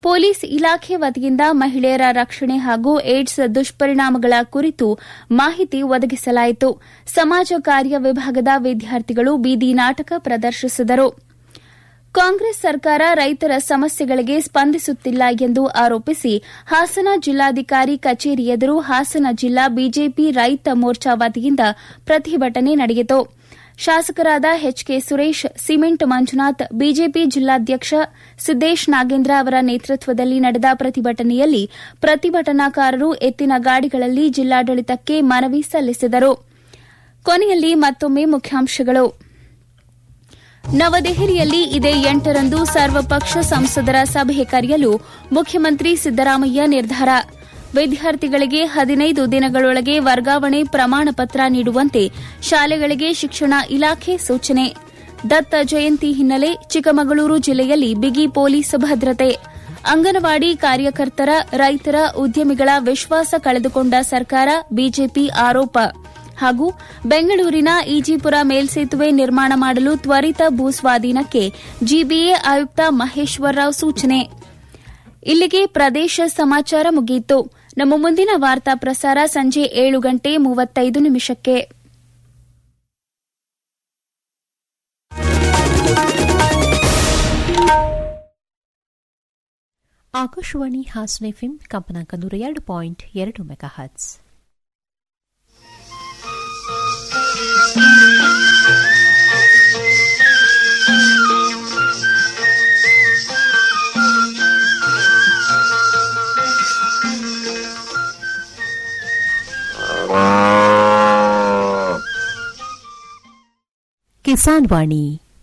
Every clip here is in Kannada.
ಪೊಲೀಸ್ ಇಲಾಖೆ ವತಿಯಿಂದ ಮಹಿಳೆಯರ ರಕ್ಷಣೆ ಹಾಗೂ ಏಡ್ಸ್ ದುಷ್ಪರಿಣಾಮಗಳ ಕುರಿತು ಮಾಹಿತಿ ಒದಗಿಸಲಾಯಿತು ಸಮಾಜ ಕಾರ್ಯ ವಿಭಾಗದ ವಿದ್ಯಾರ್ಥಿಗಳು ಬೀದಿ ನಾಟಕ ಪ್ರದರ್ಶಿಸಿದರು ಕಾಂಗ್ರೆಸ್ ಸರ್ಕಾರ ರೈತರ ಸಮಸ್ಯೆಗಳಿಗೆ ಸ್ಪಂದಿಸುತ್ತಿಲ್ಲ ಎಂದು ಆರೋಪಿಸಿ ಹಾಸನ ಜಿಲ್ಲಾಧಿಕಾರಿ ಕಚೇರಿ ಎದುರು ಹಾಸನ ಜಿಲ್ಲಾ ಬಿಜೆಪಿ ರೈತ ಮೋರ್ಚಾ ವತಿಯಿಂದ ಪ್ರತಿಭಟನೆ ನಡೆಯಿತು ಶಾಸಕರಾದ H K Suresh cement Manjunath BJP ಜಿಲ್ಲಾಧ್ಯಕ್ಷ ಸಿದ್ದೇಶ್ ನಾಗೇಂದ್ರ ಅವರ ನೇತೃತ್ವದಲ್ಲಿ ನಡೆದ ಪ್ರತಿಭಟನೆಯಲ್ಲಿ ಪ್ರತಿಭಟನಾಕಾರರು ಎತ್ತಿನ ಗಾಡಿಗಳಲ್ಲಿ ಜಿಲ್ಲಾಡಳಿತಕ್ಕೆ ಮನವಿ ಸಲ್ಲಿಸಿದರು ಕೊನೆಯಲ್ಲಿ ಮತ್ತೊಮ್ಮೆ ಮುಖ್ಯಾಂಶಗಳು ನವದೆಹಲಿಯಲ್ಲಿ ಇದೇ ಎಂಟರಂದು ಸರ್ವಪಕ್ಷ ಸಂಸದರ ಸಭೆ ಕರೆಯಲು ಮುಖ್ಯಮಂತ್ರಿ ಸಿದ್ದರಾಮಯ್ಯ ನಿರ್ಧಾರ ವಿದ್ಯಾರ್ಥಿಗಳಿಗೆ ಹದಿನೈದು ದಿನಗಳೊಳಗೆ ವರ್ಗಾವಣೆ ಪ್ರಮಾಣ ಪತ್ರ ನೀಡುವಂತೆ ಶಾಲೆಗಳಿಗೆ ಶಿಕ್ಷಣ ಇಲಾಖೆ ಸೂಚನೆ ದತ್ತ ಜಯಂತಿ ಹಿನ್ನೆಲೆ ಚಿಕ್ಕಮಗಳೂರು ಜಿಲ್ಲೆಯಲ್ಲಿ ಬಿಗಿ ಪೊಲೀಸ್ ಭದ್ರತೆ ಅಂಗನವಾಡಿ ಕಾರ್ಯಕರ್ತರ ರೈತರ ಉದ್ಯಮಿಗಳ ವಿಶ್ವಾಸ ಕಳೆದುಕೊಂಡ ಸರ್ಕಾರ ಬಿಜೆಪಿ ಆರೋಪ ಹಾಗೂ ಬೆಂಗಳೂರಿನ ಈಜಿಪುರ ಮೇಲ್ಸೇತುವೆ ನಿರ್ಮಾಣ ಮಾಡಲು ತ್ವರಿತ ಭೂಸ್ವಾಧೀನಕ್ಕೆ ಜಿಬಿಎ ಆಯುಕ್ತ ಮಹೇಶ್ವರ್ ರಾವ್ ಸೂಚನೆ ಇಲ್ಲಿಗೆ ಪ್ರದೇಶ ಸಮಾಚಾರ ಮುಗಿಯಿತು ನಮ್ಮ ಮುಂದಿನ ವಾರ್ತಾ ಪ್ರಸಾರ ಸಂಜೆ ಏಳು ಗಂಟೆ ಮೂವತ್ತೈದು ನಿಮಿಷಕ್ಕೆ ಆಕಾಶವಾಣಿ ಹಾಸನ ಎಫ್ಎಂ ಕಂಪನಾಂಕ ನೂರ ಎರಡು ಪಾಯಿಂಟ್ ಎರಡು ಮೆಗಾ ಹರ್ಟ್ಸ್ ಕಿಸಾನ್ ವಾಣಿ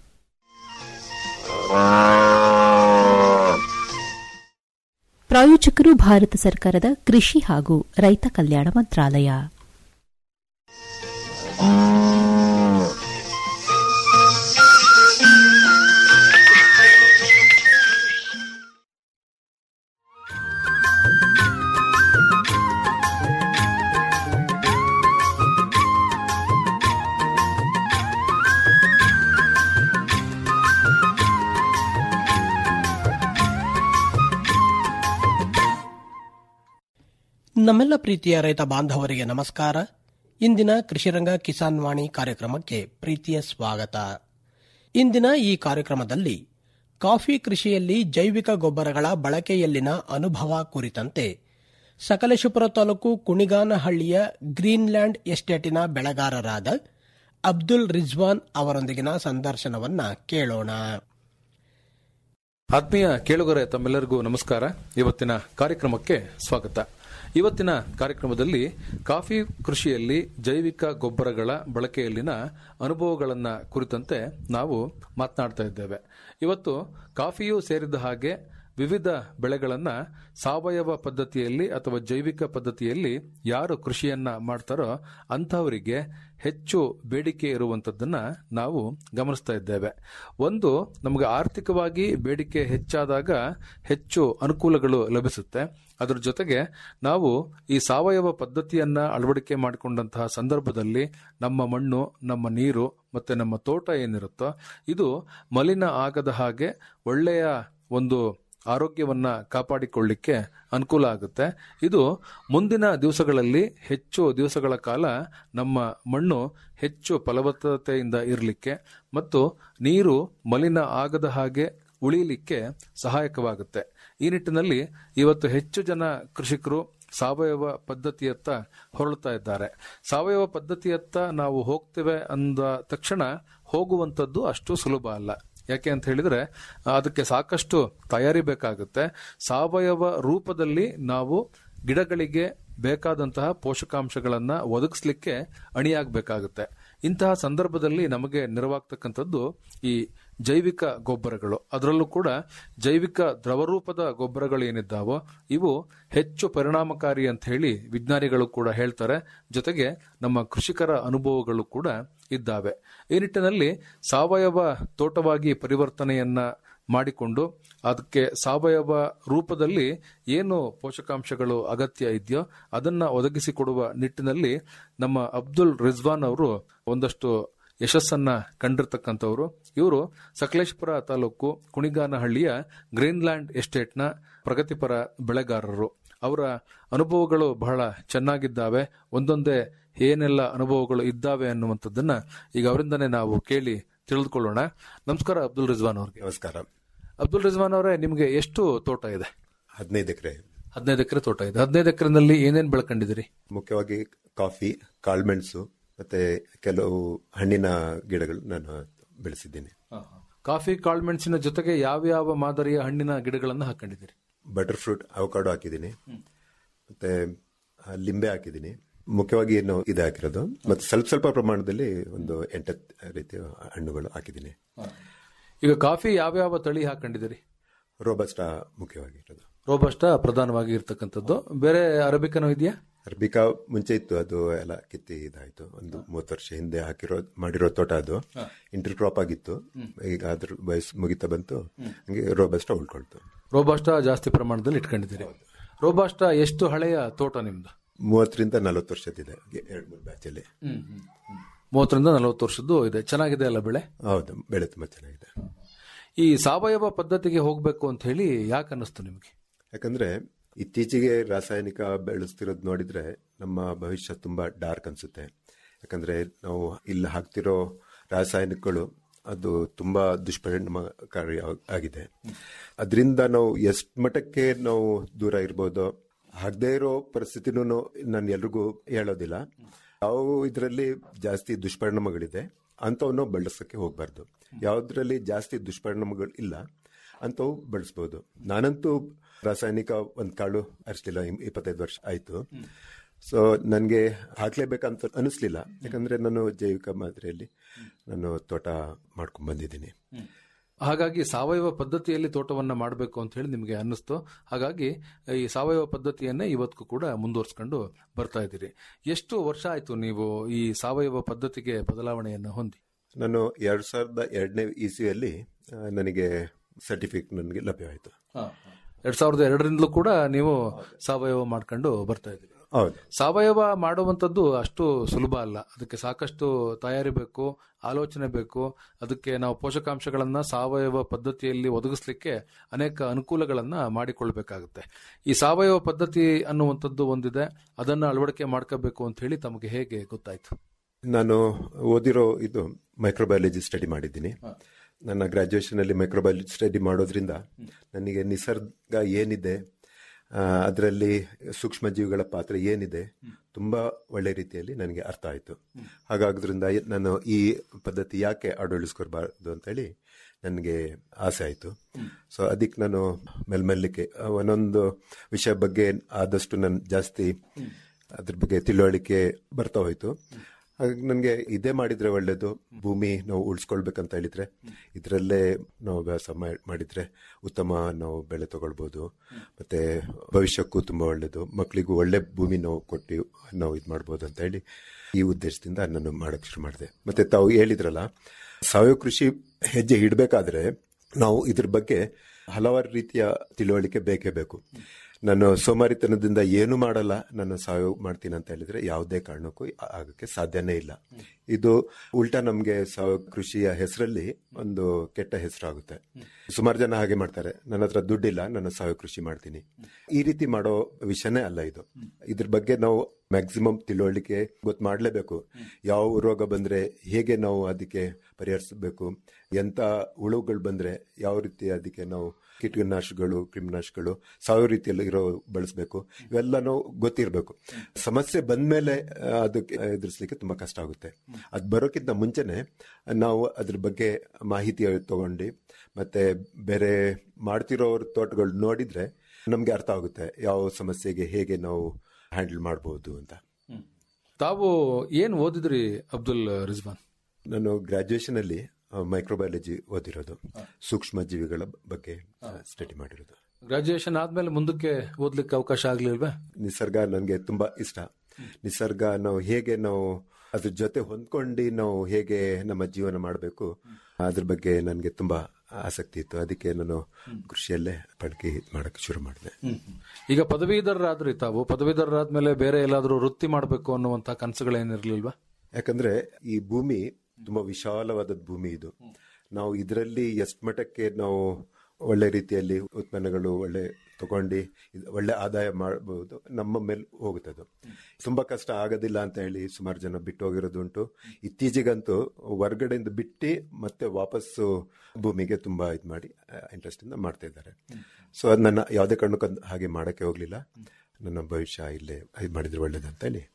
ಪ್ರಾಯೋಜಕರು ಭಾರತ ಸರ್ಕಾರದ ಕೃಷಿ ಹಾಗೂ ರೈತ ಕಲ್ಯಾಣ ಮಂತ್ರಾಲಯ ನಮ್ಮೆಲ್ಲ ಪ್ರೀತಿಯ ರೈತ ಬಾಂಧವರಿಗೆ ನಮಸ್ಕಾರ ಇಂದಿನ ಕೃಷಿರಂಗ ಕಿಸಾನ್ ವಾಣಿ ಕಾರ್ಯಕ್ರಮಕ್ಕೆ ಪ್ರೀತಿಯ ಸ್ವಾಗತ ಇಂದಿನ ಈ ಕಾರ್ಯಕ್ರಮದಲ್ಲಿ ಕಾಫಿ ಕೃಷಿಯಲ್ಲಿ ಜೈವಿಕ ಗೊಬ್ಬರಗಳ ಬಳಕೆಯಲ್ಲಿನ ಅನುಭವ ಕುರಿತಂತೆ ಸಕಲೇಶಪುರ ತಾಲೂಕು ಕುಣಿಗಾನಹಳ್ಳಿಯ ಗ್ರೀನ್ಲ್ಯಾಂಡ್ ಎಸ್ಟೇಟಿನ ಬೆಳೆಗಾರರಾದ ಅಬ್ದುಲ್ ರಿಜ್ವಾನ್ ಅವರೊಂದಿಗಿನ ಸಂದರ್ಶನವನ್ನ ಕೇಳೋಣ ಆತ್ಮೀಯ ಕೇಳುಗರೆ ತಮ್ಮೆಲ್ಲರಿಗೂ ನಮಸ್ಕಾರ ಇವತ್ತಿನ ಕಾರ್ಯಕ್ರಮಕ್ಕೆ ಸ್ವಾಗತ ಇವತ್ತಿನ ಕಾರ್ಯಕ್ರಮದಲ್ಲಿ ಕಾಫಿ ಕೃಷಿಯಲ್ಲಿ ಜೈವಿಕ ಗೊಬ್ಬರಗಳ ಬಳಕೆಯಲ್ಲಿನ ಅನುಭವಗಳನ್ನ ಕುರಿತಂತೆ ನಾವು ಮಾತನಾಡ್ತಾ ಇದ್ದೇವೆ ಇವತ್ತು ಕಾಫಿಯೂ ಸೇರಿದ ಹಾಗೆ ವಿವಿಧ ಬೆಳೆಗಳನ್ನ ಸಾವಯವ ಪದ್ಧತಿಯಲ್ಲಿ ಅಥವಾ ಜೈವಿಕ ಪದ್ಧತಿಯಲ್ಲಿ ಯಾರು ಕೃಷಿಯನ್ನ ಮಾಡ್ತಾರೋ ಅಂತಹವರಿಗೆ ಹೆಚ್ಚು ಬೇಡಿಕೆ ಇರುವಂತದ್ದನ್ನ ನಾವು ಗಮನಿಸ್ತಾ ಇದ್ದೇವೆ ಒಂದು ನಮಗೆ ಆರ್ಥಿಕವಾಗಿ ಬೇಡಿಕೆ ಹೆಚ್ಚಾದಾಗ ಹೆಚ್ಚು ಅನುಕೂಲಗಳು ಲಭಿಸುತ್ತೆ ಅದರ ಜೊತೆಗೆ ನಾವು ಈ ಸಾವಯವ ಪದ್ಧತಿಯನ್ನ ಅಳವಡಿಕೆ ಮಾಡಿಕೊಂಡಂತಹ ಸಂದರ್ಭದಲ್ಲಿ ನಮ್ಮ ಮಣ್ಣು ನಮ್ಮ ನೀರು ಮತ್ತೆ ನಮ್ಮ ತೋಟ ಏನಿರುತ್ತೋ ಇದು ಮಲಿನ ಆಗದ ಹಾಗೆ ಒಳ್ಳೆಯ ಒಂದು ಆರೋಗ್ಯವನ್ನ ಕಾಪಾಡಿಕೊಳ್ಳಿಕ್ಕೆ ಅನುಕೂಲ ಆಗುತ್ತೆ ಇದು ಮುಂದಿನ ದಿವಸಗಳಲ್ಲಿ ಹೆಚ್ಚು ದಿವಸಗಳ ಕಾಲ ನಮ್ಮ ಮಣ್ಣು ಹೆಚ್ಚು ಫಲವತ್ತತೆಯಿಂದ ಇರಲಿಕ್ಕೆ ಮತ್ತು ನೀರು ಮಲಿನ ಆಗದ ಹಾಗೆ ಉಳಿಯಲಿಕ್ಕೆ ಸಹಾಯಕವಾಗುತ್ತೆ ಈ ನಿಟ್ಟಿನಲ್ಲಿ ಇವತ್ತು ಹೆಚ್ಚು ಜನ ಕೃಷಿಕರು ಸಾವಯವ ಪದ್ಧತಿಯತ್ತ ಹೊರಳ್ತಾ ಇದ್ದಾರೆ ಸಾವಯವ ಪದ್ಧತಿಯತ್ತ ನಾವು ಹೋಗ್ತೇವೆ ಅಂದ ತಕ್ಷಣ ಹೋಗುವಂಥದ್ದು ಅಷ್ಟು ಸುಲಭ ಅಲ್ಲ ಯಾಕೆ ಅಂತ ಹೇಳಿದ್ರೆ ಅದಕ್ಕೆ ಸಾಕಷ್ಟು ತಯಾರಿ ಬೇಕಾಗುತ್ತೆ ಸಾವಯವ ರೂಪದಲ್ಲಿ ನಾವು ಗಿಡಗಳಿಗೆ ಬೇಕಾದಂತಹ ಪೋಷಕಾಂಶಗಳನ್ನ ಒದಗಿಸ್ಲಿಕ್ಕೆ ಅಣಿಯಾಗಬೇಕಾಗುತ್ತೆ ಇಂತಹ ಸಂದರ್ಭದಲ್ಲಿ ನಮಗೆ ನೆರವಾಗ್ತಕ್ಕಂಥದ್ದು ಈ ಜೈವಿಕ ಗೊಬ್ಬರಗಳು ಅದರಲ್ಲೂ ಕೂಡ ಜೈವಿಕ ದ್ರವರೂಪದ ಗೊಬ್ಬರಗಳು ಏನಿದ್ದಾವೋ ಇವು ಹೆಚ್ಚು ಪರಿಣಾಮಕಾರಿ ಅಂತ ಹೇಳಿ ವಿಜ್ಞಾನಿಗಳು ಕೂಡ ಹೇಳ್ತಾರೆ ಜೊತೆಗೆ ನಮ್ಮ ಕೃಷಿಕರ ಅನುಭವಗಳು ಕೂಡ ಇದ್ದಾವೆ ಈ ನಿಟ್ಟಿನಲ್ಲಿ ಸಾವಯವ ತೋಟವಾಗಿ ಪರಿವರ್ತನೆಯನ್ನ ಮಾಡಿಕೊಂಡು ಅದಕ್ಕೆ ಸಾವಯವ ರೂಪದಲ್ಲಿ ಏನು ಪೋಷಕಾಂಶಗಳು ಅಗತ್ಯ ಇದೆಯೋ ಅದನ್ನ ಒದಗಿಸಿಕೊಡುವ ನಿಟ್ಟಿನಲ್ಲಿ ನಮ್ಮ ಅಬ್ದುಲ್ ರಿಜ್ವಾನ್ ಅವರು ಒಂದಷ್ಟು ಯಶಸ್ಸನ್ನ ಕಂಡಿರ್ತಕ್ಕಂಥವ್ರು ಇವರು ಸಕಲೇಶ್ಪುರ ತಾಲೂಕು ಕುಣಿಗಾನಹಳ್ಳಿಯ ಗ್ರೀನ್ಲ್ಯಾಂಡ್ ಎಸ್ಟೇಟ್ನ ಪ್ರಗತಿಪರ ಬೆಳೆಗಾರರು ಅವರ ಅನುಭವಗಳು ಬಹಳ ಚೆನ್ನಾಗಿದ್ದಾವೆ ಒಂದೊಂದೇ ಏನೆಲ್ಲ ಅನುಭವಗಳು ಇದ್ದಾವೆ ಅನ್ನುವಂಥದ್ದನ್ನ ಈಗ ಅವರಿಂದನೇ ನಾವು ಕೇಳಿ ತಿಳಿದುಕೊಳ್ಳೋಣ ನಮಸ್ಕಾರ ಅಬ್ದುಲ್ ರಿಜ್ವಾನ್ ಅವ್ರಿಗೆ ನಮಸ್ಕಾರ ಅಬ್ದುಲ್ ರಿಜ್ವಾನ್ ಅವರೇ ನಿಮಗೆ ಎಷ್ಟು ತೋಟ ಇದೆ ಹದಿನೈದು ಎಕರೆ ಹದಿನೈದು ಎಕರೆ ತೋಟ ಇದೆ ಹದಿನೈದು ಎಕರೆನಲ್ಲಿ ಏನೇನ್ ಬೆಳ್ಕೊಂಡಿದ್ದೀರಿ ಮುಖ್ಯವಾಗಿ ಕಾಫಿ ಕಾಳುಮೆಣಸು ಮತ್ತೆ ಕೆಲವು ಹಣ್ಣಿನ ಗಿಡಗಳು ನಾನು ಬೆಳೆಸಿದ್ದೀನಿ ಕಾಫಿ ಕಾಳುಮೆಣಸಿನ ಜೊತೆಗೆ ಯಾವ್ಯಾವ ಮಾದರಿಯ ಹಣ್ಣಿನ ಗಿಡಗಳನ್ನು ಹಾಕೊಂಡಿದ್ದೀರಿ ಬಟರ್ ಫ್ರೂಟ್ ಅವಕಾಡೋ ಹಾಕಿದ್ದೀನಿ ಮತ್ತೆ ಆ, ಲಿಂಬೆ ಹಾಕಿದ್ದೀನಿ ಮುಖ್ಯವಾಗಿ ಏನು ಇದು ಹಾಕಿರೋದು ಮತ್ತೆ ಸ್ವಲ್ಪ ಸ್ವಲ್ಪ ಪ್ರಮಾಣದಲ್ಲಿ ಒಂದು ಎಂಟತ್ತು ರೀತಿಯ ಹಣ್ಣುಗಳು ಹಾಕಿದ್ದೀನಿ ಈಗ ಕಾಫಿ ಯಾವ್ಯಾವ ತಳಿ ಹಾಕೊಂಡಿದ್ದೀರಿ ರೋಬಸ್ಟಾ ಮುಖ್ಯವಾಗಿ ಇರೋದು ರೋಬಸ್ಟ ಪ್ರಧಾನವಾಗಿ ಇರ್ತಕ್ಕಂಥದ್ದು ಬೇರೆ ಅರಬಿಕನೂ ಇದೆಯಾ ಅರ್ಬಿಕಾ ಮುಂಚೆ ಇತ್ತು ಅದು ಎಲ್ಲ ಕಿತ್ತಿ ಇದಾಯ್ತು ಒಂದು ಮೂವತ್ತು ವರ್ಷ ಹಿಂದೆ ಹಾಕಿರೋ ಮಾಡಿರೋ ತೋಟ ಅದು ಇಂಟರ್ ಕ್ರಾಪ್ ಆಗಿತ್ತು ಈಗ ಅದ್ರ ವಯಸ್ಸು ಮುಗಿತಾ ಬಂತು ಹಂಗೆ ರೋಬಸ್ಟಾ ಉಳ್ಕೊಳ್ತು ರೋಬಾಸ್ಟ ಜಾಸ್ತಿ ಪ್ರಮಾಣದಲ್ಲಿ ಇಟ್ಕೊಂಡಿದ್ದೀರಿ ರೋಬಾಸ್ಟ ಎಷ್ಟು ಹಳೆಯ ತೋಟ ನಿಮ್ದು ಮೂವತ್ತರಿಂದ ನಲವತ್ತು ವರ್ಷದಿದೆ ಎರಡು ಮೂರು ಬ್ಯಾಚಲ್ಲಿ ಮೂವತ್ತರಿಂದ ನಲವತ್ತು ವರ್ಷದ್ದು ಇದೆ ಚೆನ್ನಾಗಿದೆ ಅಲ್ಲ ಬೆಳೆ ಹೌದು ಬೆಳೆ ತುಂಬಾ ಚೆನ್ನಾಗಿದೆ ಈ ಸಾವಯವ ಪದ್ಧತಿಗೆ ಹೋಗ್ಬೇಕು ಅಂತ ಹೇಳಿ ಯಾಕೆ ಅನ್ನಿಸ್ತು ನಿಮಗೆ ಯಾಕಂದ್ರೆ ಇತ್ತೀಚೆಗೆ ರಾಸಾಯನಿಕ ಬೆಳೆಸ್ತಿರೋದು ನೋಡಿದ್ರೆ ನಮ್ಮ ಭವಿಷ್ಯ ತುಂಬಾ ಡಾರ್ಕ್ ಅನ್ಸುತ್ತೆ ಯಾಕಂದ್ರೆ ನಾವು ಇಲ್ಲಿ ಹಾಕ್ತಿರೋ ರಾಸಾಯನಿಕಗಳು ಅದು ತುಂಬಾ ದುಷ್ಪರಿಣಾಮಕಾರಿ ಆಗ್- ಆಗಿದೆ ಅದರಿಂದ ನಾವು ಎಷ್ಟು ಮಟ್ಟಕ್ಕೆ ನಾವು ದೂರ ಇರ್ಬೋದು ಆಗದೆ ಇರೋ ಪರಿಸ್ಥಿತಿನೂ ನಾನು ಎಲ್ರಿಗೂ ಹೇಳೋದಿಲ್ಲ ಯಾವ ಇದರಲ್ಲಿ ಜಾಸ್ತಿ ದುಷ್ಪರಿಣಾಮಗಳಿದೆ ಅಂಥವನ್ನು ಬಳಸಕ್ಕೆ ಹೋಗ್ಬಾರ್ದು ಯಾವ್ದ್ರಲ್ಲಿ ಜಾಸ್ತಿ ದುಷ್ಪರಿಣಾಮಗಳು ಇಲ್ಲ ಅಂಥವು ಬಳಸ್ಬೋದು ನಾನಂತೂ ರಾಸಾಯನಿಕ ಒಂದು ಕಾಳು ಅರಿಸಲಿಲ್ಲ ಇಪ್ಪತ್ತೈದು ವರ್ಷ ಆಯ್ತು ಸೊ ನನಗೆ ಹಾಕ್ಲೇಬೇಕಂತ ಅನಿಸ್ಲಿಲ್ಲ ಯಾಕಂದ್ರೆ ನಾನು ಜೈವಿಕ ಮಾದರಿಯಲ್ಲಿ ನಾನು ತೋಟ ಮಾಡ್ಕೊಂಡ್ ಬಂದಿದ್ದೀನಿ ಹಾಗಾಗಿ ಸಾವಯವ ಪದ್ಧತಿಯಲ್ಲಿ ತೋಟವನ್ನ ಮಾಡಬೇಕು ಅಂತ ಹೇಳಿ ನಿಮಗೆ ಅನ್ನಿಸ್ತು ಹಾಗಾಗಿ ಈ ಸಾವಯವ ಪದ್ಧತಿಯನ್ನೇ ಇವತ್ತಿಗೂ ಕೂಡ ಮುಂದುವರ್ಸ್ಕೊಂಡು ಬರ್ತಾ ಇದ್ದೀರಿ ಎಷ್ಟು ವರ್ಷ ಆಯ್ತು ನೀವು ಈ ಸಾವಯವ ಪದ್ಧತಿಗೆ ಬದಲಾವಣೆಯನ್ನ ಹೊಂದಿ ನಾನು ಎರಡ್ ಸಾವಿರದ ಎರಡನೇ ಇಸಿಯಲ್ಲಿ ನನಗೆ ಸರ್ಟಿಫಿಕೇಟ್ ನನಗೆ ಲಭ್ಯವಾಯಿತು ಎರಡ್ ಸಾವಿರದ ಎರಡರಿಂದಲೂ ಕೂಡ ನೀವು ಸಾವಯವ ಮಾಡ್ಕೊಂಡು ಬರ್ತಾ ಇದ್ದೀರಿ ಹೌದು ಸಾವಯವ ಮಾಡುವಂಥದ್ದು ಅಷ್ಟು ಸುಲಭ ಅಲ್ಲ ಅದಕ್ಕೆ ಸಾಕಷ್ಟು ತಯಾರಿ ಬೇಕು ಆಲೋಚನೆ ಬೇಕು ಅದಕ್ಕೆ ನಾವು ಪೋಷಕಾಂಶಗಳನ್ನ ಸಾವಯವ ಪದ್ಧತಿಯಲ್ಲಿ ಒದಗಿಸ್ಲಿಕ್ಕೆ ಅನೇಕ ಅನುಕೂಲಗಳನ್ನ ಮಾಡಿಕೊಳ್ಬೇಕಾಗುತ್ತೆ ಈ ಸಾವಯವ ಪದ್ಧತಿ ಅನ್ನುವಂಥದ್ದು ಒಂದಿದೆ ಅದನ್ನ ಅಳವಡಿಕೆ ಮಾಡ್ಕೋಬೇಕು ಅಂತ ಹೇಳಿ ತಮಗೆ ಹೇಗೆ ಗೊತ್ತಾಯ್ತು ನಾನು ಓದಿರೋ ಇದು ಮೈಕ್ರೋಬಯಾಲಜಿ ಸ್ಟಡಿ ಮಾಡಿದ್ದೀನಿ ನನ್ನ ಗ್ರಾಜುಯೇಷನ್ ಅಲ್ಲಿ ಮೈಕ್ರೋಬಯಾಲಜಿ ಸ್ಟಡಿ ಮಾಡೋದ್ರಿಂದ ನನಗೆ ನಿಸರ್ಗ ಏನಿದೆ ಅದರಲ್ಲಿ ಸೂಕ್ಷ್ಮ ಜೀವಿಗಳ ಪಾತ್ರ ಏನಿದೆ ತುಂಬಾ ಒಳ್ಳೆ ರೀತಿಯಲ್ಲಿ ನನಗೆ ಅರ್ಥ ಆಯಿತು ಹಾಗಾಗೋದ್ರಿಂದ ನಾನು ಈ ಪದ್ಧತಿ ಯಾಕೆ ಅಳವಡಿಸ್ಕೊಳ್ಬಾರ್ದು ಅಂತೇಳಿ ನನಗೆ ಆಸೆ ಆಯಿತು ಸೊ ಅದಕ್ಕೆ ನಾನು ಮೆಲ್ಮೆಲ್ಲಕ್ಕೆ ಒಂದೊಂದು ವಿಷಯ ಬಗ್ಗೆ ಆದಷ್ಟು ನಾನು ಜಾಸ್ತಿ ಅದ್ರ ಬಗ್ಗೆ ತಿಳುವಳಿಕೆ ಬರ್ತಾ ಹೋಯ್ತು ಹಾಗಾಗಿ ನನಗೆ ಇದೇ ಮಾಡಿದ್ರೆ ಒಳ್ಳೇದು ಭೂಮಿ ನಾವು ಉಳಿಸ್ಕೊಳ್ಬೇಕಂತ ಹೇಳಿದ್ರೆ ಇದರಲ್ಲೇ ನಾವು ವ್ಯಾಸ ಮಾಡಿದ್ರೆ ಉತ್ತಮ ನಾವು ಬೆಳೆ ತಗೊಳ್ಬೋದು ಮತ್ತೆ ಭವಿಷ್ಯಕ್ಕೂ ತುಂಬಾ ಒಳ್ಳೇದು ಮಕ್ಕಳಿಗೂ ಒಳ್ಳೆ ಭೂಮಿ ನಾವು ಕೊಟ್ಟು ನಾವು ಇದು ಮಾಡ್ಬೋದು ಅಂತ ಹೇಳಿ ಈ ಉದ್ದೇಶದಿಂದ ನಾನು ಮಾಡಕ್ ಶುರು ಮಾಡಿದೆ ಮತ್ತೆ ತಾವು ಹೇಳಿದ್ರಲ್ಲ ಸಾವಯವ ಕೃಷಿ ಹೆಜ್ಜೆ ಇಡಬೇಕಾದ್ರೆ ನಾವು ಇದ್ರ ಬಗ್ಗೆ ಹಲವಾರು ರೀತಿಯ ತಿಳುವಳಿಕೆ ಬೇಕೇ ಬೇಕು ನಾನು ಸೋಮಾರಿತನದಿಂದ ಏನು ಮಾಡಲ್ಲ ನಾನು ಸಾವಯವ ಮಾಡ್ತೀನಿ ಅಂತ ಹೇಳಿದ್ರೆ ಯಾವುದೇ ಕಾರಣಕ್ಕೂ ಆಗಕ್ಕೆ ಸಾಧ್ಯನೇ ಇಲ್ಲ ಇದು ಉಲ್ಟಾ ನಮ್ಗೆ ಸಾವಯವ ಕೃಷಿಯ ಹೆಸರಲ್ಲಿ ಒಂದು ಕೆಟ್ಟ ಹೆಸರಾಗುತ್ತೆ ಸುಮಾರು ಜನ ಹಾಗೆ ಮಾಡ್ತಾರೆ ನನ್ನ ಹತ್ರ ದುಡ್ಡಿಲ್ಲ ನಾನು ಸಾವಯವ ಕೃಷಿ ಮಾಡ್ತೀನಿ ಈ ರೀತಿ ಮಾಡೋ ವಿಷಯನೇ ಅಲ್ಲ ಇದು ಇದ್ರ ಬಗ್ಗೆ ನಾವು ಮ್ಯಾಕ್ಸಿಮಮ್ ತಿಳುವಳಿಕೆ ಗೊತ್ತು ಮಾಡಲೇಬೇಕು ಯಾವ ರೋಗ ಬಂದ್ರೆ ಹೇಗೆ ನಾವು ಅದಕ್ಕೆ ಪರಿಹರಿಸಬೇಕು ಎಂತ ಹುಳುಗಳು ಬಂದ್ರೆ ಯಾವ ರೀತಿ ಅದಕ್ಕೆ ನಾವು ಕೀಟನಾಶಕಗಳು ಕ್ರಿಮಿನಾಶಕಗಳು ಸಾವಯವ ರೀತಿಯಲ್ಲಿ ಇರೋ ಬಳಸಬೇಕು ಇವೆಲ್ಲನೂ ಗೊತ್ತಿರಬೇಕು ಸಮಸ್ಯೆ ಬಂದ್ಮೇಲೆ ಅದಕ್ಕೆ ಎದುರಿಸಲಿಕ್ಕೆ ತುಂಬಾ ಕಷ್ಟ ಆಗುತ್ತೆ ಅದು ಬರೋಕ್ಕಿಂತ ಮುಂಚೆನೆ ನಾವು ಅದ್ರ ಬಗ್ಗೆ ಮಾಹಿತಿ ತಗೊಂಡು ಮತ್ತೆ ಬೇರೆ ಮಾಡ್ತಿರೋರ ತೋಟಗಳು ನೋಡಿದ್ರೆ ನಮ್ಗೆ ಅರ್ಥ ಆಗುತ್ತೆ ಯಾವ ಸಮಸ್ಯೆಗೆ ಹೇಗೆ ನಾವು ಹ್ಯಾಂಡಲ್ ಮಾಡಬಹುದು ಅಂತ ತಾವು ಏನ್ ಓದಿದ್ರಿ ಅಬ್ದುಲ್ ರಿಜ್ವಾನ್ ನಾನು ಗ್ರಾಜುಯೇಷನ್ ಅಲ್ಲಿ ಮೈಕ್ರೋಬಯಾಲಜಿ ಓದಿರೋದು ಸೂಕ್ಷ್ಮ ಜೀವಿಗಳ ಬಗ್ಗೆ ಸ್ಟಡಿ ಮಾಡಿರೋದು ಗ್ರಾಜುಯೇಷನ್ ಆದ್ಮೇಲೆ ಮುಂದಕ್ಕೆ ಓದ್ಲಿಕ್ಕೆ ಅವಕಾಶ ಆಗ್ಲಿಲ್ವಾ ನಿಸರ್ಗ ನನಗೆ ತುಂಬಾ ಇಷ್ಟ ನಿಸರ್ಗ ನಾವು ಹೇಗೆ ನಾವು ಅದ್ರ ಜೊತೆ ಹೊಂದ್ಕೊಂಡು ನಾವು ಹೇಗೆ ನಮ್ಮ ಜೀವನ ಮಾಡಬೇಕು ಅದ್ರ ಬಗ್ಗೆ ನನಗೆ ತುಂಬಾ ಆಸಕ್ತಿ ಇತ್ತು ಅದಕ್ಕೆ ನಾನು ಕೃಷಿಯಲ್ಲೇ ಪಡ್ಕಿ ಮಾಡಕ್ಕೆ ಶುರು ಮಾಡಿದೆ ಈಗ ಪದವೀಧರರಾದ್ರಿ ತಾವು ಪದವೀಧರರಾದ್ಮೇಲೆ ಬೇರೆ ಎಲ್ಲಾದ್ರೂ ವೃತ್ತಿ ಮಾಡಬೇಕು ಅನ್ನುವಂತ ಕನಸುಗಳೇನಿರ್ಲಿಲ್ವಾ ಯಾಕಂದ್ರೆ ಈ ಭೂಮಿ ತುಂಬಾ ವಿಶಾಲವಾದ ಭೂಮಿ ಇದು ನಾವು ಇದರಲ್ಲಿ ಎಷ್ಟು ಮಟ್ಟಕ್ಕೆ ನಾವು ಒಳ್ಳೆ ರೀತಿಯಲ್ಲಿ ಉತ್ಪನ್ನಗಳು ಒಳ್ಳೆ ತಗೊಂಡು ಇದು ಒಳ್ಳೆ ಆದಾಯ ಮಾಡಬಹುದು ನಮ್ಮ ಮೇಲೆ ಹೋಗುತ್ತದು ತುಂಬಾ ಕಷ್ಟ ಆಗೋದಿಲ್ಲ ಅಂತ ಹೇಳಿ ಸುಮಾರು ಜನ ಬಿಟ್ಟು ಹೋಗಿರೋದುಂಟು ಇತ್ತೀಚೆಗಂತೂ ಹೊರ್ಗಡೆಯಿಂದ ಬಿಟ್ಟು ಮತ್ತೆ ವಾಪಸ್ಸು ಭೂಮಿಗೆ ತುಂಬಾ ಇದು ಮಾಡಿ ಇಂಟ್ರೆಸ್ಟ್ ಇಂದ ಮಾಡ್ತಾ ಇದ್ದಾರೆ ಸೊ ಅದು ನನ್ನ ಯಾವುದೇ ಕಾರಣಕ್ಕೂ ಅದ್ ಹಾಗೆ ಮಾಡಕ್ಕೆ ಹೋಗ್ಲಿಲ್ಲ ನನ್ನ ಭವಿಷ್ಯ ಇಲ್ಲೇ ಇದು ಮಾಡಿದ್ರೆ ಒಳ್ಳೇದಂತ ಹೇಳಿ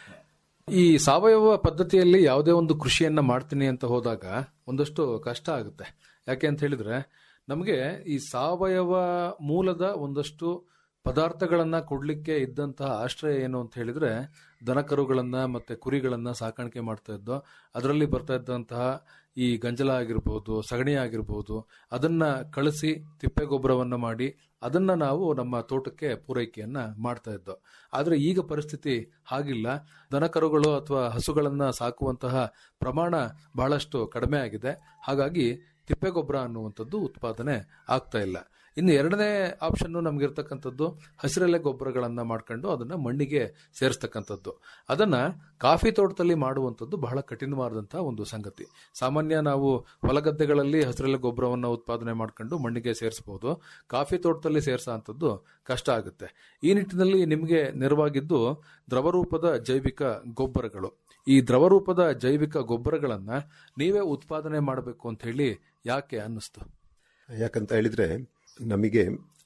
ಈ ಸಾವಯವ ಪದ್ಧತಿಯಲ್ಲಿ ಯಾವುದೇ ಒಂದು ಕೃಷಿಯನ್ನ ಮಾಡ್ತೀನಿ ಅಂತ ಹೋದಾಗ ಒಂದಷ್ಟು ಕಷ್ಟ ಆಗುತ್ತೆ ಯಾಕೆ ಅಂತ ಹೇಳಿದ್ರೆ ನಮಗೆ ಈ ಸಾವಯವ ಮೂಲದ ಒಂದಷ್ಟು ಪದಾರ್ಥಗಳನ್ನ ಕೊಡ್ಲಿಕ್ಕೆ ಇದ್ದಂತಹ ಆಶ್ರಯ ಏನು ಅಂತ ಹೇಳಿದ್ರೆ ದನಕರುಗಳನ್ನ ಮತ್ತೆ ಕುರಿಗಳನ್ನ ಸಾಕಾಣಿಕೆ ಮಾಡ್ತಾ ಇದ್ದೋ ಅದರಲ್ಲಿ ಬರ್ತಾ ಇದ್ದಂತಹ ಈ ಗಂಜಲ ಆಗಿರ್ಬೋದು ಸಗಣಿ ಆಗಿರ್ಬೋದು ಅದನ್ನ ಕಳಿಸಿ ತಿಪ್ಪೆ ಗೊಬ್ಬರವನ್ನ ಮಾಡಿ ಅದನ್ನ ನಾವು ನಮ್ಮ ತೋಟಕ್ಕೆ ಪೂರೈಕೆಯನ್ನ ಮಾಡ್ತಾ ಇದ್ದೋ ಆದ್ರೆ ಈಗ ಪರಿಸ್ಥಿತಿ ಹಾಗಿಲ್ಲ ದನಕರುಗಳು ಅಥವಾ ಹಸುಗಳನ್ನ ಸಾಕುವಂತಹ ಪ್ರಮಾಣ ಬಹಳಷ್ಟು ಕಡಿಮೆ ಆಗಿದೆ ಹಾಗಾಗಿ ತಿಪ್ಪೆ ಗೊಬ್ಬರ ಅನ್ನುವಂಥದ್ದು ಉತ್ಪಾದನೆ ಆಗ್ತಾ ಇಲ್ಲ ಇನ್ನು ಎರಡನೇ ಆಪ್ಷನ್ ನಮ್ಗಿರ್ತಕ್ಕಂಥದ್ದು ಹಸಿರೆಲೆ ಗೊಬ್ಬರಗಳನ್ನ ಮಾಡ್ಕೊಂಡು ಅದನ್ನ ಮಣ್ಣಿಗೆ ಸೇರಿಸ್ತಕ್ಕಂಥದ್ದು ಅದನ್ನ ಕಾಫಿ ತೋಟದಲ್ಲಿ ಮಾಡುವಂಥದ್ದು ಬಹಳ ಕಠಿಣವಾದಂತಹ ಒಂದು ಸಂಗತಿ ಸಾಮಾನ್ಯ ನಾವು ಹೊಲಗದ್ದೆಗಳಲ್ಲಿ ಹಸಿರೆಲೆ ಗೊಬ್ಬರವನ್ನ ಉತ್ಪಾದನೆ ಮಾಡ್ಕೊಂಡು ಮಣ್ಣಿಗೆ ಸೇರಿಸಬಹುದು ಕಾಫಿ ತೋಟದಲ್ಲಿ ಸೇರಿಸೋಂಥದ್ದು ಕಷ್ಟ ಆಗುತ್ತೆ ಈ ನಿಟ್ಟಿನಲ್ಲಿ ನಿಮಗೆ ನೆರವಾಗಿದ್ದು ದ್ರವರೂಪದ ಜೈವಿಕ ಗೊಬ್ಬರಗಳು ಈ ದ್ರವರೂಪದ ಜೈವಿಕ ಗೊಬ್ಬರಗಳನ್ನ ನೀವೇ ಉತ್ಪಾದನೆ ಮಾಡಬೇಕು ಅಂತ ಹೇಳಿ ಯಾಕೆ ಅನ್ನಿಸ್ತು ಯಾಕಂತ ಹೇಳಿದ್ರೆ ನಮಗೆ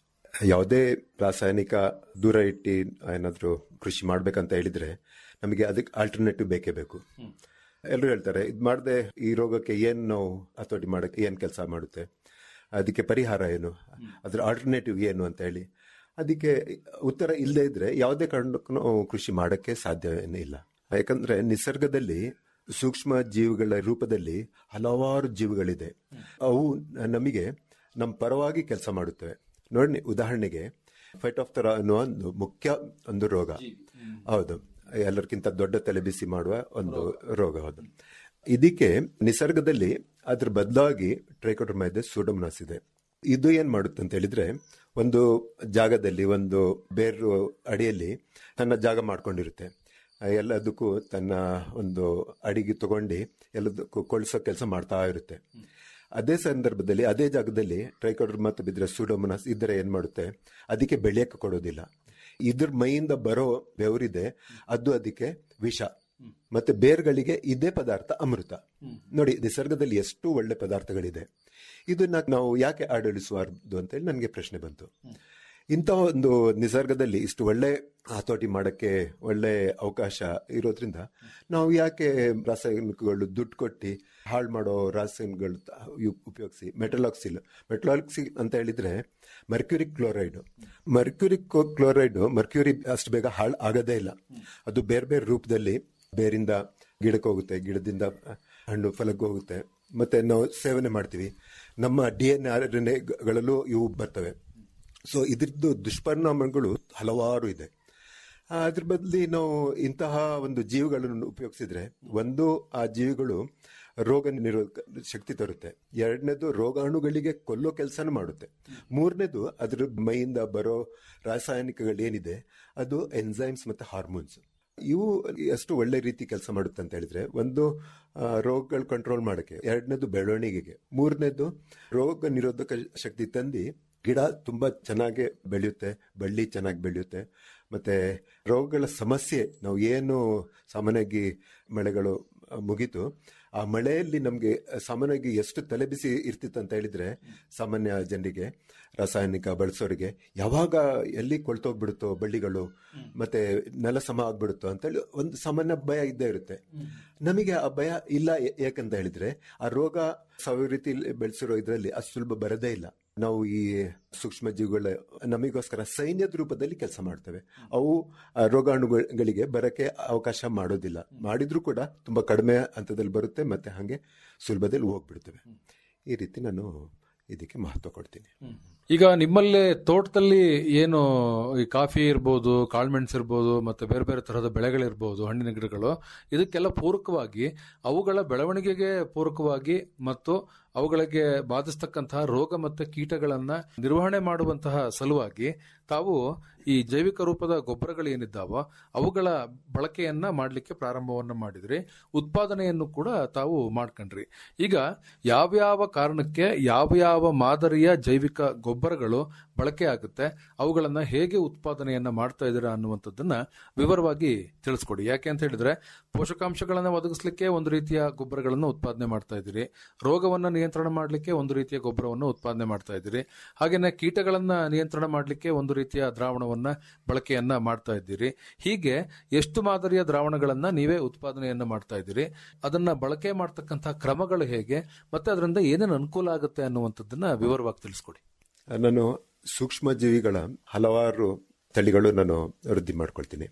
ಯಾವುದೇ ರಾಸಾಯನಿಕ ದೂರ ಇಟ್ಟು ಏನಾದರೂ ಕೃಷಿ ಮಾಡ್ಬೇಕಂತ ಹೇಳಿದ್ರೆ ನಮಗೆ ಅದಕ್ಕೆ ಆಲ್ಟರ್ನೇಟಿವ್ ಬೇಕೇ ಬೇಕು ಎಲ್ಲರೂ ಹೇಳ್ತಾರೆ ಇದು ಮಾಡದೆ ಈ ರೋಗಕ್ಕೆ ಏನು ನಾವು ಹತೋಟಿ ಮಾಡಕ್ಕೆ ಏನು ಕೆಲಸ ಮಾಡುತ್ತೆ ಅದಕ್ಕೆ ಪರಿಹಾರ ಏನು ಅದ್ರ ಆಲ್ಟರ್ನೇಟಿವ್ ಏನು ಅಂತ ಹೇಳಿ ಅದಕ್ಕೆ ಉತ್ತರ ಇಲ್ಲದೆ ಇದ್ರೆ ಯಾವುದೇ ಕಾರಣಕ್ಕೂ ನಾವು ಕೃಷಿ ಮಾಡಕ್ಕೆ ಸಾಧ್ಯನೇ ಇಲ್ಲ ಯಾಕಂದ್ರೆ ನಿಸರ್ಗದಲ್ಲಿ ಸೂಕ್ಷ್ಮ ಜೀವಿಗಳ ರೂಪದಲ್ಲಿ ಹಲವಾರು ಜೀವಿಗಳಿದೆ ಅವು ನಮಗೆ ನಮ್ಮ ಪರವಾಗಿ ಕೆಲಸ ಮಾಡುತ್ತವೆ ನೋಡಿ ಉದಾಹರಣೆಗೆ ಫೈಟ್ ಆಫ್ ತರ ಅನ್ನುವ ಒಂದು ಮುಖ್ಯ ಒಂದು ರೋಗ ಹೌದು ಎಲ್ಲರಿಗಿಂತ ದೊಡ್ಡ ತಲೆ ಬಿಸಿ ಮಾಡುವ ಒಂದು ರೋಗ ಅದು ಇದಕ್ಕೆ ನಿಸರ್ಗದಲ್ಲಿ ಅದ್ರ ಬದಲಾಗಿ ಟ್ರೈಕೋಟರ್ಮೈದಸ್ ಸೂಡೋಮನಾಸ್ ಇದೆ ಇದು ಏನ್ ಮಾಡುತ್ತೆ ಅಂತ ಹೇಳಿದ್ರೆ ಒಂದು ಜಾಗದಲ್ಲಿ ಒಂದು ಬೇರು ಅಡಿಯಲ್ಲಿ ತನ್ನ ಜಾಗ ಮಾಡ್ಕೊಂಡಿರುತ್ತೆ ಎಲ್ಲದಕ್ಕೂ ತನ್ನ ಒಂದು ಅಡಿಗೆ ತಗೊಂಡು ಎಲ್ಲದಕ್ಕೂ ಕೊಳಿಸೋ ಕೆಲಸ ಮಾಡ್ತಾ ಇರುತ್ತೆ ಅದೇ ಸಂದರ್ಭದಲ್ಲಿ ಅದೇ ಜಾಗದಲ್ಲಿ ಟ್ರೈಕೋಡರ್ ಮತ್ತು ಬಿದ್ರೆ ಸೂಡೋಮನಾಸ್ ಇದ್ರೆ ಏನ್ ಮಾಡುತ್ತೆ ಅದಕ್ಕೆ ಬೆಳೆಯಕ್ಕೆ ಕೊಡೋದಿಲ್ಲ ಇದ್ರ ಮೈಯಿಂದ ಬರೋ ಬೆವರಿದೆ ಅದು ಅದಕ್ಕೆ ವಿಷ ಮತ್ತೆ ಬೇರ್ಗಳಿಗೆ ಇದೇ ಪದಾರ್ಥ ಅಮೃತ ನೋಡಿ ನಿಸರ್ಗದಲ್ಲಿ ಎಷ್ಟು ಒಳ್ಳೆ ಪದಾರ್ಥಗಳಿದೆ ಇದನ್ನ ನಾವು ಯಾಕೆ ಆಡಳಿಸಬಾರ್ದು ಅಂತ ಹೇಳಿ ನನಗೆ ಪ್ರಶ್ನೆ ಬಂತು ಇಂತಹ ಒಂದು ನಿಸರ್ಗದಲ್ಲಿ ಇಷ್ಟು ಒಳ್ಳೆ ಹತೋಟಿ ಮಾಡಕ್ಕೆ ಒಳ್ಳೆ ಅವಕಾಶ ಇರೋದ್ರಿಂದ ನಾವು ಯಾಕೆ ರಾಸಾಯನಿಕಗಳು ದುಡ್ಡು ಕೊಟ್ಟು ಹಾಳು ಮಾಡೋ ರಾಸಾಯನಿಕಗಳು ಉಪಯೋಗಿಸಿ ಮೆಟಲಾಕ್ಸಿಲ್ ಮೆಟಲಾಕ್ಸಿಲ್ ಅಂತ ಹೇಳಿದ್ರೆ mercury chloride mercury chloride mercury ಅಷ್ಟು ಬೇಗ ಹಾಳು ಆಗೋದೇ ಇಲ್ಲ ಅದು ಬೇರೆ ಬೇರೆ ರೂಪದಲ್ಲಿ ಬೇರಿಂದ ಗಿಡಕ್ಕೆ ಹೋಗುತ್ತೆ ಗಿಡದಿಂದ ಹಣ್ಣು ಫಲಕ್ಕೆ ಹೋಗುತ್ತೆ ಮತ್ತೆ ನಾವು ಸೇವನೆ ಮಾಡ್ತೀವಿ ನಮ್ಮ ಡಿ ಎನ್ ಆರ್ ಎನ್ ಎಗಳಲ್ಲೂ ಇವು ಬರ್ತವೆ ಸೊ ಇದ್ರದ್ದು ದುಷ್ಪರಿಣಾಮಗಳು ಹಲವಾರು ಇದೆ ಅದ್ರ ಬದಲಿ ನಾವು ಇಂತಹ ಒಂದು ಜೀವಿಗಳನ್ನು ಉಪಯೋಗಿಸಿದ್ರೆ ಒಂದು ಆ ಜೀವಿಗಳು ರೋಗ ನಿರೋಧಕ ಶಕ್ತಿ ತರುತ್ತೆ ಎರಡನೇದು ರೋಗಾಣುಗಳಿಗೆ ಕೊಲ್ಲೋ ಕೆಲಸನೂ ಮಾಡುತ್ತೆ ಮೂರನೇದು ಅದ್ರ ಮೈಯಿಂದ ಬರೋ ರಾಸಾಯನಿಕಗಳೇನಿದೆ ಅದು ಎನ್ಸೈಮ್ಸ್ ಮತ್ತೆ ಹಾರ್ಮೋನ್ಸ್ ಇವು ಎಷ್ಟು ಒಳ್ಳೆ ರೀತಿ ಕೆಲಸ ಮಾಡುತ್ತೆ ಅಂತ ಹೇಳಿದ್ರೆ ಒಂದು ರೋಗಗಳು ಕಂಟ್ರೋಲ್ ಮಾಡಕ್ಕೆ ಎರಡನೇದು ಬೆಳವಣಿಗೆಗೆ ಮೂರನೇದು ರೋಗ ನಿರೋಧಕ ಶಕ್ತಿ ತಂದು ಗಿಡ ತುಂಬಾ ಚೆನ್ನಾಗಿ ಬೆಳೆಯುತ್ತೆ ಬಳ್ಳಿ ಚೆನ್ನಾಗಿ ಬೆಳೆಯುತ್ತೆ ಮತ್ತೆ ರೋಗಗಳ ಸಮಸ್ಯೆ ನಾವು ಏನು ಸಾಮಾನ್ಯವಾಗಿ ಮಳೆಗಳು ಮುಗೀತು ಆ ಮಳೆಯಲ್ಲಿ ನಮಗೆ ಸಾಮಾನ್ಯವಾಗಿ ಎಷ್ಟು ತಲೆಬಿಸಿ ಇರ್ತಿತ್ತು ಅಂತ ಹೇಳಿದ್ರೆ ಸಾಮಾನ್ಯ ಜನರಿಗೆ ರಾಸಾಯನಿಕ ಬಳಸೋರಿಗೆ ಯಾವಾಗ ಎಲ್ಲಿ ಕೊಳ್ತೋಗ್ಬಿಡುತ್ತೋ ಬಳ್ಳಿಗಳು ಮತ್ತೆ ನೆಲ ಸಮ ಆಗ್ಬಿಡುತ್ತೋ ಅಂತೇಳಿ ಒಂದು ಸಾಮಾನ್ಯ ಭಯ ಇದ್ದೇ ಇರುತ್ತೆ ನಮಗೆ ಆ ಭಯ ಇಲ್ಲ ಯಾಕಂತ ಹೇಳಿದ್ರೆ ಆ ರೋಗ ಸಾವಿರ ರೀತಿ ಬೆಳೆಸಿರೋ ಇದರಲ್ಲಿ ಅಷ್ಟು ಸುಲಭ ಬರದೇ ಇಲ್ಲ ನಾವು ಈ ಸೂಕ್ಷ್ಮ ಜೀವಿಗಳ ನಮಗೋಸ್ಕರ ಸೈನ್ಯದ ರೂಪದಲ್ಲಿ ಕೆಲಸ ಮಾಡ್ತವೆ ಅವು ರೋಗಾಣುಗಳಿಗೆ ಬರಕ್ಕೆ ಅವಕಾಶ ಮಾಡೋದಿಲ್ಲ ಮಾಡಿದ್ರೂ ಕೂಡ ತುಂಬಾ ಕಡಿಮೆ ಹಂತದಲ್ಲಿ ಬರುತ್ತೆ ಮತ್ತೆ ಹಾಗೆ ಸುಲಭದಲ್ಲಿ ಹೋಗ್ಬಿಡ್ತವೆ ಈ ರೀತಿ ನಾನು ಇದಕ್ಕೆ ಮಹತ್ವ ಕೊಡ್ತೀನಿ ಈಗ ನಿಮ್ಮಲ್ಲೇ ತೋಟದಲ್ಲಿ ಏನು ಈ ಕಾಫಿ ಇರ್ಬೋದು ಕಾಳ್ಮೆಣ್ಸ್ ಇರ್ಬೋದು ಮತ್ತೆ ಬೇರೆ ಬೇರೆ ತರಹದ ಬೆಳೆಗಳಿರ್ಬೋದು ಹಣ್ಣಿನ ಗಿಡಗಳು ಇದಕ್ಕೆಲ್ಲ ಪೂರಕವಾಗಿ ಅವುಗಳ ಬೆಳವಣಿಗೆಗೆ ಪೂರಕವಾಗಿ ಮತ್ತು ಅವುಗಳಿಗೆ ಬಾಧಿಸ್ತಕ್ಕಂತಹ ರೋಗ ಮತ್ತು ಕೀಟಗಳನ್ನ ನಿರ್ವಹಣೆ ಮಾಡುವಂತಹ ಸಲುವಾಗಿ ತಾವು ಈ ಜೈವಿಕ ರೂಪದ ಗೊಬ್ಬರಗಳು ಏನಿದ್ದಾವೋ ಅವುಗಳ ಬಳಕೆಯನ್ನ ಮಾಡಲಿಕ್ಕೆ ಪ್ರಾರಂಭವನ್ನ ಮಾಡಿದ್ರಿ ಉತ್ಪಾದನೆಯನ್ನು ಕೂಡ ತಾವು ಮಾಡ್ಕೊಂಡ್ರಿ ಈಗ ಯಾವ್ಯಾವ ಕಾರಣಕ್ಕೆ ಯಾವ ಯಾವ ಮಾದರಿಯ ಜೈವಿಕ ಗೊಬ್ಬರಗಳು ಬಳಕೆ ಆಗುತ್ತೆ ಅವುಗಳನ್ನ ಹೇಗೆ ಉತ್ಪಾದನೆಯನ್ನ ಮಾಡ್ತಾ ಇದ್ದೀರಾ ಅನ್ನುವಂಥದ್ದನ್ನ ವಿವರವಾಗಿ ತಿಳಿಸ್ಕೊಡಿ ಯಾಕೆ ಅಂತ ಹೇಳಿದ್ರೆ ಪೋಷಕಾಂಶಗಳನ್ನ ಒದಗಿಸ್ಲಿಕ್ಕೆ ಒಂದು ರೀತಿಯ ಗೊಬ್ಬರಗಳನ್ನು ಉತ್ಪಾದನೆ ಮಾಡ್ತಾ ಇದ್ದೀರಿ ರೋಗವನ್ನ ನಿಯಂತ್ರಣ ಮಾಡಲಿಕ್ಕೆ ಒಂದು ರೀತಿಯ ಗೊಬ್ಬರವನ್ನು ಉತ್ಪಾದನೆ ಮಾಡ್ತಾ ಇದ್ದೀರಿ ಹಾಗೇನೆ ಕೀಟಗಳನ್ನ ನಿಯಂತ್ರಣ ಮಾಡಲಿಕ್ಕೆ ಒಂದು ರೀತಿಯ ದ್ರಾವಣವನ್ನ ಬಳಕೆಯನ್ನ ಮಾಡ್ತಾ ಇದ್ದೀರಿ ಹೀಗೆ ಎಷ್ಟು ಮಾದರಿಯ ದ್ರಾವಣಗಳನ್ನ ನೀವೇ ಉತ್ಪಾದನೆಯನ್ನ ಮಾಡ್ತಾ ಇದ್ದೀರಿ ಅದನ್ನ ಬಳಕೆ ಮಾಡ್ತಕ್ಕಂತಹ ಕ್ರಮಗಳು ಹೇಗೆ ಮತ್ತೆ ಅದರಿಂದ ಏನೇನು ಅನುಕೂಲ ಆಗುತ್ತೆ ಅನ್ನುವಂಥದ್ದನ್ನ ವಿವರವಾಗಿ ತಿಳಿಸ್ಕೊಡಿ ನಾನು ಸೂಕ್ಷ್ಮ ಜೀವಿಗಳ ಹಲವಾರು ತಳಿಗಳು ನಾನು ವೃದ್ಧಿ ಮಾಡ್ಕೊಳ್ತೀನಿ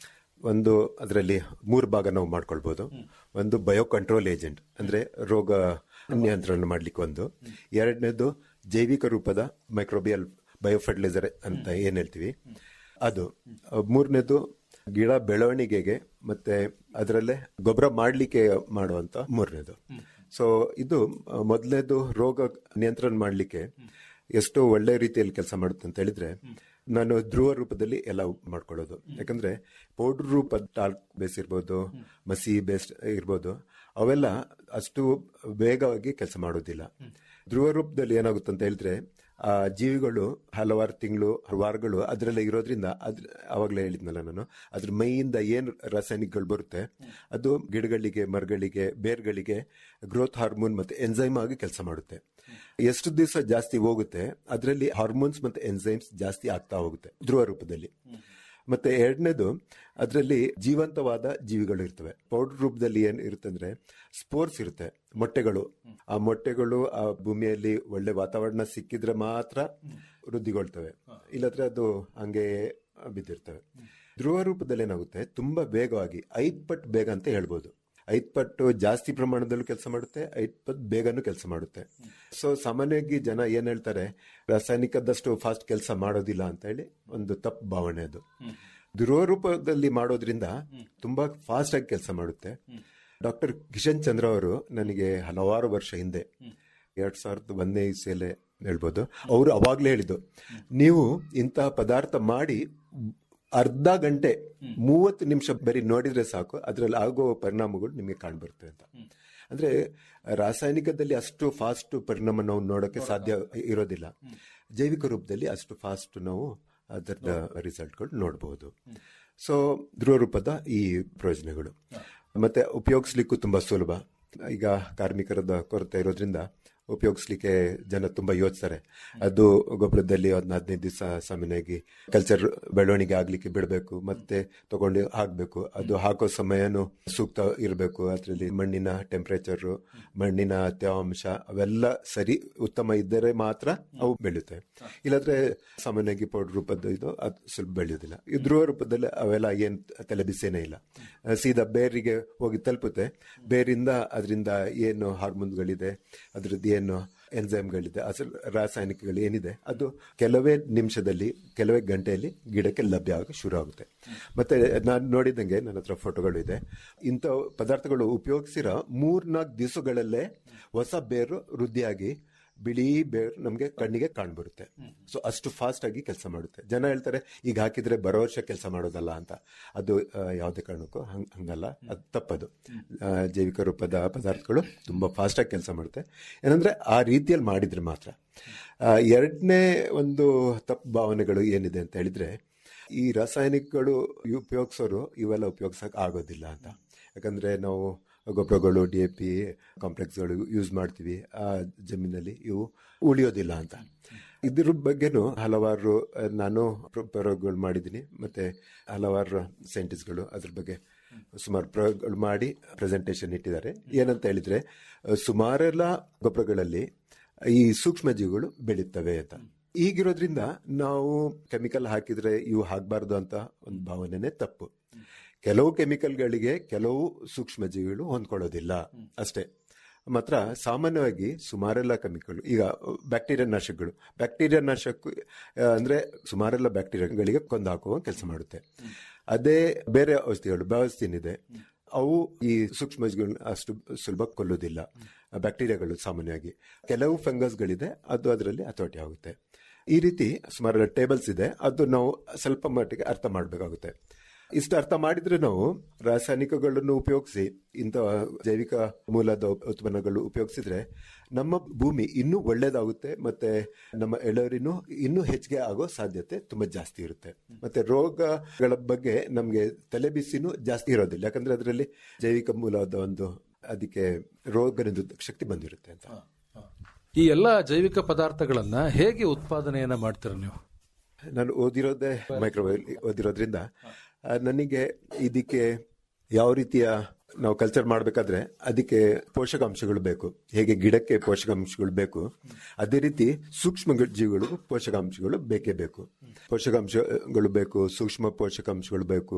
ಒಂದು ಅದರಲ್ಲಿ ಮೂರು ಭಾಗ ನಾವು ಮಾಡ್ಕೊಳ್ಬಹುದು ಒಂದು ಬಯೋ ಕಂಟ್ರೋಲ್ ಏಜೆಂಟ್ ಅಂದ್ರೆ ರೋಗ ನಿಯಂತ್ರಣ ಮಾಡ್ಲಿಕ್ಕೆ ಒಂದು ಎರಡನೇದು ಜೈವಿಕ ರೂಪದ ಮೈಕ್ರೋಬಿಯಲ್ ಬಯೋಫರ್ಟಿಲೈಸರ್ ಅಂತ ಏನ್ ಹೇಳ್ತೀವಿ ಅದು ಮೂರನೇದು ಗಿಡ ಬೆಳವಣಿಗೆಗೆ ಮತ್ತೆ ಅದರಲ್ಲೇ ಗೊಬ್ಬರ ಮಾಡ್ಲಿಕ್ಕೆ ಮಾಡುವಂತ ಮೂರನೇದು ಸೊ ಇದು ಮೊದಲನೇದು ರೋಗ ನಿಯಂತ್ರಣ ಮಾಡ್ಲಿಕ್ಕೆ ಎಷ್ಟು ಒಳ್ಳೆ ರೀತಿಯಲ್ಲಿ ಕೆಲಸ ಮಾಡುತ್ತೆ ಅಂತ ಹೇಳಿದ್ರೆ ನಾನು ಧ್ರುವ ರೂಪದಲ್ಲಿ ಎಲ್ಲ ಮಾಡ್ಕೊಳ್ಳೋದು ಯಾಕಂದ್ರೆ ಪೌಡರ್ ರೂಪ ಟಾಲ್ಕ್ ಬೇಸ್ ಇರ್ಬೋದು ಮಸಿ ಬೇಸ್ ಇರ್ಬೋದು ಅವೆಲ್ಲ ಅಷ್ಟು ವೇಗವಾಗಿ ಕೆಲಸ ಮಾಡೋದಿಲ್ಲ ಧ್ರುವ ರೂಪದಲ್ಲಿ ಏನಾಗುತ್ತೆ ಅಂತ ಹೇಳಿದ್ರೆ ಆ ಜೀವಿಗಳು ಹಲವಾರು ತಿಂಗಳು ವಾರಗಳು ಅದರಲ್ಲೇ ಇರೋದ್ರಿಂದ ಅದ್ರ ಅವಾಗಲೇ ಹೇಳಿದ್ನಲ್ಲ ನಾನು ಅದ್ರ ಮೈಯಿಂದ ಏನು ರಾಸಾಯನಿಕಗಳು ಬರುತ್ತೆ ಅದು ಗಿಡಗಳಿಗೆ ಮರಗಳಿಗೆ ಬೇರ್ಗಳಿಗೆ ಗ್ರೋತ್ ಹಾರ್ಮೋನ್ ಮತ್ತೆ ಎನ್ಸೈಮ್ ಆಗಿ ಕೆಲಸ ಮಾಡುತ್ತೆ ಎಷ್ಟು ದಿವಸ ಜಾಸ್ತಿ ಹೋಗುತ್ತೆ ಅದರಲ್ಲಿ ಹಾರ್ಮೋನ್ಸ್ ಮತ್ತೆ ಎನ್ಸೈಮ್ಸ್ ಜಾಸ್ತಿ ಆಗ್ತಾ ಹೋಗುತ್ತೆ ಧ್ರುವ ರೂಪದಲ್ಲಿ ಮತ್ತೆ ಎರಡನೇದು ಅದರಲ್ಲಿ ಜೀವಂತವಾದ ಜೀವಿಗಳು ಇರ್ತವೆ ಪೌಡರ್ ರೂಪದಲ್ಲಿ ಏನ್ ಇರುತ್ತೆ ಅಂದ್ರೆ ಸ್ಪೋರ್ಸ್ ಇರುತ್ತೆ ಮೊಟ್ಟೆಗಳು ಆ ಮೊಟ್ಟೆಗಳು ಆ ಭೂಮಿಯಲ್ಲಿ ಒಳ್ಳೆ ವಾತಾವರಣ ಸಿಕ್ಕಿದ್ರೆ ಮಾತ್ರ ವೃದ್ಧಿಗೊಳ್ತವೆ ಇಲ್ಲದ್ರೆ ಅದು ಹಂಗೆ ಬಿದ್ದಿರ್ತವೆ ಧ್ರುವ ರೂಪದಲ್ಲಿ ಏನಾಗುತ್ತೆ ತುಂಬಾ ವೇಗವಾಗಿ ಐದ್ ಪಟ್ಟು ಬೇಗ ಅಂತ ಹೇಳ್ಬೋದು ಐದ್ ಪಟ್ಟು ಜಾಸ್ತಿ ಪ್ರಮಾಣದಲ್ಲೂ ಕೆಲಸ ಮಾಡುತ್ತೆ ಐದ್ ಪಟ್ಟು ಬೇಗನೂ ಕೆಲಸ ಮಾಡುತ್ತೆ ಸೊ ಸಾಮಾನ್ಯವಾಗಿ ಜನ ಏನ್ ಹೇಳ್ತಾರೆ ರಾಸಾಯನಿಕದಷ್ಟು ಫಾಸ್ಟ್ ಕೆಲಸ ಮಾಡೋದಿಲ್ಲ ಅಂತ ಹೇಳಿ ಒಂದು ತಪ್ಪು ಭಾವನೆ ಅದು ಧ್ರುವ ರೂಪದಲ್ಲಿ ಮಾಡೋದ್ರಿಂದ ತುಂಬಾ ಫಾಸ್ಟ್ ಆಗಿ ಕೆಲಸ ಮಾಡುತ್ತೆ ಡಾಕ್ಟರ್ ಕಿಶನ್ ಚಂದ್ರ ಅವರು ನನಗೆ ಹಲವಾರು ವರ್ಷ ಹಿಂದೆ ಎರಡ್ ಸಾವಿರದ ಒಂದನೇ ಇಸೆಲೆ ಹೇಳ್ಬೋದು ಅವರು ಅವಾಗ್ಲೇ ಹೇಳಿದ್ದು ನೀವು ಇಂತಹ ಪದಾರ್ಥ ಮಾಡಿ ಅರ್ಧ ಗಂಟೆ ಮೂವತ್ತು ನಿಮಿಷ ಬರೀ ನೋಡಿದ್ರೆ ಸಾಕು ಅದರಲ್ಲಿ ಆಗೋ ಪರಿಣಾಮಗಳು ನಿಮಗೆ ಕಾಣ್ಬರುತ್ತೆ ಅಂತ ಅಂದ್ರೆ ರಾಸಾಯನಿಕದಲ್ಲಿ ಅಷ್ಟು ಫಾಸ್ಟ್ ಪರಿಣಾಮ ನಾವು ನೋಡೋಕೆ ಸಾಧ್ಯ ಇರೋದಿಲ್ಲ ಜೈವಿಕ ರೂಪದಲ್ಲಿ ಅಷ್ಟು ಫಾಸ್ಟ್ ನಾವು ಅದರ ರಿಸಲ್ಟ್ಗಳು ನೋಡಬಹುದು ಸೊ ಧ್ರುವ ರೂಪದ ಈ ಪ್ರಯೋಜನಗಳು ಮತ್ತೆ ಉಪಯೋಗಿಸ್ಲಿಕ್ಕೂ ತುಂಬಾ ಸುಲಭ ಈಗ ಕಾರ್ಮಿಕರದ ಕೊರತೆ ಇರೋದ್ರಿಂದ ಉಪಯೋಗಿಸ್ಲಿಕ್ಕೆ ಜನ ತುಂಬಾ ಯೋಚಿಸ್ತಾರೆ ಅದು ಗೊಬ್ಬರದಲ್ಲಿ ಒಂದು ಹದಿನೈದು ದಿವಸ ಸಾಮಾನ್ಯವಾಗಿ ಕಲ್ಚರ್ ಬೆಳವಣಿಗೆ ಆಗ್ಲಿಕ್ಕೆ ಬಿಡಬೇಕು ಮತ್ತೆ ತಗೊಂಡು ಹಾಕ್ಬೇಕು ಅದು ಹಾಕೋ ಸಮಯನೂ ಸೂಕ್ತ ಇರಬೇಕು ಅದರಲ್ಲಿ ಮಣ್ಣಿನ ಟೆಂಪರೇಚರ್ ಮಣ್ಣಿನ ತೇವಾಂಶ ಅವೆಲ್ಲ ಸರಿ ಉತ್ತಮ ಇದ್ದರೆ ಮಾತ್ರ ಅವು ಬೆಳೆಯುತ್ತೆ ಇಲ್ಲಾಂದ್ರೆ ಸಾಮಾನ್ಯವಾಗಿ ಪೌಡರ್ ರೂಪದ್ದು ಇದು ಅದು ಸ್ವಲ್ಪ ಬೆಳೆಯೋದಿಲ್ಲ ಈ ಧ್ರುವ ರೂಪದಲ್ಲಿ ಅವೆಲ್ಲ ಏನ್ ತಲೆ ಬಿಸಿನೇ ಇಲ್ಲ ಸೀದಾ ಬೇರಿಗೆ ಹೋಗಿ ತಲುಪುತ್ತೆ ಬೇರಿಂದ ಅದರಿಂದ ಏನು ಹಾರ್ಮೋನ್ಗಳಿದೆ ಅದ್ರದ್ದು ಏನು ಎನ್ಸೈಮ್ಗಳಿದೆ ಅಸಲು ರಾಸಾಯನಿಕಗಳು ಏನಿದೆ ಅದು ಕೆಲವೇ ನಿಮಿಷದಲ್ಲಿ ಕೆಲವೇ ಗಂಟೆಯಲ್ಲಿ ಗಿಡಕ್ಕೆ ಲಭ್ಯ ಆಗ ಶುರು ಆಗುತ್ತೆ ಮತ್ತೆ ನಾನು ನೋಡಿದಂಗೆ ನನ್ನ ಹತ್ರ ಫೋಟೋಗಳು ಇದೆ ಇಂಥ ಪದಾರ್ಥಗಳು ಉಪಯೋಗಿಸಿರೋ ಮೂರ್ನಾಲ್ಕು ದಿವಸಗಳಲ್ಲೇ ಹೊಸ ಬೇರು ವೃದ್ಧಿಯಾಗಿ ಬಿಳಿ ಬೇರು ನಮಗೆ ಕಣ್ಣಿಗೆ ಕಾಣ್ಬರುತ್ತೆ ಸೊ ಅಷ್ಟು ಫಾಸ್ಟ್ ಆಗಿ ಕೆಲಸ ಮಾಡುತ್ತೆ ಜನ ಹೇಳ್ತಾರೆ ಈಗ ಹಾಕಿದ್ರೆ ಬರೋ ವರ್ಷ ಕೆಲಸ ಮಾಡೋದಲ್ಲ ಅಂತ ಅದು ಆ, ಯಾವುದೇ ಕಾರಣಕ್ಕೂ ಹಂಗ್ ಹಂಗಲ್ಲ ಅದು ತಪ್ಪದು ಆ, ಜೈವಿಕ ರೂಪದ ಪದಾರ್ಥಗಳು ತುಂಬಾ ಫಾಸ್ಟ್ ಆಗಿ ಕೆಲಸ ಮಾಡುತ್ತೆ ಏನಂದ್ರೆ ಆ ರೀತಿಯಲ್ಲಿ ಮಾಡಿದ್ರೆ ಮಾತ್ರ ಎರಡನೇ ಒಂದು ತಪ್ಪು ಭಾವನೆಗಳು ಏನಿದೆ ಅಂತ ಹೇಳಿದ್ರೆ ಈ ರಾಸಾಯನಿಕಗಳು ಉಪಯೋಗಿಸೋರು ಇವೆಲ್ಲ ಉಪಯೋಗಿಸಕ್ ಆಗೋದಿಲ್ಲ ಅಂತ ಯಾಕಂದ್ರೆ ನಾವು ಗೊಬ್ಬರಗಳು ಡಿ ಎ ಪಿ ಕಾಂಪ್ಲೆಕ್ಸ್ಗಳು ಯೂಸ್ ಮಾಡ್ತೀವಿ ಆ ಜಮೀನಲ್ಲಿ ಇವು ಉಳಿಯೋದಿಲ್ಲ ಅಂತ ಇದ್ರ ಬಗ್ಗೆನೂ ಹಲವಾರು ಆ, ನಾನು ಪ್ರ- ಪ್ರಯೋಗಗಳು ಮಾಡಿದ್ದೀನಿ ಮತ್ತೆ ಹಲವಾರು ಸೈಂಟಿಸ್ಟ್ಗಳು ಅದ್ರ ಬಗ್ಗೆ ಸುಮಾರು ಪ್ರಯೋಗಗಳು ಮಾಡಿ ಪ್ರೆಸೆಂಟೇಶನ್ ಇಟ್ಟಿದ್ದಾರೆ ಏನಂತ ಹೇಳಿದ್ರೆ ಆ, ಸುಮಾರೆಲ್ಲ ಗೊಬ್ಬರಗಳಲ್ಲಿ ಈ ಸೂಕ್ಷ್ಮ ಜೀವಿಗಳು ಬೆಳೀತವೆ ಅಂತ ಈಗಿರೋದ್ರಿಂದ ನಾವು ಕೆಮಿಕಲ್ ಹಾಕಿದ್ರೆ ಇವು ಹಾಕಬಾರ್ದು ಅಂತ ಒಂದು ಭಾವನೆನೇ ತಪ್ಪು ಕೆಲವು ಕೆಮಿಕಲ್ಗಳಿಗೆ ಕೆಲವು ಸೂಕ್ಷ್ಮ ಜೀವಿಗಳು ಹೊಂದ್ಕೊಳ್ಳೋದಿಲ್ಲ ಅಷ್ಟೇ ಮಾತ್ರ ಸಾಮಾನ್ಯವಾಗಿ ಸುಮಾರೆಲ್ಲ ಕೆಮಿಕಲ್ ಈಗ ಬ್ಯಾಕ್ಟೀರಿಯಾ ನಾಶಕಗಳು ಬ್ಯಾಕ್ಟೀರಿಯಾ ನಾಶಕ ಆ, ಅಂದ್ರೆ ಸುಮಾರೆಲ್ಲ ಬ್ಯಾಕ್ಟೀರಿಯಾಗಳಿಗೆ ಕೊಂದು ಹಾಕುವ ಕೆಲಸ ಮಾಡುತ್ತೆ ಅದೇ ಬೇರೆ ಔಷಧಿಗಳು ಬ್ಯಾವಸ್ತಿನ್ ಇದೆ ಅವು ಈ ಸೂಕ್ಷ್ಮಜೀವಿಗಳನ್ನ ಅಷ್ಟು ಸುಲಭ ಕೊಲ್ಲೋದಿಲ್ಲ ಬ್ಯಾಕ್ಟೀರಿಯಾಗಳು ಸಾಮಾನ್ಯವಾಗಿ ಕೆಲವು ಫಂಗಸ್ಗಳಿದೆ ಅದು ಅದರಲ್ಲಿ ಹತೋಟಿ ಆಗುತ್ತೆ ಈ ರೀತಿ ಸುಮಾರು ಟೇಬಲ್ಸ್ ಇದೆ ಅದು ನಾವು ಸ್ವಲ್ಪ ಮಟ್ಟಿಗೆ ಅರ್ಥ ಮಾಡಬೇಕಾಗುತ್ತೆ ಇಷ್ಟು ಅರ್ಥ ಮಾಡಿದ್ರೆ ನಾವು ರಾಸಾಯನಿಕಗಳನ್ನು ಉಪಯೋಗಿಸಿ ಇಂಥ ಜೈವಿಕ ಮೂಲದ ಉತ್ಪನ್ನಗಳು ಉಪಯೋಗಿಸಿದ್ರೆ ನಮ್ಮ ಭೂಮಿ ಇನ್ನೂ ಒಳ್ಳೇದಾಗುತ್ತೆ ಮತ್ತೆ ನಮ್ಮ ಎಳವರಿನೂ ಇನ್ನೂ ಹೆಚ್ಚಿಗೆ ಆಗೋ ಸಾಧ್ಯತೆ ತುಂಬಾ ಜಾಸ್ತಿ ಇರುತ್ತೆ ಮತ್ತೆ ರೋಗಗಳ ಬಗ್ಗೆ ನಮಗೆ ತಲೆಬಿಸಿನೂ ಜಾಸ್ತಿ ಇರೋದಿಲ್ಲ ಯಾಕಂದ್ರೆ ಅದರಲ್ಲಿ ಜೈವಿಕ ಮೂಲದ ಒಂದು ಅದಕ್ಕೆ ರೋಗ ನಿರೋಧಕ ಶಕ್ತಿ ಬಂದಿರುತ್ತೆ ಅಂತ ಈ ಎಲ್ಲ ಜೈವಿಕ ಪದಾರ್ಥಗಳನ್ನ ಹೇಗೆ ಉತ್ಪಾದನೆಯನ್ನ ಮಾಡ್ತೀರ ನೀವು ನಾನು ಓದಿರೋದೇ ಮೈಕ್ರೋವೇವ್ ಓದಿರೋದ್ರಿಂದ ಆ, ನನಗೆ ಇದಕ್ಕೆ ಯಾವ ರೀತಿಯ ನಾವು ಕಲ್ಚರ್ ಮಾಡಬೇಕಾದ್ರೆ ಅದಕ್ಕೆ ಪೋಷಕಾಂಶಗಳು ಬೇಕು ಹೇಗೆ ಗಿಡಕ್ಕೆ ಪೋಷಕಾಂಶಗಳು ಬೇಕು ಅದೇ ರೀತಿ ಸೂಕ್ಷ್ಮ ಗಿ- ಜೀವಿಗಳಿಗೂ ಪೋಷಕಾಂಶಗಳು ಬೇಕೇ ಬೇಕು ಪೋಷಕಾಂಶಗಳು ಬೇಕು ಸೂಕ್ಷ್ಮ ಪೋಷಕಾಂಶಗಳು ಬೇಕು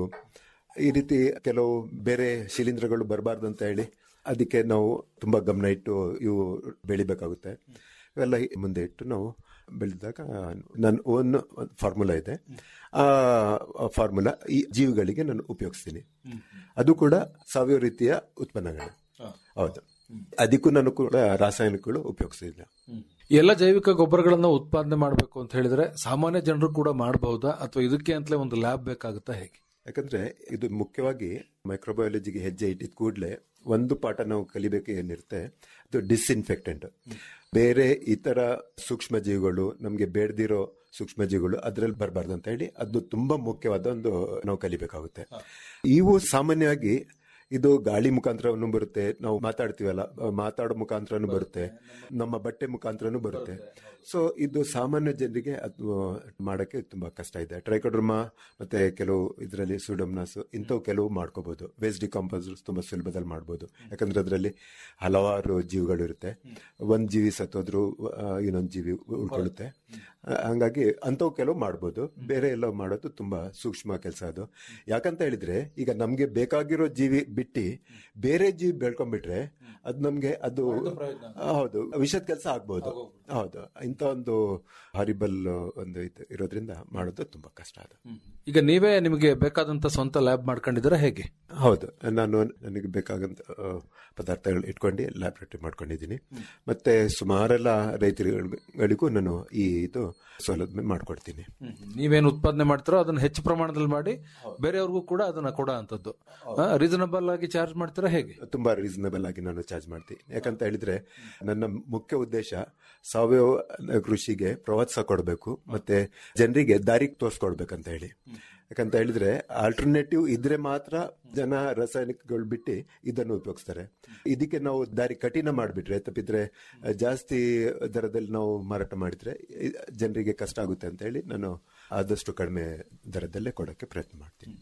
ಈ ರೀತಿ ಕೆಲವು ಬೇರೆ ಶಿಲೀಂಧ್ರಗಳು ಬರಬಾರ್ದು ಅಂತ ಹೇಳಿ ಅದಕ್ಕೆ ನಾವು ತುಂಬಾ ಗಮನ ಇಟ್ಟು ಇವು ಬೆಳಿಬೇಕಾಗುತ್ತೆ ಇವೆಲ್ಲ ಹಿ- ಮುಂದೆ ಇಟ್ಟು ನಾವು ಬೆಳೆದಾಗ ನನ್ನ ಓನ್ ಫಾರ್ಮುಲಾ ಇದೆ ಆ ಫಾರ್ಮುಲಾ ಈ ಜೀವಿಗಳಿಗೆ ನಾನು ಉಪಯೋಗಿಸ್ತೀನಿ ಅದು ಕೂಡ ಸಾವಯವ ರೀತಿಯ ಉತ್ಪನ್ನಗಳು ಹೌದು ಅದಕ್ಕೂ ನಾನು ಕೂಡ ರಾಸಾಯನಿಕಗಳು ಉಪಯೋಗಿಸಿಲ್ಲ ಈ ಎಲ್ಲ ಜೈವಿಕ ಗೊಬ್ಬರಗಳನ್ನ ಉತ್ಪಾದನೆ ಮಾಡಬೇಕು ಅಂತ ಹೇಳಿದ್ರೆ ಸಾಮಾನ್ಯ ಜನರು ಕೂಡ ಮಾಡಬಹುದಾ ಅಥವಾ ಇದಕ್ಕೆ ಅಂತಲೇ ಒಂದು ಲ್ಯಾಬ್ ಬೇಕಾಗುತ್ತಾ ಹೇಗೆ ಯಾಕಂದ್ರೆ ಇದು ಮುಖ್ಯವಾಗಿ ಮೈಕ್ರೋಬಯಾಲಜಿಗೆ ಹೆಜ್ಜೆ ಇಟ್ಟಿದ ಕೂಡಲೇ ಒಂದು ಪಾಠ ನಾವು ಕಲಿಬೇಕು ಏನಿರುತ್ತೆ ಅದು ಡಿಸ್ಇನ್ಫೆಕ್ಟೆಂಟ್ ಬೇರೆ ಇತರ ಸೂಕ್ಷ್ಮ ಜೀವಿಗಳು ನಮಗೆ ಬೇಡದಿರೋ ಸೂಕ್ಷ್ಮ ಜೀವಿಗಳು ಅದರಲ್ಲಿ ಬರಬಾರ್ದು ಅಂತ ಹೇಳಿ ಅದು ತುಂಬಾ ಮುಖ್ಯವಾದ ಒಂದು ನಾವು ಕಲಿಬೇಕಾಗುತ್ತೆ ಇವು ಸಾಮಾನ್ಯವಾಗಿ ಇದು ಗಾಳಿ ಮುಖಾಂತರನು ಬರುತ್ತೆ ನಾವು ಮಾತಾಡ್ತೀವಲ್ಲ ಆ, ಮಾತಾಡೋ ಮುಖಾಂತರನು ಬರುತ್ತೆ ನಮ್ಮ ಬಟ್ಟೆ ಮುಖಾಂತರನು ಬರುತ್ತೆ ಸೊ ಇದು ಸಾಮಾನ್ಯ ಜನರಿಗೆ ಅದು ಮಾಡಕ್ಕೆ ತುಂಬಾ ಕಷ್ಟ ಇದೆ ಟ್ರೈಕೋಡ್ರಮಾ ಮತ್ತೆ ಕೆಲವು ಇದರಲ್ಲಿ ಸುಡಮ್ನಾಸ್ ಇಂಥವು ಕೆಲವು ಮಾಡ್ಕೋಬಹುದು ವೇಸ್ಟ್ ಡಿಕಾಂಪೋಸರ್ಸ್ ತುಂಬಾ ಸುಲಭದಲ್ಲಿ ಮಾಡ್ಬೋದು ಯಾಕಂದ್ರೆ ಅದರಲ್ಲಿ ಹಲವಾರು ಜೀವಿಗಳು ಇರುತ್ತೆ ಒಂದ್ ಜೀವಿ ಸತ್ತೋದ್ರು ಆ, ಇನ್ನೊಂದ್ ಜೀವಿ ಉಳ್ಕೊಳ್ಳುತ್ತೆ ಆ, ಹಂಗಾಗಿ ಅಂಥವು ಕೆಲವು ಮಾಡ್ಬೋದು ಬೇರೆ ಎಲ್ಲ ಮಾಡೋದು ತುಂಬಾ ಸೂಕ್ಷ್ಮ ಕೆಲಸ ಅದು ಯಾಕಂತ ಹೇಳಿದ್ರೆ ಈಗ ನಮ್ಗೆ ಬೇಕಾಗಿರೋ ಜೀವಿ ಬಿಟ್ಟು ಬೇರೆ ಜೀವಿ ಬೆಳ್ಕೊಂಡ್ಬಿಟ್ರೆ ಅದು ನಮ್ಗೆ ಅದು ಹೌದು ವಿಷದ ಕೆಲಸ ಆಗ್ಬೋದು ಹೌದು ಇಂಥ ಒಂದು ಹಾರಿಬಲ್ ಒಂದು ಇದು ಇರೋದ್ರಿಂದ ಮಾಡೋದು ತುಂಬಾ ಕಷ್ಟ ಅದು ಈಗ ನೀವೇ ನಿಮಗೆ ಬೇಕಾದಂತ ಸ್ವಂತ ಲ್ಯಾಬ್ ಮಾಡ್ಕೊಂಡಿದ್ದೀರಾ ಹೇಗೆ ಹೌದು ನಾನು ನನಗೆ ಬೇಕಾಗಂತ ಆ, ಪದಾರ್ಥಗಳು ಇಟ್ಕೊಂಡು ಲ್ಯಾಬ್ರೇಟರಿ ಮಾಡ್ಕೊಂಡಿದ್ದೀನಿ ಮತ್ತೆ ಸುಮಾರೆಲ್ಲ ರೈತರುಗಳಿಗೂ ನಾನು ಈ ಇದು ಸೌಲಭ್ಯ ಮಾಡ್ಕೊಡ್ತೀನಿ ನೀವೇನು ಉತ್ಪಾದನೆ ಮಾಡ್ತೀರೋ ಅದನ್ನ ಹೆಚ್ಚು ಪ್ರಮಾಣದಲ್ಲಿ ಮಾಡಿ ಬೇರೆಯವ್ರಿಗೂ ಕೂಡ ಅದನ್ನ ಕೊಡೋ ಅಂತದ್ದು ರೀಸನಬಲ್ ಆಗಿ ಚಾರ್ಜ್ ಮಾಡ್ತೀರಾ ಹೇಗೆ ತುಂಬಾ ರೀಸನಬಲ್ ಆಗಿ ನಾನು ಚಾರ್ಜ್ ಮಾಡ್ತೀನಿ ಯಾಕಂತ ಹೇಳಿದ್ರೆ ನನ್ನ ಮುಖ್ಯ ಉದ್ದೇಶ ಸಾವಯವ ಕೃಷಿಗೆ ಪ್ರೋತ್ಸಾಹ ಕೊಡಬೇಕು ಮತ್ತೆ ಜನರಿಗೆ ದಾರಿ ತೋರಿಸ್ಕೊಡ್ಬೇಕಂತ ಹೇಳಿ ಯಾಕಂತ ಹೇಳಿದ್ರೆ ಆಲ್ಟರ್ನೇಟಿವ್ ಇದ್ರೆ ಮಾತ್ರ ಜನ ರಾಸಾಯನಿಕಗಳು ಬಿಟ್ಟು ಇದನ್ನು ಉಪಯೋಗಿಸ್ತಾರೆ ಇದಕ್ಕೆ ನಾವು ದಾರಿ ಕಠಿಣ ಮಾಡಿಬಿಟ್ರೆ ತಪ್ಪಿದ್ರೆ ಜಾಸ್ತಿ ದರದಲ್ಲಿ ನಾವು ಮಾರಾಟ ಮಾಡಿದ್ರೆ ಇ- ಜನರಿಗೆ ಕಷ್ಟ ಆಗುತ್ತೆ ಅಂತ ಹೇಳಿ ನಾನು ಆದಷ್ಟು ಕಡಿಮೆ ದರದಲ್ಲೇ ಕೊಡೋಕೆ ಪ್ರಯತ್ನ ಮಾಡ್ತೀನಿ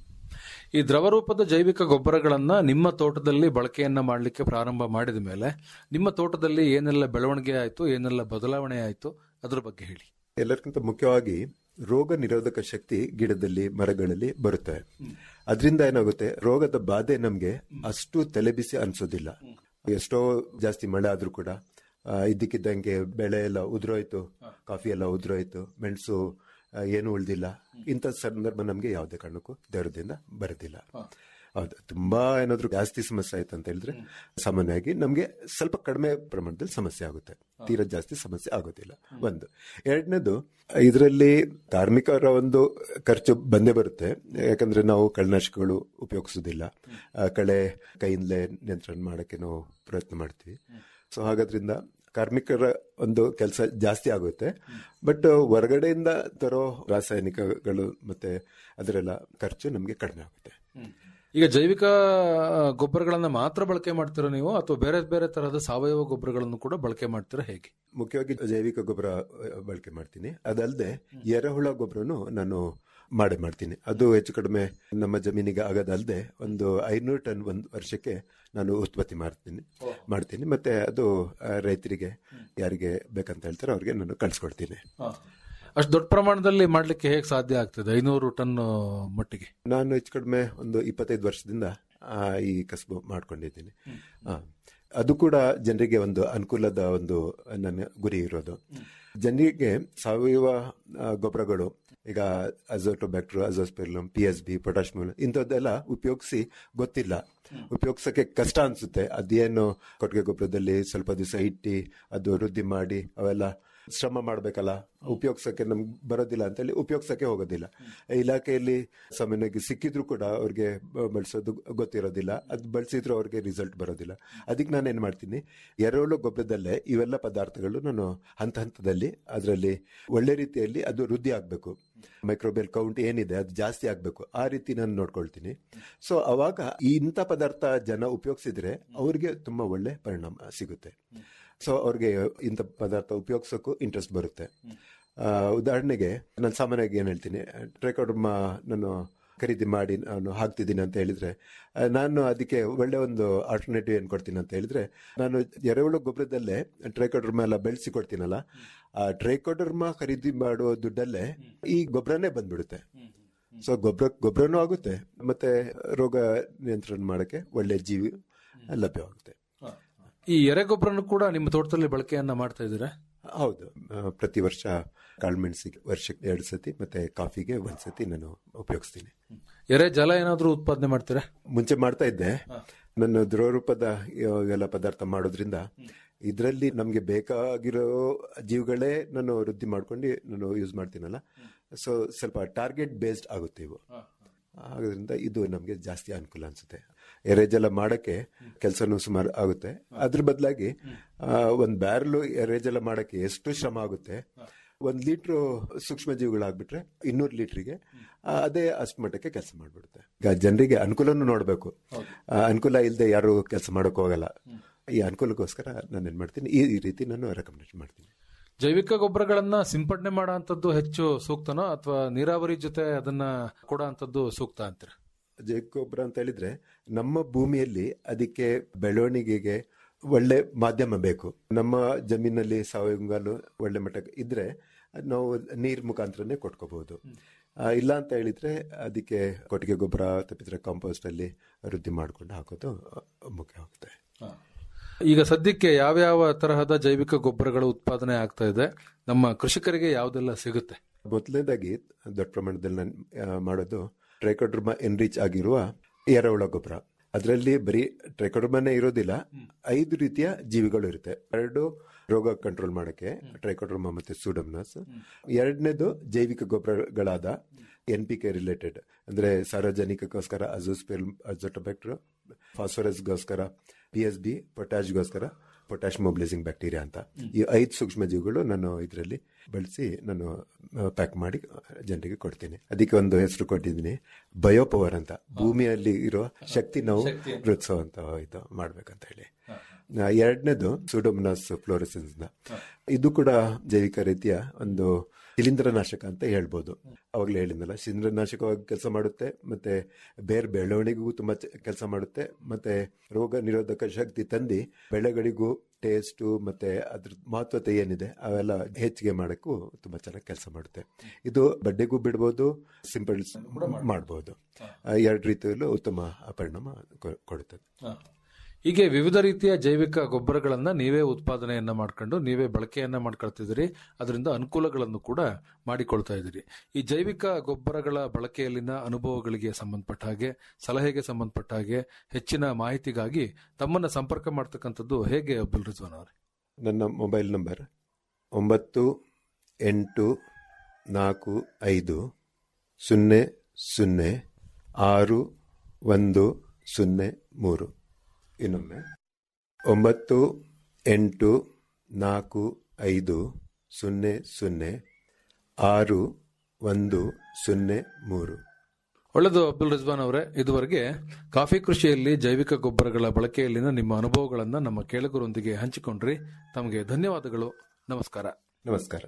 ಈ ದ್ರವ ರೂಪದ ಜೈವಿಕ ಗೊಬ್ಬರಗಳನ್ನ ನಿಮ್ಮ ತೋಟದಲ್ಲಿ ಬಳಕೆಯನ್ನ ಮಾಡಲಿಕ್ಕೆ ಪ್ರಾರಂಭ ಮಾಡಿದ ಮೇಲೆ ನಿಮ್ಮ ತೋಟದಲ್ಲಿ ಏನೆಲ್ಲ ಬೆಳವಣಿಗೆ ಆಯ್ತು ಏನೆಲ್ಲ ಬದಲಾವಣೆ ಆಯ್ತು ಅದ್ರ ಬಗ್ಗೆ ಹೇಳಿ ಎಲ್ಲರಿಗಿಂತ ಮುಖ್ಯವಾಗಿ ರೋಗ ನಿರೋಧಕ ಶಕ್ತಿ ಗಿಡದಲ್ಲಿ ಮರಗಳಲ್ಲಿ ಬರುತ್ತೆ ಅದರಿಂದ ಏನಾಗುತ್ತೆ ರೋಗದ ಬಾಧೆ ನಮ್ಗೆ ಅಷ್ಟು ತಲೆಬಿಸಿ ಅನ್ಸೋದಿಲ್ಲ ಎಷ್ಟೋ ಜಾಸ್ತಿ ಮಳೆ ಆದ್ರೂ ಕೂಡ ಆ, ಇದ್ದಕ್ಕಿದ್ದಂಗೆ ಬೆಳೆ ಎಲ್ಲ ಉದುರೋಯ್ತು ಕಾಫಿ ಎಲ್ಲ ಉದುರೋಯ್ತು ಮೆಣಸು ಆ, ಏನು ಉಳ್ದಿಲ್ಲ ಇಂಥ ಸಂದರ್ಭ ನಮ್ಗೆ ಯಾವುದೇ ಕಾರಣಕ್ಕೂ ದೇವರದಿಂದ ಬರೋದಿಲ್ಲ ಹೌದು ತುಂಬಾ ಏನಾದ್ರು ಜಾಸ್ತಿ ಸಮಸ್ಯೆ ಆಯ್ತು ಅಂತ ಹೇಳಿದ್ರೆ ಸಾಮಾನ್ಯವಾಗಿ ನಮ್ಗೆ ಸ್ವಲ್ಪ ಕಡಿಮೆ ಪ್ರಮಾಣದಲ್ಲಿ ಸಮಸ್ಯೆ ಆಗುತ್ತೆ ತೀರಾ ಜಾಸ್ತಿ ಸಮಸ್ಯೆ ಆಗೋದಿಲ್ಲ ಒಂದು ಎರಡನೇದು ಇದರಲ್ಲಿ ಕಾರ್ಮಿಕರ ಒಂದು ಖರ್ಚು ಬಂದೇ ಬರುತ್ತೆ ಯಾಕಂದ್ರೆ ನಾವು ಕಳೆನಾಶಕಗಳು ಉಪಯೋಗಿಸೋದಿಲ್ಲ ಆ, ಕಳೆ ಕೈಯಿಂದಲೇ ನಿಯಂತ್ರಣ ಮಾಡಕ್ಕೆ ನಾವು ಪ್ರಯತ್ನ ಮಾಡ್ತೀವಿ ಸೊ ಹಾಗಾದ್ರಿಂದ ಕಾರ್ಮಿಕರ ಒಂದು ಕೆಲಸ ಜಾಸ್ತಿ ಆಗುತ್ತೆ ಬಟ್ ಹೊರಗಡೆಯಿಂದ ತರೋ ರಾಸಾಯನಿಕಗಳು ಮತ್ತೆ ಅದರೆಲ್ಲ ಖರ್ಚು ನಮಗೆ ಕಡಿಮೆ ಆಗುತ್ತೆ ಈಗ ಜೈವಿಕ ಆ, ಗೊಬ್ಬರಗಳನ್ನ ಮಾತ್ರ ಬಳಕೆ ಮಾಡ್ತೀರಾ ನೀವು ಅಥವಾ ಬೇರೆ ಬೇರೆ ತರಹದ ಸಾವಯವ ಗೊಬ್ಬರಗಳನ್ನು ಕೂಡ ಬಳಕೆ ಮಾಡ್ತೀರಾ ಹೇಗೆ ಮುಖ್ಯವಾಗಿ ಜೈವಿಕ ಗೊಬ್ಬರ ಅಹ್, ಬಳಕೆ ಮಾಡ್ತೀನಿ ಅದಲ್ಲದೆ ಎರೆಹುಳ ಗೊಬ್ಬರನು ನಾನು ಮಾಡೇ ಮಾಡ್ತೀನಿ ಅದು ಹೆಚ್ಚು ಕಡಿಮೆ ನಮ್ಮ ಜಮೀನಿಗೆ ಆಗೋದಲ್ಲದೆ ಒಂದು ಐನೂರು ಟನ್ ಒಂದು ವರ್ಷಕ್ಕೆ ನಾನು ಉತ್ಪತ್ತಿ ಮಾಡ್ತೀನಿ ಮಾಡ್ತೀನಿ ಮತ್ತೆ ಅದು ಆ, ರೈತರಿಗೆ ಯಾರಿಗೆ ಬೇಕಂತ ಹೇಳ್ತಾರೆ ಅವ್ರಿಗೆ ನಾನು ಕಳ್ಸಿಕೊಡ್ತೀನಿ ಅಷ್ಟು ದೊಡ್ಡ ಪ್ರಮಾಣದಲ್ಲಿ ಮಾಡ್ಲಿಕ್ಕೆ ಹೇಗೆ ಸಾಧ್ಯ ಆಗ್ತದೆ ಐನೂರು ಟನ್ ಮಟ್ಟಿಗೆ ನಾನು ಹೆಚ್ಚು ಕಡಿಮೆ ಒಂದು ಇಪ್ಪತ್ತೈದು ವರ್ಷದಿಂದ ಆ, ಈ ಕಸಬು ಮಾಡ್ಕೊಂಡಿದ್ದೀನಿ ಆ, ಅದು ಕೂಡ ಜನರಿಗೆ ಒಂದು ಅನುಕೂಲದ ಒಂದು ನನ್ನ ಗುರಿ ಇರೋದು ಜನರಿಗೆ ಸಾವಯವ ಆ, ಗೊಬ್ಬರಗಳು ಈಗ azotobacter azospirillum P S B ಪೊಟಾಶ್ಮಲ್ ಇಂಥದ್ದೆಲ್ಲ ಉಪಯೋಗಿಸಿ ಗೊತ್ತಿಲ್ಲ ಉಪಯೋಗಿಸಕ್ಕೆ ಕಷ್ಟ ಅನ್ಸುತ್ತೆ ಅದೇನು ಕೊಟ್ಟಿಗೆ ಗೊಬ್ಬರದಲ್ಲಿ ಸ್ವಲ್ಪ ದಿವಸ ಇಟ್ಟು ಅದು ವೃದ್ಧಿ ಮಾಡಿ ಅವೆಲ್ಲ ಶ್ರಮ ಮಾಡ್ಬೇಕಲ್ಲ ಉಪಯೋಗಿಸಕ್ಕೆ ನಮ್ಗೆ ಬರೋದಿಲ್ಲ ಅಂತೇಳಿ ಉಪಯೋಗಿಸಕ್ಕೆ ಹೋಗೋದಿಲ್ಲ ಇಲಾಖೆಯಲ್ಲಿ ಸಾಮಾನ್ಯವಾಗಿ ಸಿಕ್ಕಿದ್ರು ಕೂಡ ಅವ್ರಿಗೆ ಬ- ಬಳಸೋದು ಗೊತ್ತಿರೋದಿಲ್ಲ ಅದು ಬಳಸಿದ್ರು ಅವ್ರಿಗೆ ರಿಸಲ್ಟ್ ಬರೋದಿಲ್ಲ ಅದಕ್ಕೆ ನಾನು ಏನ್ ಮಾಡ್ತೀನಿ ಎರೆಹುಳು ಗೊಬ್ಬರದಲ್ಲೇ ಇವೆಲ್ಲ ಪದಾರ್ಥಗಳು ನಾನು ಹಂತ ಹಂತದಲ್ಲಿ ಅದರಲ್ಲಿ ಒಳ್ಳೆ ರೀತಿಯಲ್ಲಿ ಅದು ವೃದ್ಧಿ ಆಗಬೇಕು ಮೈಕ್ರೋಬೇಲ್ ಕೌಂಟ್ ಏನಿದೆ ಅದು ಜಾಸ್ತಿ ಆಗಬೇಕು ಆ ರೀತಿ ನಾನು ನೋಡ್ಕೊಳ್ತೀನಿ ಸೊ ಅವಾಗ ಈ ಇಂಥ ಪದಾರ್ಥ ಜನ ಉಪಯೋಗಿಸಿದ್ರೆ ಅವ್ರಿಗೆ ತುಂಬಾ ಒಳ್ಳೆ ಪರಿಣಾಮ ಸಿಗುತ್ತೆ ಸೊ ಅವ್ರಿಗೆ ಇಂಥ ಪದಾರ್ಥ ಉಪಯೋಗಿಸೋಕ್ಕೂ ಇಂಟ್ರೆಸ್ಟ್ ಬರುತ್ತೆ ಆ, ಉದಾಹರಣೆಗೆ ನಾನು ಸಾಮಾನ್ಯವಾಗಿ ಏನು ಹೇಳ್ತೀನಿ ಟ್ರೈಕೋಡರ್ಮ ನಾನು ಖರೀದಿ ಮಾಡಿ ನಾನು ಹಾಕ್ತಿದ್ದೀನಿ ಅಂತ ಹೇಳಿದ್ರೆ ಆ, ನಾನು ಅದಕ್ಕೆ ಒಳ್ಳೆ ಒಂದು ಆಲ್ಟರ್ನೇಟಿವ್ ಏನು ಕೊಡ್ತೀನಿ ಅಂತ ಹೇಳಿದ್ರೆ ನಾನು ಎರೆಹುಳು ಗೊಬ್ಬರದಲ್ಲೇ ಟ್ರೈಕೋಡರ್ಮ ಎಲ್ಲ ಬೆಳೆಸಿ ಕೊಡ್ತೀನಲ್ಲ ಆ ಟ್ರೈಕೋಡರ್ಮ ಖರೀದಿ ಮಾಡುವ ದುಡ್ಡಲ್ಲೇ ಈ ಗೊಬ್ಬರನೇ ಬಂದ್ಬಿಡುತ್ತೆ ಸೊ ಗೊಬ್ಬರ ಗೊಬ್ಬರನೂ ಆಗುತ್ತೆ ಮತ್ತೆ ರೋಗ ನಿಯಂತ್ರಣ ಮಾಡಕ್ಕೆ ಒಳ್ಳೆ ಜೀವಿ ಲಭ್ಯವಾಗುತ್ತೆ ಈ ಎರೆಗೊಬ್ಬರನ್ನು ಕೂಡ ನಿಮ್ಮ ತೋಟದಲ್ಲಿ ಬಳಕೆಯನ್ನ ಮಾಡ್ತಾ ಇದ್ದೀರಾ ಹೌದು ಆ, ಪ್ರತಿ ವರ್ಷ ಕಾಳುಮೆಣಸಿಗೆ ವರ್ಷಕ್ಕೆ ಎರಡು ಸತಿ ಮತ್ತೆ ಕಾಫಿಗೆ ಒಂದ್ ಸತಿ ನಾನು ಉಪಯೋಗಿಸ್ತೀನಿ ಎರೆ ಜಲ ಏನಾದ್ರೂ ಉತ್ಪಾದನೆ ಮಾಡ್ತೀರಾ ಮುಂಚೆ ಮಾಡ್ತಾ ಇದ್ದೆ ನನ್ನ ದ್ರವರೂಪದ ಇವೆಲ್ಲ ಪದಾರ್ಥ ಮಾಡೋದ್ರಿಂದ ಇದರಲ್ಲಿ ನಮಗೆ ಬೇಕಾಗಿರೋ ಜೀವಿಗಳೇ ನಾನು ವೃದ್ಧಿ ಮಾಡ್ಕೊಂಡು ನಾನು ಯೂಸ್ ಮಾಡ್ತೀನಲ್ಲ ಸೊ ಸ್ವಲ್ಪ ಟಾರ್ಗೆಟ್ ಬೇಸ್ಡ್ ಆಗುತ್ತೆ ಇವು ಆಗೋದ್ರಿಂದ ಇದು ನಮಗೆ ಜಾಸ್ತಿ ಅನುಕೂಲ ಅನ್ಸುತ್ತೆ ಎರೆಜಲ ಮಾಡಕ್ಕೆ ಕೆಲಸನೂ ಸುಮಾರು ಆಗುತ್ತೆ ಅದ್ರ ಬದಲಾಗಿ ಒಂದು ಬ್ಯಾರಲು ಎರೆಜಲ ಮಾಡಕ್ಕೆ ಎಷ್ಟು ಶ್ರಮ ಆಗುತ್ತೆ ಒಂದ್ ಲೀಟ್ರು ಸೂಕ್ಷ್ಮ ಜೀವಿಗಳಾಗ್ಬಿಟ್ರೆ ಇನ್ನೂರು ಲೀಟ್ರಿಗೆ ಆ, ಅದೇ ಅಷ್ಟು ಮಟ್ಟಕ್ಕೆ ಕೆಲಸ ಮಾಡ್ಬಿಡುತ್ತೆ ಈಗ ಜನರಿಗೆ ಅನುಕೂಲನೂ ನೋಡಬೇಕು ಅನುಕೂಲ ಇಲ್ಲದೆ ಯಾರು ಕೆಲಸ ಮಾಡಕ್ ಹೋಗಲ್ಲ ಈ ಅನುಕೂಲಕ್ಕೋಸ್ಕರ ನಾನು ಏನ್ ಮಾಡ್ತೀನಿ ಈ ಈ ರೀತಿ ನಾನು ರೆಕಮೆಂಡೇಶನ್ ಮಾಡ್ತೀನಿ ಜೈವಿಕ ಗೊಬ್ಬರಗಳನ್ನ ಸಿಂಪಡಣೆ ಮಾಡೋ ಅಂತದ್ದು ಹೆಚ್ಚು ಸೂಕ್ತನೋ ಅಥವಾ ನೀರಾವರಿ ಜೊತೆ ಅದನ್ನ ಕೊಡೋ ಅಂತದ್ದು ಸೂಕ್ತ ಅಂತೀರ ಜೈವಿಕ ಗೊಬ್ಬರ ಅಂತ ಹೇಳಿದ್ರೆ ನಮ್ಮ ಭೂಮಿಯಲ್ಲಿ ಅದಕ್ಕೆ ಬೆಳವಣಿಗೆಗೆ ಒಳ್ಳೆ ಮಾಧ್ಯಮ ಬೇಕು ನಮ್ಮ ಜಮೀನಲ್ಲಿ ಸಾವಯವ ಒಳ್ಳೆ ಮಟ್ಟ ಇದ್ರೆ ಅದ್ ನಾವು ನೀರ್ ಮುಖಾಂತರನೇ ಕೊಟ್ಕೋಬಹುದು ಆ, ಇಲ್ಲ ಅಂತ ಹೇಳಿದ್ರೆ ಅದಕ್ಕೆ ಕೊಟ್ಟಿಗೆ ಗೊಬ್ಬರ ತಪ್ಪಿದ್ರೆ ಕಾಂಪೋಸ್ಟ್ ಅಲ್ಲಿ ವೃದ್ಧಿ ಮಾಡ್ಕೊಂಡು ಹಾಕೋದು ಆ, ಮುಖ್ಯ ಆಗುತ್ತೆ ಈಗ ಸದ್ಯಕ್ಕೆ ಯಾವ್ಯಾವ ತರಹದ ಜೈವಿಕ ಗೊಬ್ಬರಗಳ ಉತ್ಪಾದನೆ ಆಗ್ತಾ ಇದೆ ನಮ್ಮ ಕೃಷಿಕರಿಗೆ ಯಾವ್ದೆಲ್ಲ ಸಿಗುತ್ತೆ ಮೊದಲನೇದಾಗಿ ದೊಡ್ಡ ಪ್ರಮಾಣದಲ್ಲಿ ನಾನು ಆ, ಮಾಡೋದು ಟ್ರೈಕೋಡ್ರಮ ಎನ್ರಿಚ್ ಆಗಿರುವ ಎರೆಹುಳ ಗೊಬ್ಬರ ಅದರಲ್ಲಿ ಬರೀ ಟ್ರೈಕೋಡ್ರಮನೇ ಇರೋದಿಲ್ಲ ಐದು ರೀತಿಯ ಜೀವಿಗಳು ಇರುತ್ತೆ ಎರಡು ರೋಗ ಕಂಟ್ರೋಲ್ ಮಾಡಕ್ಕೆ ಟ್ರೈಕೋಡ್ರಮ ಮತ್ತೆ ಸೂಡಮ್ನಸ್ ಎರಡನೇದು ಜೈವಿಕ ಗೊಬ್ಬರಗಳಾದ ಎನ್ ಪಿ ಕೆ ರಿಲೇಟೆಡ್ ಅಂದ್ರೆ ಸಾರ್ವಜನಿಕಕ್ಕೋಸ್ಕರ ಅಜೋಸ್ಪೆಲ್ ಅಜೋಟೋಬ್ಯಾಕ್ಟರ್ ಫಾಸ್ಫರಸ್ಗೋಸ್ಕರ ಪಿ ಎಸ್ ಬಿ ಪೊಟ್ಯಾಶ್ಗೋಸ್ಕರ ಪೊಟ್ಯಾಶ್ ಮೊಬಿಲೈಸಿಂಗ್ ಬ್ಯಾಕ್ಟೀರಿಯಾ ಅಂತ ಈ ಐದು ಸೂಕ್ಷ್ಮ ಜೀವಿಗಳು ನಾನು ಇದರಲ್ಲಿ ಬಳಸಿ ನಾನು ಪ್ಯಾಕ್ ಮಾಡಿ ಜನರಿಗೆ ಕೊಡ್ತೀನಿ ಅದಕ್ಕೆ ಒಂದು ಹೆಸರು ಕೊಟ್ಟಿದ್ದೀನಿ ಬಯೋಪವರ್ ಅಂತ ಭೂಮಿಯಲ್ಲಿ ಇರೋ ಶಕ್ತಿ ನಾವು ವೃತ್ಸವಂತ ಇದು ಮಾಡ್ಬೇಕಂತ ಹೇಳಿ ಆ, ಎರಡನೇದು ಸುಡೋಮನಾಸ್ ಫ್ಲೋರೆಸೆನ್ಸ್ ಇದು ಕೂಡ ಜೈವಿಕ ರೀತಿಯ ಒಂದು ಶಿಲೀಂಧ್ರನಾಶಕ ಅಂತ ಹೇಳ್ಬೋದು ಅವಾಗಲೇ ಹೇಳಿದ್ನಲ್ಲ ಶಿಲೀಂಧ್ರನಾಶಕವಾಗಿ ಕೆಲಸ ಮಾಡುತ್ತೆ ಮತ್ತೆ ಬೇರೆ ಬೆಳವಣಿಗೆಗೂ ತುಂಬಾ ಕೆಲಸ ಮಾಡುತ್ತೆ ಮತ್ತೆ ರೋಗ ನಿರೋಧಕ ಶಕ್ತಿ ತಂದು ಬೆಳೆಗಳಿಗೂ ಟೇಸ್ಟು ಮತ್ತೆ ಅದ್ರ ಮಹತ್ವತೆ ಏನಿದೆ ಅವೆಲ್ಲ ಹೆಚ್ಚಿಗೆ ಮಾಡಕ್ಕೂ ತುಂಬಾ ಚೆನ್ನಾಗಿ ಕೆಲಸ ಮಾಡುತ್ತೆ ಇದು ಬಡ್ಡೆಗೂ ಬಿಡ್ಬೋದು ಸಿಂಪಲ್ ಮಾಡ್ಬೋದು ಆ, ಎರಡು ರೀತಿಯಲ್ಲೂ ಉತ್ತಮ ಪರಿಣಾಮ ಕೊ- ಕೊಡುತ್ತದೆ ಹೀಗೆ ವಿವಿಧ ರೀತಿಯ ಜೈವಿಕ ಗೊಬ್ಬರಗಳನ್ನ ನೀವೇ ಉತ್ಪಾದನೆಯನ್ನ ಮಾಡ್ಕೊಂಡು ನೀವೇ ಬಳಕೆಯನ್ನ ಮಾಡ್ಕೊಳ್ತಿದ್ದೀರಿ ಅದರಿಂದ ಅನುಕೂಲಗಳನ್ನು ಕೂಡ ಮಾಡಿಕೊಳ್ತಾ ಇದ್ದೀರಿ ಈ ಜೈವಿಕ ಗೊಬ್ಬರಗಳ ಬಳಕೆಯಲ್ಲಿನ ಅನುಭವಗಳಿಗೆ ಸಂಬಂಧಪಟ್ಟ ಹಾಗೆ ಸಲಹೆಗೆ ಸಂಬಂಧಪಟ್ಟ ಹಾಗೆ ಹೆಚ್ಚಿನ ಮಾಹಿತಿಗಾಗಿ ತಮ್ಮನ್ನ ಸಂಪರ್ಕ ಮಾಡ್ತಕ್ಕಂಥದ್ದು ಹೇಗೆ ಅಬ್ದುಲ್ ರಿಜ್ವಾನ್ ಅವರೇ ನನ್ನ ಮೊಬೈಲ್ ನಂಬರ್ ಒಂಬತ್ತು ಎಂಟು ನಾಲ್ಕು ಐದು ಸೊನ್ನೆ ಸೊನ್ನೆ ಆರು ಒಂದು ಸೊನ್ನೆ ಮೂರು ಇನ್ನೊಮ್ಮೆ ಒಂಬತ್ತು ಎಂಟು ನಾಲ್ಕು ಐದು ಸೊನ್ನೆ ಸೊನ್ನೆ ಆರು ಒಂದು ಸೊನ್ನೆ ಮೂರು ಒಳ್ಳೆದು ಅಬ್ದುಲ್ ರಿಜ್ವಾನ್ ಅವರೇ ಇದುವರೆಗೆ ಕಾಫಿ ಕೃಷಿಯಲ್ಲಿ ಜೈವಿಕ ಗೊಬ್ಬರಗಳ ಬಳಕೆಯಲ್ಲಿನ ನಿಮ್ಮ ಅನುಭವಗಳನ್ನ ನಮ್ಮ ಕೇಳುಗರೊಂದಿಗೆ ಹಂಚಿಕೊಂಡ್ರಿ ತಮಗೆ ಧನ್ಯವಾದಗಳು ನಮಸ್ಕಾರ ನಮಸ್ಕಾರ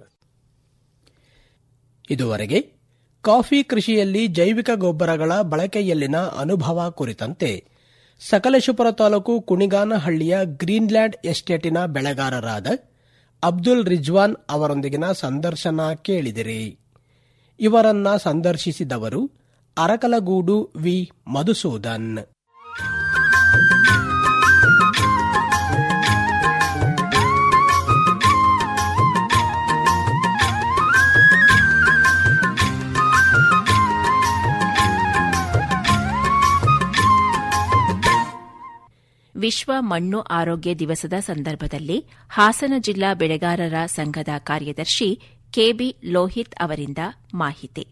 ಇದುವರೆಗೆ ಕಾಫಿ ಕೃಷಿಯಲ್ಲಿ ಜೈವಿಕ ಗೊಬ್ಬರಗಳ ಬಳಕೆಯಲ್ಲಿನ ಅನುಭವ ಕುರಿತಂತೆ ಸಕಲೇಶಪುರ ತಾಲೂಕು ಕುಣಿಗಾನಹಳ್ಳಿಯ ಗ್ರೀನ್ಲ್ಯಾಂಡ್ ಎಸ್ಟೇಟಿನ ಬೆಳೆಗಾರರಾದ ಅಬ್ದುಲ್ ರಿಜ್ವಾನ್ ಅವರೊಂದಿಗಿನ ಸಂದರ್ಶನ ಕೇಳಿದಿರಿ ಇವರನ್ನ ಸಂದರ್ಶಿಸಿದವರು ಅರಕಲಗೂಡು ವಿ ಮಧುಸೂದನ್ ವಿಶ್ವ ಮಣ್ಣು ಆರೋಗ್ಯ ದಿವಸದ ಸಂದರ್ಭದಲ್ಲಿ ಹಾಸನ ಜಿಲ್ಲಾ ಬೆಳೆಗಾರರ ಸಂಘದ ಕಾರ್ಯದರ್ಶಿ ಕೆಬಿ ಲೋಹಿತ್ ಅವರಿಂದ ಮಾಹಿತಿ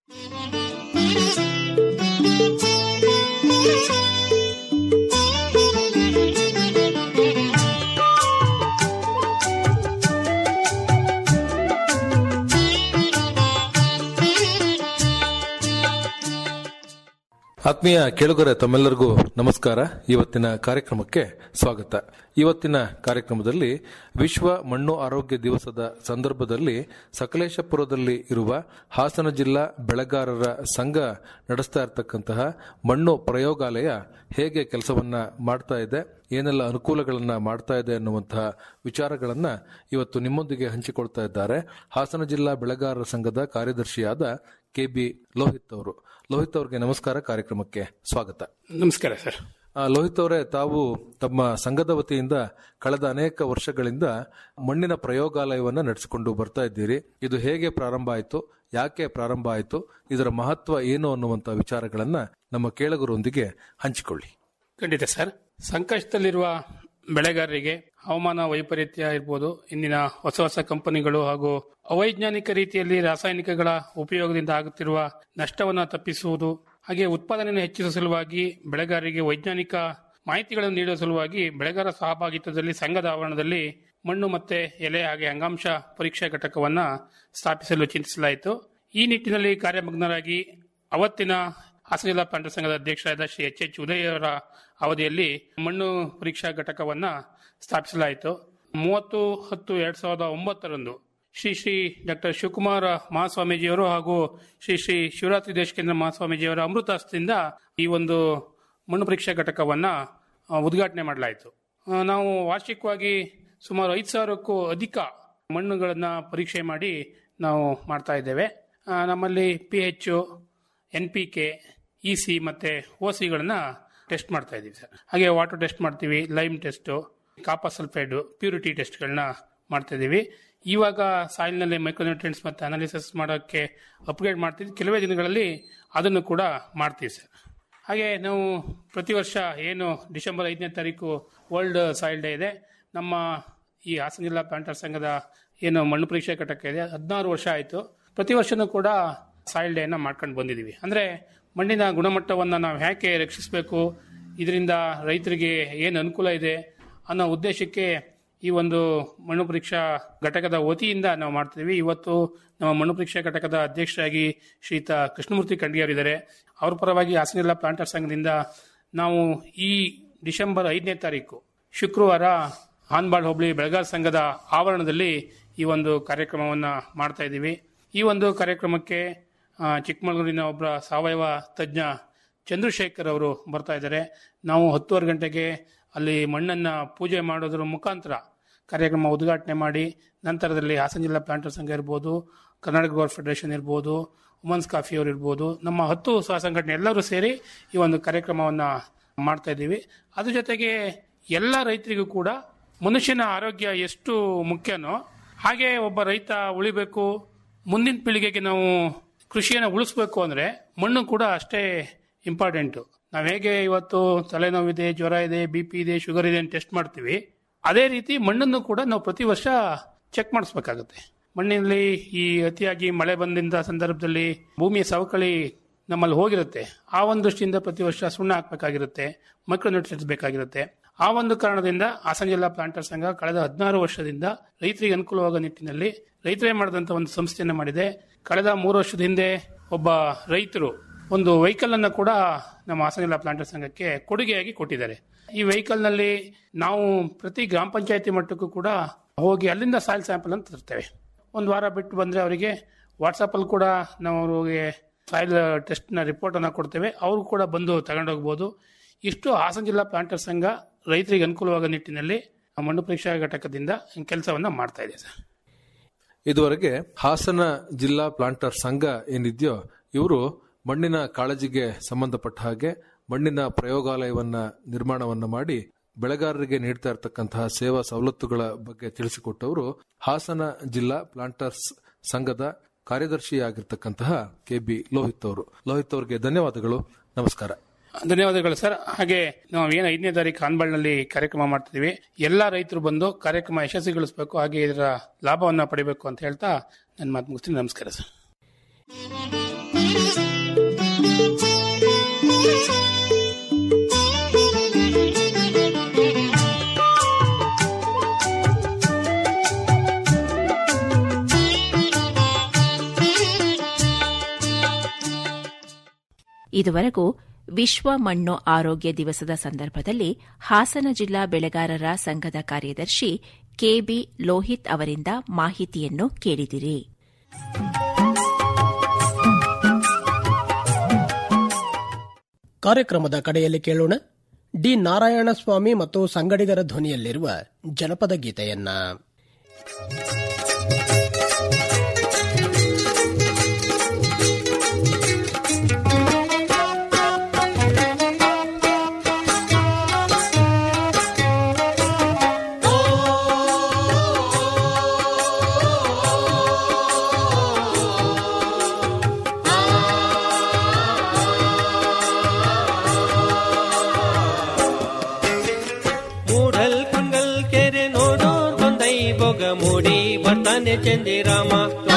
ಆತ್ಮೀಯ ಕೇಳುಗರೆ ತಮ್ಮೆಲ್ಲರಿಗೂ ನಮಸ್ಕಾರ ಇವತ್ತಿನ ಕಾರ್ಯಕ್ರಮಕ್ಕೆ ಸ್ವಾಗತ ಇವತ್ತಿನ ಕಾರ್ಯಕ್ರಮದಲ್ಲಿ ವಿಶ್ವ ಮಣ್ಣು ಆರೋಗ್ಯ ದಿವಸದ ಸಂದರ್ಭದಲ್ಲಿ ಸಕಲೇಶಪುರದಲ್ಲಿ ಇರುವ ಹಾಸನ ಜಿಲ್ಲಾ ಬೆಳೆಗಾರರ ಸಂಘ ನಡೆಸ್ತಾ ಇರತಕ್ಕಂತಹ ಮಣ್ಣು ಪ್ರಯೋಗಾಲಯ ಹೇಗೆ ಕೆಲಸವನ್ನ ಮಾಡ್ತಾ ಇದೆ ಏನೆಲ್ಲ ಅನುಕೂಲಗಳನ್ನ ಮಾಡ್ತಾ ಇದೆ ಅನ್ನುವಂತಹ ವಿಚಾರಗಳನ್ನ ಇವತ್ತು ನಿಮ್ಮೊಂದಿಗೆ ಹಂಚಿಕೊಳ್ತಾ ಇದ್ದಾರೆ ಹಾಸನ ಜಿಲ್ಲಾ ಬೆಳೆಗಾರರ ಸಂಘದ ಕಾರ್ಯದರ್ಶಿಯಾದ ಕೆಬಿ ಲೋಹಿತ್ ಅವರು ಲೋಹಿತ್ ಅವರಿಗೆ ನಮಸ್ಕಾರ ಕಾರ್ಯಕ್ರಮಕ್ಕೆ ಸ್ವಾಗತ ನಮಸ್ಕಾರ ಸರ್ ಆ, ಲೋಹಿತ್ ಅವರೇ ತಾವು ತಮ್ಮ ಸಂಘದ ವತಿಯಿಂದ ಕಳೆದ ಅನೇಕ ವರ್ಷಗಳಿಂದ ಮಣ್ಣಿನ ಪ್ರಯೋಗಾಲಯವನ್ನ ನಡೆಸಿಕೊಂಡು ಬರ್ತಾ ಇದ್ದೀರಿ ಇದು ಹೇಗೆ ಪ್ರಾರಂಭ ಆಯಿತು ಯಾಕೆ ಪ್ರಾರಂಭ ಆಯಿತು ಇದರ ಮಹತ್ವ ಏನು ಅನ್ನುವಂತ ವಿಚಾರಗಳನ್ನ ನಮ್ಮ ಕೇಳುಗರೊಂದಿಗೆ ಹಂಚಿಕೊಳ್ಳಿ ಖಂಡಿತ ಸರ್ ಸಂಕಷ್ಟದಲ್ಲಿರುವ ಬೆಳೆಗಾರರಿಗೆ ಹವಾಮಾನ ವೈಪರೀತ್ಯ ಇರ್ಬೋದು ಇಂದಿನ ಹೊಸ ಹೊಸ ಕಂಪನಿಗಳು ಹಾಗೂ ಅವೈಜ್ಞಾನಿಕ ರೀತಿಯಲ್ಲಿ ರಾಸಾಯನಿಕಗಳ ಉಪಯೋಗದಿಂದ ಆಗುತ್ತಿರುವ ನಷ್ಟವನ್ನು ತಪ್ಪಿಸುವುದು ಹಾಗೆ ಉತ್ಪಾದನೆಯನ್ನು ಹೆಚ್ಚಿಸುವ ಸಲುವಾಗಿ ಬೆಳೆಗಾರರಿಗೆ ವೈಜ್ಞಾನಿಕ ಮಾಹಿತಿಗಳನ್ನು ನೀಡುವ ಸಲುವಾಗಿ ಬೆಳೆಗಾರ ಸಹಭಾಗಿತ್ವದಲ್ಲಿ ಸಂಘದ ಆವರಣದಲ್ಲಿ ಮಣ್ಣು ಮತ್ತೆ ಎಲೆ ಹಾಗೆ ಅಂಗಾಂಶ ಪರೀಕ್ಷಾ ಘಟಕವನ್ನ ಸ್ಥಾಪಿಸಲು ಚಿಂತಿಸಲಾಯಿತು ಈ ನಿಟ್ಟಿನಲ್ಲಿ ಕಾರ್ಯಮಗ್ನರಾಗಿ ಅವತ್ತಿನ ಹಾಸನ ಜಿಲ್ಲಾ ಪ್ಲಾಂಟರ್ ಸಂಘದ ಅಧ್ಯಕ್ಷರಾದ ಶ್ರೀ ಎಚ್ ಎಚ್ ಉದಯ್ ಅವರ ಅವಧಿಯಲ್ಲಿ ಮಣ್ಣು ಪರೀಕ್ಷಾ ಘಟಕವನ್ನ ಸ್ಥಾಪಿಸಲಾಯಿತು ಮೂವತ್ತು ಹತ್ತು ಎರಡ್ ಸಾವಿರದ ಒಂಬತ್ತರಂದು ಶ್ರೀ ಶ್ರೀ ಡಾಕ್ಟರ್ ಶಿವಕುಮಾರ ಮಹಾಸ್ವಾಮೀಜಿಯವರು ಹಾಗೂ ಶ್ರೀ ಶ್ರೀ ಶಿವರಾತ್ರಿ ದೇಶಕೇಂದ್ರ ಮಹಾಸ್ವಾಮೀಜಿಯವರ ಅಮೃತಾಸ್ತಿಯಿಂದ ಈ ಒಂದು ಮಣ್ಣು ಪರೀಕ್ಷಾ ಘಟಕವನ್ನ ಆ, ಉದ್ಘಾಟನೆ ಮಾಡಲಾಯಿತು ಆ, ನಾವು ವಾರ್ಷಿಕವಾಗಿ ಸುಮಾರು ಐದು ಸಾವಿರಕ್ಕೂ ಅಧಿಕ ಮಣ್ಣುಗಳನ್ನು ಪರೀಕ್ಷೆ ಮಾಡಿ ನಾವು ಮಾಡ್ತಾ ಇದ್ದೇವೆ ಆ, ನಮ್ಮಲ್ಲಿ P H N P K E C ಮತ್ತು ಓ ಸಿಗಳನ್ನ ಟೆಸ್ಟ್ ಮಾಡ್ತಾ ಇದ್ದೀವಿ ಸರ್ ಹಾಗೆ ವಾಟರ್ ಟೆಸ್ಟ್ ಮಾಡ್ತೀವಿ lime test copper sulphide purity ಟೆಸ್ಟ್ಗಳನ್ನ ಮಾಡ್ತಾ ಇದ್ದೀವಿ ಇವಾಗ ಸಾಯಿಲ್ನಲ್ಲಿ ಮೈಕ್ರೋನ್ಯೂಟ್ರಿಯೆಂಟ್ಸ್ ಮತ್ತು ಅನಾಲಿಸಿಸ್ ಮಾಡೋಕ್ಕೆ ಅಪ್ಗ್ರೇಡ್ ಮಾಡ್ತಿದ್ವಿ ಕೆಲವೇ ದಿನಗಳಲ್ಲಿ ಅದನ್ನು ಕೂಡ ಮಾಡ್ತೀವಿ ಸರ್ ಹಾಗೆ ನಾವು ಪ್ರತಿ ವರ್ಷ ಏನು ಡಿಸೆಂಬರ್ ಐದನೇ ತಾರೀಕು ವರ್ಲ್ಡ್ ಸಾಯಿಲ್ ಡೇ ಇದೆ ನಮ್ಮ ಈ ಹಾಸನ ಜಿಲ್ಲಾ ಪ್ಲಾಂಟರ್ ಸಂಘದ ಏನು ಮಣ್ಣು ಪರೀಕ್ಷೆ ಘಟಕ ಇದೆ ಹದಿನಾರು ವರ್ಷ ಆಯಿತು ಪ್ರತಿ ವರ್ಷನೂ ಕೂಡ ಸಾಯಿಲ್ ಡೇನ ಮಾಡ್ಕೊಂಡು ಬಂದಿದ್ದೀವಿ ಅಂದರೆ ಮಣ್ಣಿನ ಗುಣಮಟ್ಟವನ್ನು ನಾವು ಯಾಕೆ ರಕ್ಷಿಸಬೇಕು ಇದರಿಂದ ರೈತರಿಗೆ ಏನು ಅನುಕೂಲ ಇದೆ ಅನ್ನೋ ಉದ್ದೇಶಕ್ಕೆ ಈ ಒಂದು ಮಣ್ಣು ಪರೀಕ್ಷಾ ಘಟಕದ ವತಿಯಿಂದ ನಾವು ಮಾಡ್ತಿದ್ದೀವಿ ಇವತ್ತು ನಮ್ಮ ಮಣ್ಣು ಪರೀಕ್ಷಾ ಘಟಕದ ಅಧ್ಯಕ್ಷರಾಗಿ ಶ್ರೀಯುತ ಕೃಷ್ಣಮೂರ್ತಿ ಖಂಡಿಯವರಿದ್ದಾರೆ ಅವ್ರ ಪರವಾಗಿ ಹಾಸನ ಜಿಲ್ಲಾ ಪ್ಲಾಂಟರ್ ಸಂಘದಿಂದ ನಾವು ಈ ಡಿಸೆಂಬರ್ ಐದನೇ ತಾರೀಕು ಶುಕ್ರವಾರ ಹಾನ್ಬಾಳ್ ಹೋಬಳಿ ಬೆಳಗಾವಿ ಸಂಘದ ಆವರಣದಲ್ಲಿ ಈ ಒಂದು ಕಾರ್ಯಕ್ರಮವನ್ನು ಮಾಡ್ತಾ ಇದ್ದೀವಿ ಈ ಒಂದು ಕಾರ್ಯಕ್ರಮಕ್ಕೆ ಆ, ಚಿಕ್ಕಮಗಳೂರಿನ ಒಬ್ಬರ ಸಾವಯವ ತಜ್ಞ ಚಂದ್ರಶೇಖರ್ ಅವರು ಬರ್ತಾ ಇದ್ದಾರೆ ನಾವು ಹತ್ತುವರೆ ಗಂಟೆಗೆ ಅಲ್ಲಿ ಮಣ್ಣನ್ನು ಪೂಜೆ ಮಾಡೋದ್ರ ಮುಖಾಂತರ ಕಾರ್ಯಕ್ರಮ ಉದ್ಘಾಟನೆ ಮಾಡಿ ನಂತರದಲ್ಲಿ ಹಾಸನ ಜಿಲ್ಲಾ ಪ್ಲಾಂಟರ್ ಸಂಘ ಇರ್ಬೋದು ಕರ್ನಾಟಕ ಗೋರ್ ಫೆಡರೇಷನ್ ಇರ್ಬೋದು ವುಮನ್ಸ್ ಕಾಫಿ ಅವರು ಇರ್ಬೋದು ನಮ್ಮ ಹತ್ತು ಸಹ ಸಂಘಟನೆ ಎಲ್ಲರೂ ಸೇರಿ ಈ ಒಂದು ಕಾರ್ಯಕ್ರಮವನ್ನು ಮಾಡ್ತಾ ಇದ್ದೀವಿ ಅದ್ರ ಜೊತೆಗೆ ಎಲ್ಲ ರೈತರಿಗೂ ಕೂಡ ಮನುಷ್ಯನ ಆರೋಗ್ಯ ಎಷ್ಟು ಮುಖ್ಯನೋ ಹಾಗೆ ಒಬ್ಬ ರೈತ ಉಳಿಬೇಕು ಮುಂದಿನ ಪೀಳಿಗೆಗೆ ನಾವು ಕೃಷಿಯನ್ನು ಉಳಿಸ್ಬೇಕು ಅಂದ್ರೆ ಮಣ್ಣು ಕೂಡ ಅಷ್ಟೇ ಇಂಪಾರ್ಟೆಂಟು ನಾವು ಹೇಗೆ ಇವತ್ತು ತಲೆನೋವಿದೆ ಜ್ವರ ಇದೆ ಬಿ ಪಿ ಇದೆ ಶುಗರ್ ಇದೆ ಅಂತ ಟೆಸ್ಟ್ ಮಾಡ್ತೀವಿ ಅದೇ ರೀತಿ ಮಣ್ಣನ್ನು ಕೂಡ ನಾವು ಪ್ರತಿ ವರ್ಷ ಚೆಕ್ ಮಾಡಿಸ್ಬೇಕಾಗುತ್ತೆ ಮಣ್ಣಿನಲ್ಲಿ ಈ ಅತಿಯಾಗಿ ಮಳೆ ಬಂದಿಂದ ಸಂದರ್ಭದಲ್ಲಿ ಭೂಮಿಯ ಸವಕಳಿ ನಮ್ಮಲ್ಲಿ ಹೋಗಿರುತ್ತೆ ಆ ಒಂದು ದೃಷ್ಟಿಯಿಂದ ಪ್ರತಿ ವರ್ಷ ಸುಣ್ಣ ಹಾಕಬೇಕಾಗಿರುತ್ತೆ ಮೈಕ್ರೋನ್ಯೂಟ್ರಿಯೆಂಟ್ಸ್ ಬೇಕಾಗಿರುತ್ತೆ ಆ ಒಂದು ಕಾರಣದಿಂದ ಹಾಸನ ಜಿಲ್ಲಾ ಪ್ಲಾಂಟರ್ ಸಂಘ ಕಳೆದ ಹದಿನಾರು ವರ್ಷದಿಂದ ರೈತರಿಗೆ ಅನುಕೂಲವಾಗೋ ನಿಟ್ಟಿನಲ್ಲಿ ರೈತರೇ ಮಾಡಿದಂಥ ಒಂದು ಸಂಸ್ಥೆಯನ್ನು ಮಾಡಿದೆ ಕಳೆದ ಮೂರು ವರ್ಷದ ಹಿಂದೆ ಒಬ್ಬ ರೈತರು ಒಂದು ವೆಹಿಕಲ್ ಅನ್ನು ಕೂಡ ನಮ್ಮ ಹಾಸನ ಜಿಲ್ಲಾ ಪ್ಲಾಂಟರ್ ಸಂಘಕ್ಕೆ ಕೊಡುಗೆಯಾಗಿ ಕೊಟ್ಟಿದ್ದಾರೆ ಈ ವೆಹಿಕಲ್ ನಲ್ಲಿ ನಾವು ಪ್ರತಿ ಗ್ರಾಮ ಪಂಚಾಯತಿ ಮಟ್ಟಕ್ಕೂ ಕೂಡ ಹೋಗಿ ಅಲ್ಲಿಂದ ಸಾಯಿಲ್ ಸ್ಯಾಂಪಲ್ ಅಂತ ತರ್ತೇವೆ ಒಂದು ವಾರ ಬಿಟ್ಟು ಬಂದ್ರೆ ಅವರಿಗೆ ವಾಟ್ಸಪ್ ಅಲ್ಲಿ ಕೂಡ ನಾವು ಅವ್ರಿಗೆ ಸಾಯಿಲ್ ಟೆಸ್ಟ್ ನ ರಿಪೋರ್ಟ್ ಅನ್ನ ಕೊಡ್ತೇವೆ ಅವರು ಕೂಡ ಬಂದು ತಗೊಂಡೋಗ್ಬೋದು ಇಷ್ಟು ಹಾಸನ ಜಿಲ್ಲಾ ಪ್ಲಾಂಟರ್ ಸಂಘ ರೈತರಿಗೆ ಅನುಕೂಲವಾಗೋ ನಿಟ್ಟಿನಲ್ಲಿ ಆ ಮಣ್ಣು ಪರೀಕ್ಷಾ ಘಟಕದಿಂದ ಕೆಲಸವನ್ನ ಮಾಡ್ತಾ ಇದೆ ಸರ್ ಇದುವರೆಗೆ ಹಾಸನ ಜಿಲ್ಲಾ ಪ್ಲಾಂಟರ್ ಸಂಘ ಏನಿದೆಯೋ ಇವರು ಮಣ್ಣಿನ ಕಾಳಜಿಗೆ ಸಂಬಂಧಪಟ್ಟ ಹಾಗೆ ಮಣ್ಣಿನ ಪ್ರಯೋಗಾಲಯವನ್ನ ನಿರ್ಮಾಣವನ್ನ ಮಾಡಿ ಬೆಳೆಗಾರರಿಗೆ ನೀಡ್ತಾ ಇರತಕ್ಕಂತಹ ಸೇವಾ ಸವಲತ್ತುಗಳ ಬಗ್ಗೆ ತಿಳಿಸಿಕೊಟ್ಟವರು ಹಾಸನ ಜಿಲ್ಲಾ ಪ್ಲಾಂಟರ್ಸ್ ಸಂಘದ ಕಾರ್ಯದರ್ಶಿಯಾಗಿರ್ತಕ್ಕಂತಹ ಕೆ ಬಿ ಲೋಹಿತ್ ಅವರು ಲೋಹಿತ್ ಅವರಿಗೆ ಧನ್ಯವಾದಗಳು ನಮಸ್ಕಾರ ಧನ್ಯವಾದಗಳು ಸರ್ ಹಾಗೆ ನಾವು ಏನು ಐದನೇ ತಾರೀಕು ಆನ್ಬಾಳ್ನಲ್ಲಿ ಕಾರ್ಯಕ್ರಮ ಮಾಡ್ತಿದೀವಿ ಎಲ್ಲಾ ರೈತರು ಬಂದು ಕಾರ್ಯಕ್ರಮ ಯಶಸ್ವಿಗೊಳಿಸಬೇಕು ಹಾಗೆ ಇದರ ಲಾಭವನ್ನ ಪಡಿಬೇಕು ಅಂತ ಹೇಳ್ತಾ ನನ್ನ ಮಾತು ಮುಗಿಸ್ತೀನಿ ನಮಸ್ಕಾರ ಸರ್ ಇದುವರೆಗೂ ವಿಶ್ವ ಮಣ್ಣು ಆರೋಗ್ಯ ದಿವಸದ ಸಂದರ್ಭದಲ್ಲಿ ಹಾಸನ ಜಿಲ್ಲಾ ಬೆಳೆಗಾರರ ಸಂಘದ ಕಾರ್ಯದರ್ಶಿ ಕೆಬಿ ಲೋಹಿತ್ ಅವರಿಂದ ಮಾಹಿತಿಯನ್ನು ಕೇಳಿದಿರಿ ಕಾರ್ಯಕ್ರಮದ ಕಡೆಯಲ್ಲಿ ಕೇಳೋಣ ಡಿ ನಾರಾಯಣಸ್ವಾಮಿ ಮತ್ತು ಸಂಗಡಿಗರ ಧ್ವನಿಯಲ್ಲಿರುವ ಜನಪದ ಗೀತೆಯನ್ನ ಮೂಡಲ್ ಕುಂಡಲ್ ಕೆರೆ ನೋಡೋರ್ ಬಂದೈ ಬೊಗ ಮೂಡಿ ಬರ್ತಾನೆ ಚಂದಿರಾಮ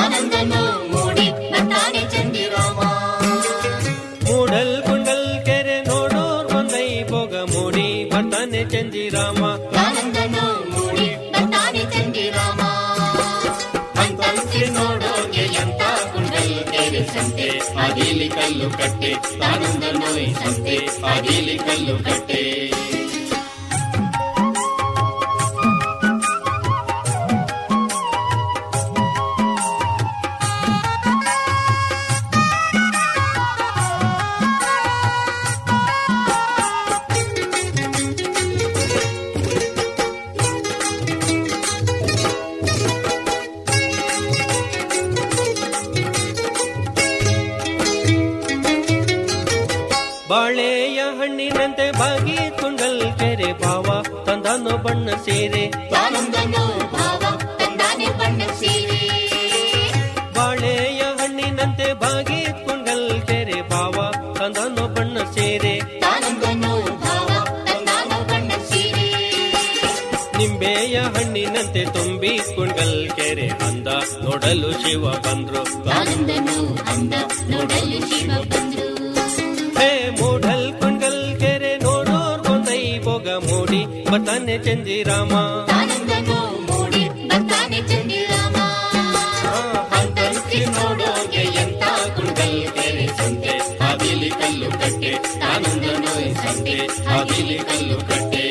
ಮೂಡಲ್ ಕುಂಡಲ್ ಕೆರೆ ನೋಡೋರ್ ಬಂದೈ ಬೊಗ ಮೂಡಿ ಬರ್ತಾನೆ ಚಂದಿರಾಮ ನೋಡೋಗೆ ಎಂತ ಕುಂಡಲ್ ಕೆರೆ ಸಂತೆ ಅದಿಲಿ ಕಲ್ಲು ಕಟ್ಟೆ ತಾನಂದ ನೋಯ್ ಸಂತೆ ಅದಿಲಿ ಕಲ್ಲು ಕಟ್ಟೆ ಬಾಳೆಯ ಹಣ್ಣಿನಂತೆ ಬಾಗಿ ಕುಂಡಲ್ ಕೆರೆ ಭಾವ ತಂದನು ಬಣ್ಣ ಸೇರೆ ಬಾಳೆಯ ಹಣ್ಣಿನಂತೆ ಬಾಗಿ ಕುಂಡಲ್ ಕೆರೆ ಭಾವ ತಂದನು ಬಣ್ಣ ಸೇರೆ ನಿಂಬೆಯ ಹಣ್ಣಿನಂತೆ ತುಂಬಿ ಕುಂಡಲ್ ಕೆರೆ ಅಂದ ನೋಡಲು ಶಿವ ಬಂದ್ರು ಹೇ ಮೂಢಲ್ ಕುಂಡಲ್ ಕೆರೆ ನೋಡೋರ್ ಕೊಂದೈ ಬೊಗ ಮೂಡಿ ಬರ್ತಾನೆ ಚಂದಿರಾಮ ಹಂತಂತಿ ನೋಡೋಗೆ ಎಂತ ಕುಂಡಲ್ ಕೆರೆ ಸಂತೆ ಅದಿಲಿ ಕಲ್ಲು ಕಟ್ಟೆ ಆನಂದ ನೋಯ್ ಸಂತೆ ಅದಿಲಿ ಕಲ್ಲು ಕಟ್ಟೆ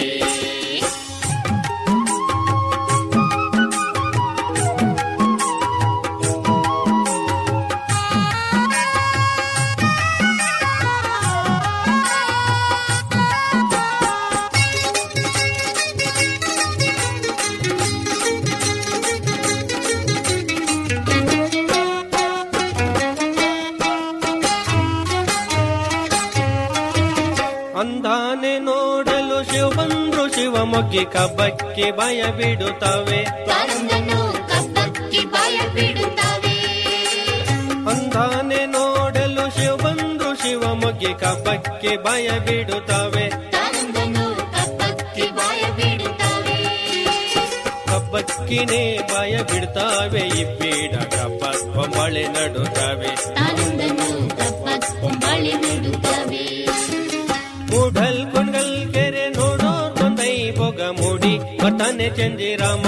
ಅಂದಾನೆ ನೋಡಲು ಶಿವ ಬಂದ್ರು ಶಿವ ಮೊಗ್ಗಿ ಕಬ್ಬಕ್ಕೆ ಭಯ ಬಿಡುತ್ತವೆ ಅಂದಾನೆ ನೋಡಲು ಶಿವ ಬಂದ್ರು ಶಿವ ಮೊಗ್ಗಿ ಕಬ್ಬಕ್ಕೆ ಭಯ ಬಿಡುತ್ತವೆ ಕಬ್ಬಕ್ಕಿನೇ ಭಯ ಬಿಡ್ತಾವೆ ಇಬ್ಬೀಡ ಕಬ್ಬ ಕೊಂಬಳೆ ನಡುತ್ತವೆ ಮೂಢಲ್ ಕುಂಡಲ್ ಕೆರೆ ನೋಡೋರ್ ಬಂದೈ ಬೊಗ ಮೂಡಿ ಬರ್ತಾನೆ ಚಂದಿರಾಮ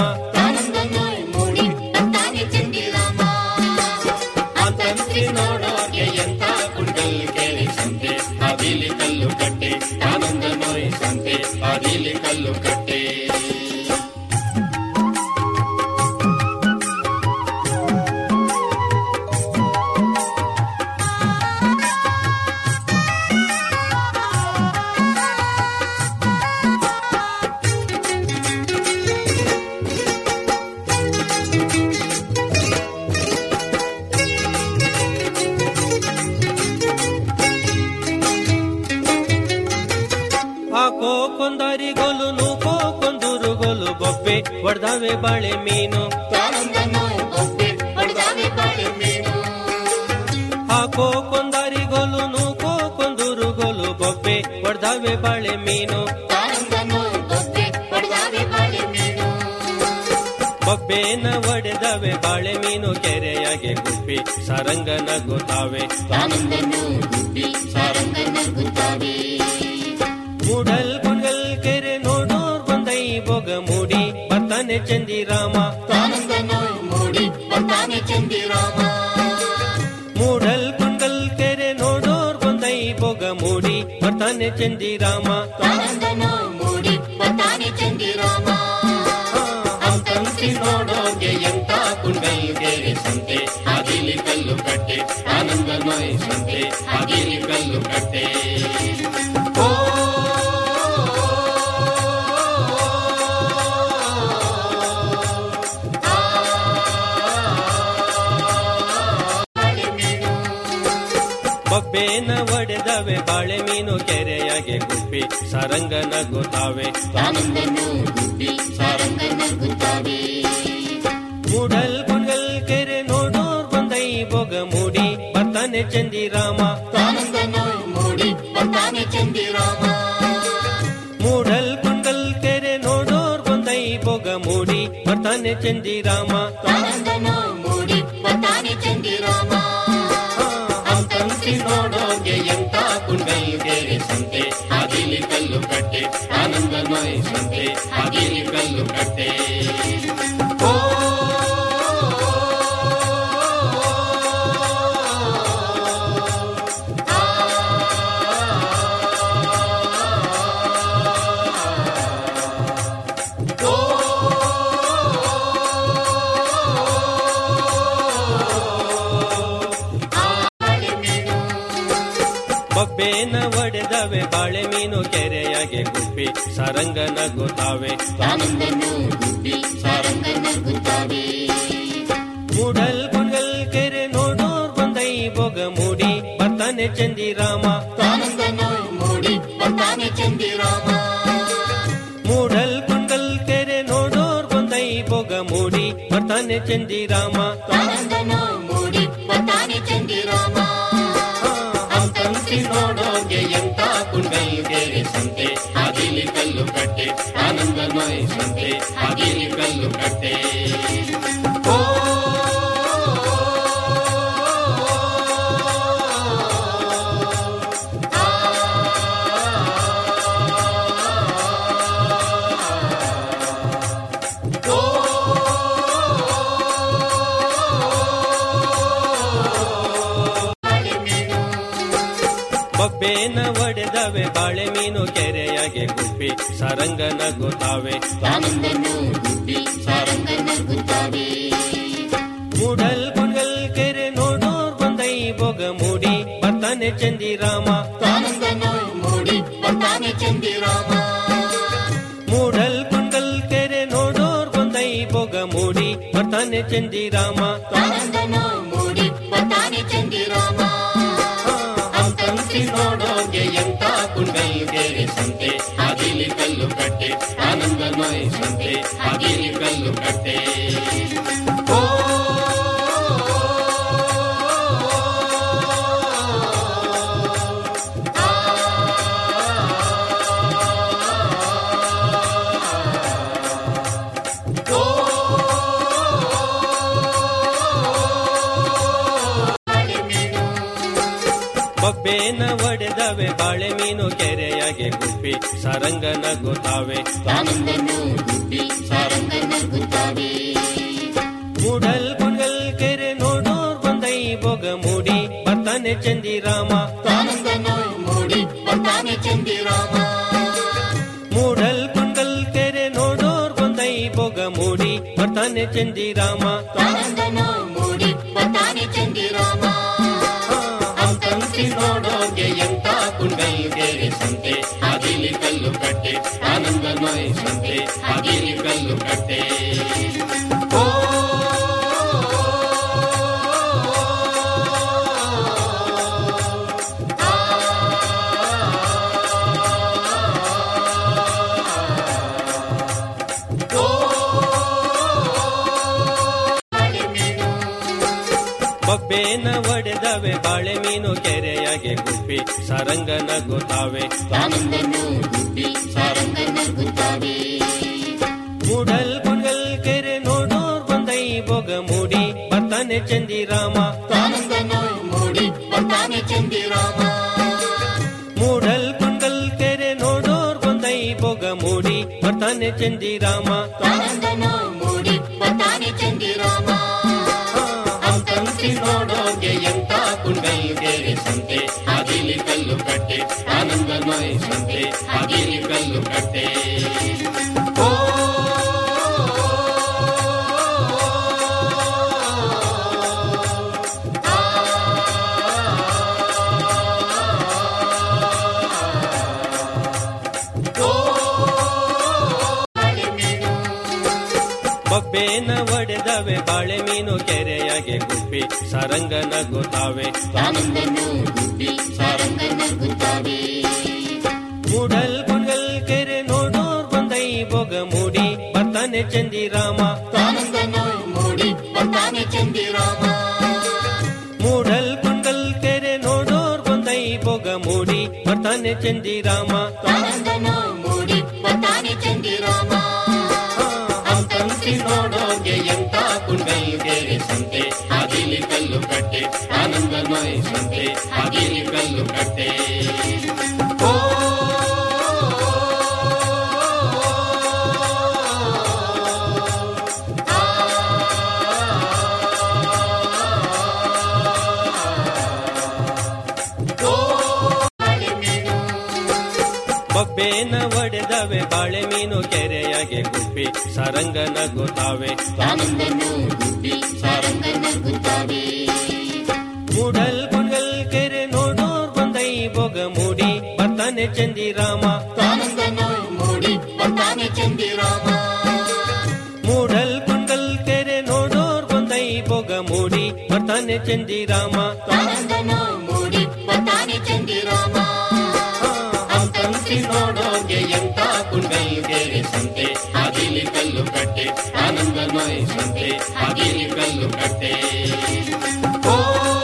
ಅಂತಂತಿ ನೋಡೋಗೆ ಎಂತ ಕುಂಡಲ್ ಕೆರೆ ಸಂತೆ ಅದಿಲಿ ಕಲ್ಲು ಕಟ್ಟೆ ಆನಂದ ನೋಯ್ ಸಂತೆ ಅದಿಲಿ ಕಲ್ಲು ಕಟ್ಟೆ ಹಾಕೋ ಕೊಂದಾರಿಗೋಲು ನೂಕೋ ಕೊಂದೂರುಗೋಲು ಬೊಬ್ಬೆ ಹೊಡ್ದಾವೆ ಬಾಳೆ ಮೀನು ಹಾಕೋ ಕೊಂದಾರಿಗೋಲು ನೂಕೋ ಕೊಂದೂರುಗೋಲು ಬೊಬ್ಬೆ ಒಡೆದಾವೆ ಬಾಳೆ ಮೀನು ಬೊಬ್ಬೆನ ಒಡೆದಾವೆ ಬಾಳೆ ಮೀನು ಕೆರೆಯಾಗೆ ಗುಬ್ಬಿ ಸರಂಗನ ಗೊತ್ತಾವೆ ಮೂಡಲ್ ಕುಂಡಲ್ ಕೆರೆ ನೋಡೋರ್ ಬಂದೈ ಬೊಗ ಮೂಡಿ ಬರ್ತಾನೆ ಚಂದಿರಾಮ ಮೂಡಲ್ ಕುಂಡಲ್ ಕೆರೆ ನೋಡೋರ್ ಬಂದೈ ಬೊಗ ಮೂಡಿ ಬರ್ತಾನೆ ಚಂದಿರಾಮ ನೋಡೋಗೆ ಎಂತ ಕುಂಡಲ್ ಕೇರಿ ಸಂತೆ ಅದಿಲಿ ಕಲ್ಲು ಕಟ್ಟೆ ಆನಂದ ನೋಯ್ ಸಂತೆ ಅದಿಲಿ ಕಲ್ಲು ಕಟ್ಟೆ ಓ ಬೊಬ್ಬೆನ ಒಡೆದವೆ ಬಾಳೆ ಮೀನು ಕೆರೆಯಾಗೆ ಗುಬ್ಬಿ ಸರಂಗನ ಗೊತ್ತಾವೆ ಮೂಡಲ್ ಕುಂಡಲ್ ಕೆರೆ ನೋಡೋರ್ ಬಂದೈ ಬೊಗ ಮೂಡಿ ಬರ್ತಾನೆ ಚಂದಿರಾಮ ಮೂಡಲ್ ಕುಂಡಲ್ ಕೆರೆ ನೋಡೋರ್ ಬಂದೈ ಬೊಗ ಮೂಡಿ ಬರ್ತಾನೆ ಚಂದಿರಾಮ ಅಂತಂತಿ ನೋಡೋಗೆ ಎಂತ ಕುಂಡಲ್ ಕೇರಿ ಸಂತೆ ಅದಿಲಿ ಕಲ್ಲು ಕಟ್ಟೆ ಆನಂದ ನೋಯ್ ಸಂತೆ ಅದಿಲಿ ಕಲ್ಲು ಕಟ್ಟೆ ಓ ಬೊಬ್ಬೆನ ಒಡೆದವೆ ಬಾಳೆ ಮೀನು ಕೆರೆಯಾಗೆ ಗುಬ್ಬಿ ಸರಂಗನ ಗೊತ್ತಾವೆ ಮೂಡಲ್ ಕುಂಡಲ್ ಕೆರೆ ನೋಡೋರ್ ಬಂದೈ ಬೊಗ ಮೂಡಿ ಬರ್ತಾನೆ ಚಂದಿರಾಮ ಮೂಡಲ್ ಕುಂಡಲ್ ಕೆರೆ ನೋಡೋರ್ ಬಂದೈ ಬೊಗ ಮೂಡಿ ಬರ್ತಾನೆ ಚಂದಿರಾಮ ಅಂತಂತಿ ನೋಡೋಗೆ ಎಂತ ಕುಂಡಲ್ ಕೇರಿ ಸಂತೆ ಅದಿಲಿ ಕಲ್ಲು ಕಟ್ಟೆ ಆನಂದ ನೋಯ್ ಸಂತೆ ಅದಿಲಿ ಕಲ್ಲು ಕಟ್ಟೆ ಓ ಬೊಬ್ಬೆನ ಒಡೆದವೆ ಬಾಳೆ ಮೀನು ಕೆರೆಯಾಗೆ ಗುಬ್ಬಿ ಸರಂಗನ ಗೊತ್ತಾವೆ ಮೂಡಲ್ ಕುಂಡಲ್ ಕೆರೆ ನೋಡೋರ್ ಬಂದೈ ಬೊಗ ಮೂಡಿ ಬರ್ತಾನೆ ಚಂದಿರಾಮ ಮೂಡಲ್ ಕುಂಡಲ್ ಕೆರೆ ನೋಡೋರ್ ಬಂದೈ ಬೊಗ ಮೂಡಿ ಬರ್ತಾನೆ ಚಂದಿರಾಮ ಅಂತಂತಿ ನೋಡೋಗೆ ಎಂತ ಕುಂಡಲ್ ಕೇರಿ ಸಂತೆ ಅದಿಲಿ ಕಲ್ಲು ಕಟ್ಟೆ ಆನಂದ ನೋಯ್ ಸಂತೆ ಅದಿಲಿ ಕಲ್ಲು ಕಟ್ಟೆ ಓ ಬೊಬ್ಬೆನ ಒಡೆದವೆ ಬಾಳೆ ಮೀನು ಕೆರೆಯಾಗೆ ಗುಬ್ಬಿ ಸರಂಗನ ಗೊತ್ತಾವೆ ಮೂಡಲ್ ಕುಂಡಲ್ ಕೆರೆ ನೋಡೋರ್ ಬಂದೈ ಬೊಗ ಮೂಡಿ ಬರ್ತಾನೆ ಚಂದಿರಾಮ ಮೂಡಲ್ ಕುಂಡಲ್ ಕೆರೆ ನೋಡೋರ್ ಬಂದೈ ಬೊಗ ಮೂಡಿ ಬರ್ತಾನೆ ಚಂದಿರಾಮ ಅಂತಂತಿ ನೋಡೋಗೆ ಎಂತ ಕುಂಡಲ್ ಕೇರಿ ಸಂತೆ ಅದಿಲಿ ಕಲ್ಲು ಕಟ್ಟೆ ಆನಂದ ನೋಯ್ ಸಂತೆ ಅದಿಲಿ ಕಲ್ಲು ಕಟ್ಟೆ ಓ ಬೊಬ್ಬೆನ ಒಡೆದವೆ ಬಾಳೆ ಮೀನು ಕೆರೆಯ ಕೆರೆಯಾಗೆ ಗುಬ್ಬಿ ಸರಂಗನ ಗೊತ್ತಾವೆ ತಾನಂದನು ಗುಬ್ಬಿ ಸಾರಂಗನ ಗುತ್ತಾವೆ ಮೂಡಲ್ ಕುಂಡಲ್ ಕೆರೆ ನೋಡೋರ್ ಬಂದೈ ಬೊಗ ಮೂಡಿ ಬರ್ತಾನೆ ಚಂದಿರಾಮ ತಾನಂದನು ಮೂಡಿ ಬರ್ತಾನೆ ಚಂದಿರಾಮ ಮೂಡಲ್ ಕುಂಡಲ್ ಕೆರೆ ನೋಡೋರ್ ಬಂದೈ ಬೊಗ ಮೂಡಿ ಬರ್ತಾನೆ ಚಂದಿರಾಮ ತಾನಂದನು ಮೂಡಿ ಬರ್ತಾನೆ ಚಂದಿರಾಮ ಅಂತಂತಿ ನೋಡೋಗೆ ಎಂತ ಕುಂಡಲ್ಗೆರೆ ಸಂತೆ ಅದಿಲಿ ಕಲ್ಲು ಕಟ್ಟೆ ಆನಂದ ನೋಯ್ ಸಂತೆ ಅದಿಲಿ ಕಲ್ಲು ಕಟ್ಟೆ ಓ ಬೊಬ್ಬೆನ ಒಡೆದವೆ ಬಾಳೆ ಮೀನು ಕೆರೆಯಾಗೆ ಗುಬ್ಬಿ ಸರಂಗನ ಗೊತ್ತಾವೆ ತಾನಂದನು ಗುಬ್ಬಿ ಸಾರಂಗನ ಗುತ್ತಾವೆ ಮೂಡಲ್ ಕುಂಡಲ್ ಕೆರೆ ನೋಡೋರ್ ಬಂದೈ ಬೊಗ ಮೂಡಿ ಬರ್ತಾನೆ ಚಂದಿರಾಮ ತಾನಂದನು ಮೂಡಿ ಬರ್ತಾನೆ ಚಂದಿರಾಮ ಮೂಡಲ್ ಕುಂಡಲ್ ಕೆರೆ ನೋಡೋರ್ ಬಂದೈ ಬೊಗ ಮೂಡಿ ಬರ್ತಾನೆ ಚಂದಿರಾಮ ತಾನಂದನು ಮೂಡಿ ಬರ್ತಾನೆ ಚಂದಿರಾಮ ಅಂತಂತಿ ನೋಡೋಗೆ ಎಂತ ಕುಂಡಲ್ಗೆರೆ ಸಂತೆ ಅದಿಲಿ ಕಲ್ಲು ಕಟ್ಟೆ ಆನಂದ ನೋಯ್ ಸಂತೆ ಅದಿಲಿ ಕಲ್ಲು ಕಟ್ಟೆ ಓ ಬೊಬ್ಬೆನ ಒಡೆದವೆ ಬಾಳೆ ಮೀನು ಕೆರೆಯಾಗೆ ಗುಬ್ಬಿ ಸರಂಗನ ಗೊತ್ತಾವೆ ತಾನಂದನು ಗುಬ್ಬಿ ಸಾರಂಗನ ಗುತ್ತಾವೆ ಮೂಡಲ್ ಕುಂಡಲ್ ಕೆರೆ ನೋಡೋರ್ ಬಂದೈ ಬೊಗ ಮೂಡಿ ಬರ್ತಾನೆ ಚಂದಿರಾಮ ತಾನಂದನು ಮೂಡಿ ಬರ್ತಾನೆ ಚಂದಿರಾಮ ಮೂಡಲ್ ಕುಂಡಲ್ ಕೆರೆ ನೋಡೋರ್ ಬಂದೈ ಬೊಗ ಮೂಡಿ ಬರ್ತಾನೆ ಚಂದಿರಾಮ ತಾನಂದನು ಮೂಡಿ ಬರ್ತಾನೆ ಚಂದಿರಾಮ ಅಂತಂತಿ ನೋಡೋಗೆ ಎಂತ ಕುಂಡಲ್ಗೆರೆ ಸಂತೆ ಅದಿಲಿ ಕಲ್ಲು ಕಟ್ಟೆ ಆನಂದ ನೋಯ್ ಸಂತೆ ಅದಿಲಿ ಕಲ್ಲು ಕಟ್ಟೆ ಓ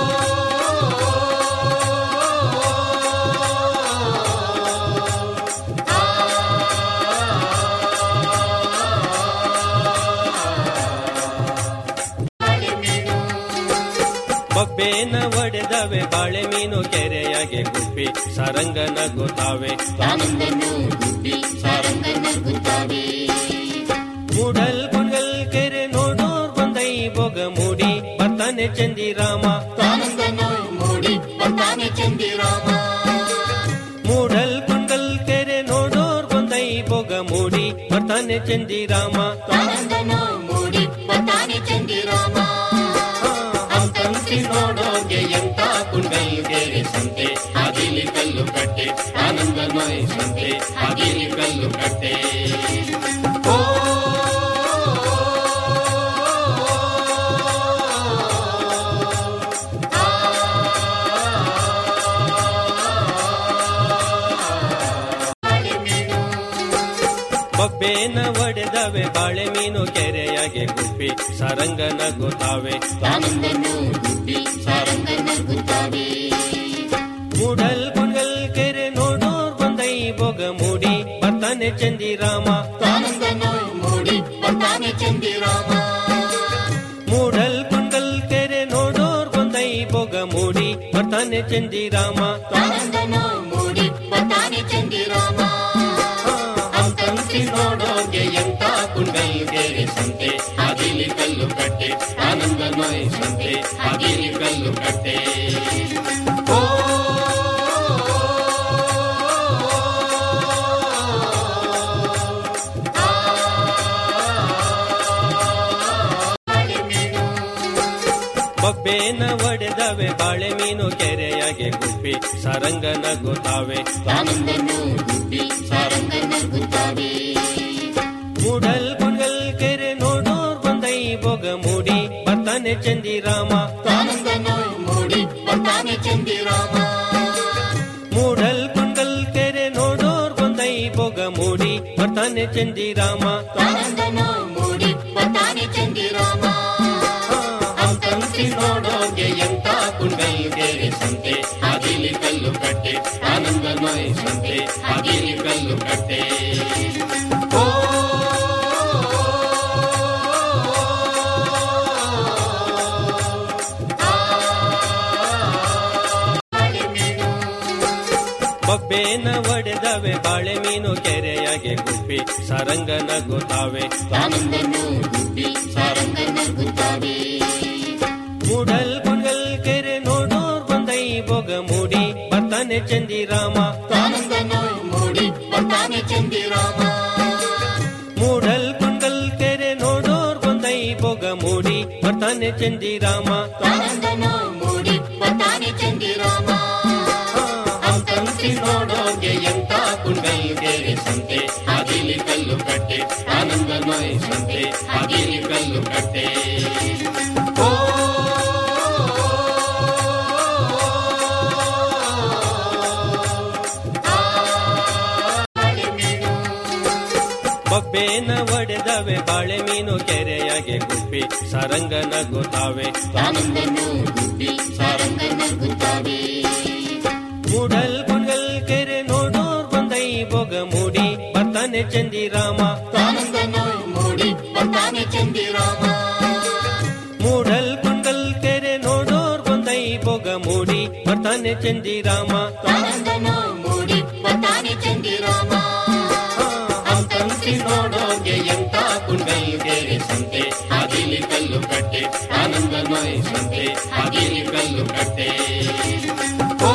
ಬೊಬ್ಬೆನ ಒಡೆದವೆ ಬಾಳೆ ಮೀನು ಕೆರೆಯಾಗೆ ಗುಬ್ಬಿ ಸರಂಗನ ಗೊತ್ತಾವೆ ತಾನಂದನು ಗುಬ್ಬಿ ಸಾರಂಗನ ಗುತ್ತಾವೆ ಮೂಡಲ್ ಕುಂಡಲ್ ಕೆರೆ ನೋಡೋರ್ ಬಂದೈ ಬೊಗ ಮೂಡಿ ಬರ್ತಾನೆ ಚಂದಿರಾಮ ತಾನಂದನು ಮೂಡಿ ಬರ್ತಾನೆ ಚಂದಿರಾಮ ಮೂಡಲ್ ಕುಂಡಲ್ ಕೆರೆ ನೋಡೋರ್ ಬಂದೈ ಬೊಗ ಮೂಡಿ ಬರ್ತಾನೆ ಚಂದಿರಾಮ ತಾನಂದನು ಮೂಡಿ ಬರ್ತಾನೆ ಚಂದಿರಾಮ ಅಂತಂತಿ ನೋಡೋಗೆ ಎಂತ ಕುಂಡಲ್ಗೆರೆ ಸಂತೆ ಅದಿಲಿ ಕಲ್ಲು ಕಟ್ಟೆ ಆನಂದ ನೋಯ್ ಸಂತೆ ಅದಿಲಿ ಕಲ್ಲು ಕಟ್ಟೆ ಓ ಬೊಬ್ಬೆನ ಒಡೆದವೆ ಬಾಳೆ ಮೀನು ಕೆರೆಯಾಗೆ ಗುಬ್ಬಿ ಸರಂಗನ ಗೊತ್ತಾವೆ ತಾನಂದನು ಗುಬ್ಬಿ ಸಾರಂಗನ ಗುತ್ತಾವೆ ಮೂಡಲ್ ಕುಂಡಲ್ ಕೆರೆ ನೋಡೋರ್ ಬಂದೈ ಬೊಗ ಮೂಡಿ ಬರ್ತಾನೆ ಚಂದಿರಾಮ ತಾನಂದನು ಮೂಡಿ ಬರ್ತಾನೆ ಚಂದಿರಾಮ ಮೂಡಲ್ ಕುಂಡಲ್ ಕೆರೆ ನೋಡೋರ್ ಬಂದೈ ಬೊಗ ಮೂಡಿ ಬರ್ತಾನೆ ಚಂದಿರಾಮ ತಾನಂದನು ಮೂಡಿ ಬರ್ತಾನೆ ಚಂದಿರಾಮ ಅಂತಂತಿ ನೋಡೋಗೆ ಎಂತ ಕುಂಡಲ್ಗೆರೆ ಸಂತೆ ಅದಿಲಿ ಕಲ್ಲು ಕಟ್ಟೆ ಆನಂದ ನೋಯ್ ಸಂತೆ ಅದಿಲಿ ಕಲ್ಲು ಕಟ್ಟೆ ಓ ಬೊಬ್ಬೆನ ಒಡೆದವೆ ಬಾಳೆ ಮೀನು ಕೆರೆಯಾಗೆ ಗುಬ್ಬಿ ಸರಂಗನ ಗೊತ್ತಾವೆ ತಾನಂದನು ಗುಬ್ಬಿ ಸಾರಂಗನ ಗುತ್ತಾವೆ ಮೂಡಲ್ ಕುಂಡಲ್ ಕೆರೆ ನೋಡೋರ್ ಬಂದೈ ಬೊಗ ಮೂಡಿ ಬರ್ತಾನೆ ಚಂದಿರಾಮ ತಾನಂದನು ಮೂಡಿ ಬರ್ತಾನೆ ಚಂದಿರಾಮ ಮೂಡಲ್ ಕುಂಡಲ್ ಕೆರೆ ನೋಡೋರ್ ಬಂದೈ ಬೊಗ ಮೂಡಿ ಬರ್ತಾನೆ ಚಂದಿರಾಮ ತಾನಂದನು ಮೂಡಿ ಬರ್ತಾನೆ ಚಂದಿರಾಮ ಅಂತಂತಿ ನೋಡೋಗೆ ಎಂತ ಕುಂಡಲ್ಗೆರೆ ಸಂತೆ ಅದಿಲಿ ಬೊಬ್ಬೆನ ಒಡೆದವೆ ಬಾಳೆ ಮೀನು ಕೆರೆಯಾಗೆ ಗುಬ್ಬಿ ಸರಂಗನ ಗೊತ್ತಾವೆ ತಾನಂದನು ಗುಬ್ಬಿ ಸಾರಂಗನ ಗುತ್ತಾವೆ ಮೂಡಲ್ ಕುಂಡಲ್ ಕೆರೆ ನೋಡೋರ್ ಬಂದೈ ಬೊಗ ಮೂಡಿ ಬರ್ತಾನೆ ಚಂದಿರಾಮ ತಾನಂದನು ಮೂಡಿ ಬರ್ತಾನೆ ಚಂದಿರಾಮ ಮೂಡಲ್ ಕುಂಡಲ್ ಕೆರೆ ನೋಡೋರ್ ಬಂದೈ ಬೊಗ ಮೂಡಿ ಬರ್ತಾನೆ ಚಂದಿರಾಮ ತಾನಂದನು ಮೂಡಿ ಬರ್ತಾನೆ ಚಂದಿರಾಮ ಅಂತಂತಿ ನೋಡೋಗೆ ಎಂತ ಕುಂಡಲ್ಗೆರೆ ಸಂತೆ ಅದಿಲಿ ಕಲ್ಲು ಕಟ್ಟೆ ಆನಂದ ನೋಯ್ ಸಂತೆ ಅದಿಲಿ ಕಲ್ಲು ಕಟ್ಟೆ ಓ ಬೊಬ್ಬೆನ ಒಡೆದವೆ ಬಾಳೆ ಮೀನು ಕೆರೆಯಾಗೆ ಗುಬ್ಬಿ ಸರಂಗನ ಗೊತ್ತಾವೆ ತಾನಂದನು ಗುಬ್ಬಿ ಸಾರಂಗನ ಗುತ್ತಾವೆ ಮೂಡಲ್ ಕುಂಡಲ್ ಕೆರೆ ನೋಡೋರ್ ಬಂದೈ ಬೊಗ ಮೂಡಿ ಬರ್ತಾನೆ ಚಂದಿರಾಮ ತಾನಂದನು ಮೂಡಿ ಬರ್ತಾನೆ ಚಂದಿರಾಮ ಮೂಡಲ್ ಕುಂಡಲ್ ಕೆರೆ ನೋಡೋರ್ ಬಂದೈ ಬೊಗ ಮೂಡಿ ಬರ್ತಾನೆ ಚಂದಿರಾಮ ತಾನಂದನು ಮೂಡಿ ಬರ್ತಾನೆ ಚಂದಿರಾಮ ಅಂತಂತಿ ನೋಡೋಗೆ ಎಂತ ಕುಂಡಲ್ಗೆರೆ ಸಂತೆ ಅದಿಲಿ ಕಲ್ಲು ಕಟ್ಟೆ ಆನಂದ ನೋಯ್ ಸಂತೆ ಅದಿಲಿ ಕಲ್ಲು ಕಟ್ಟೆ ಓ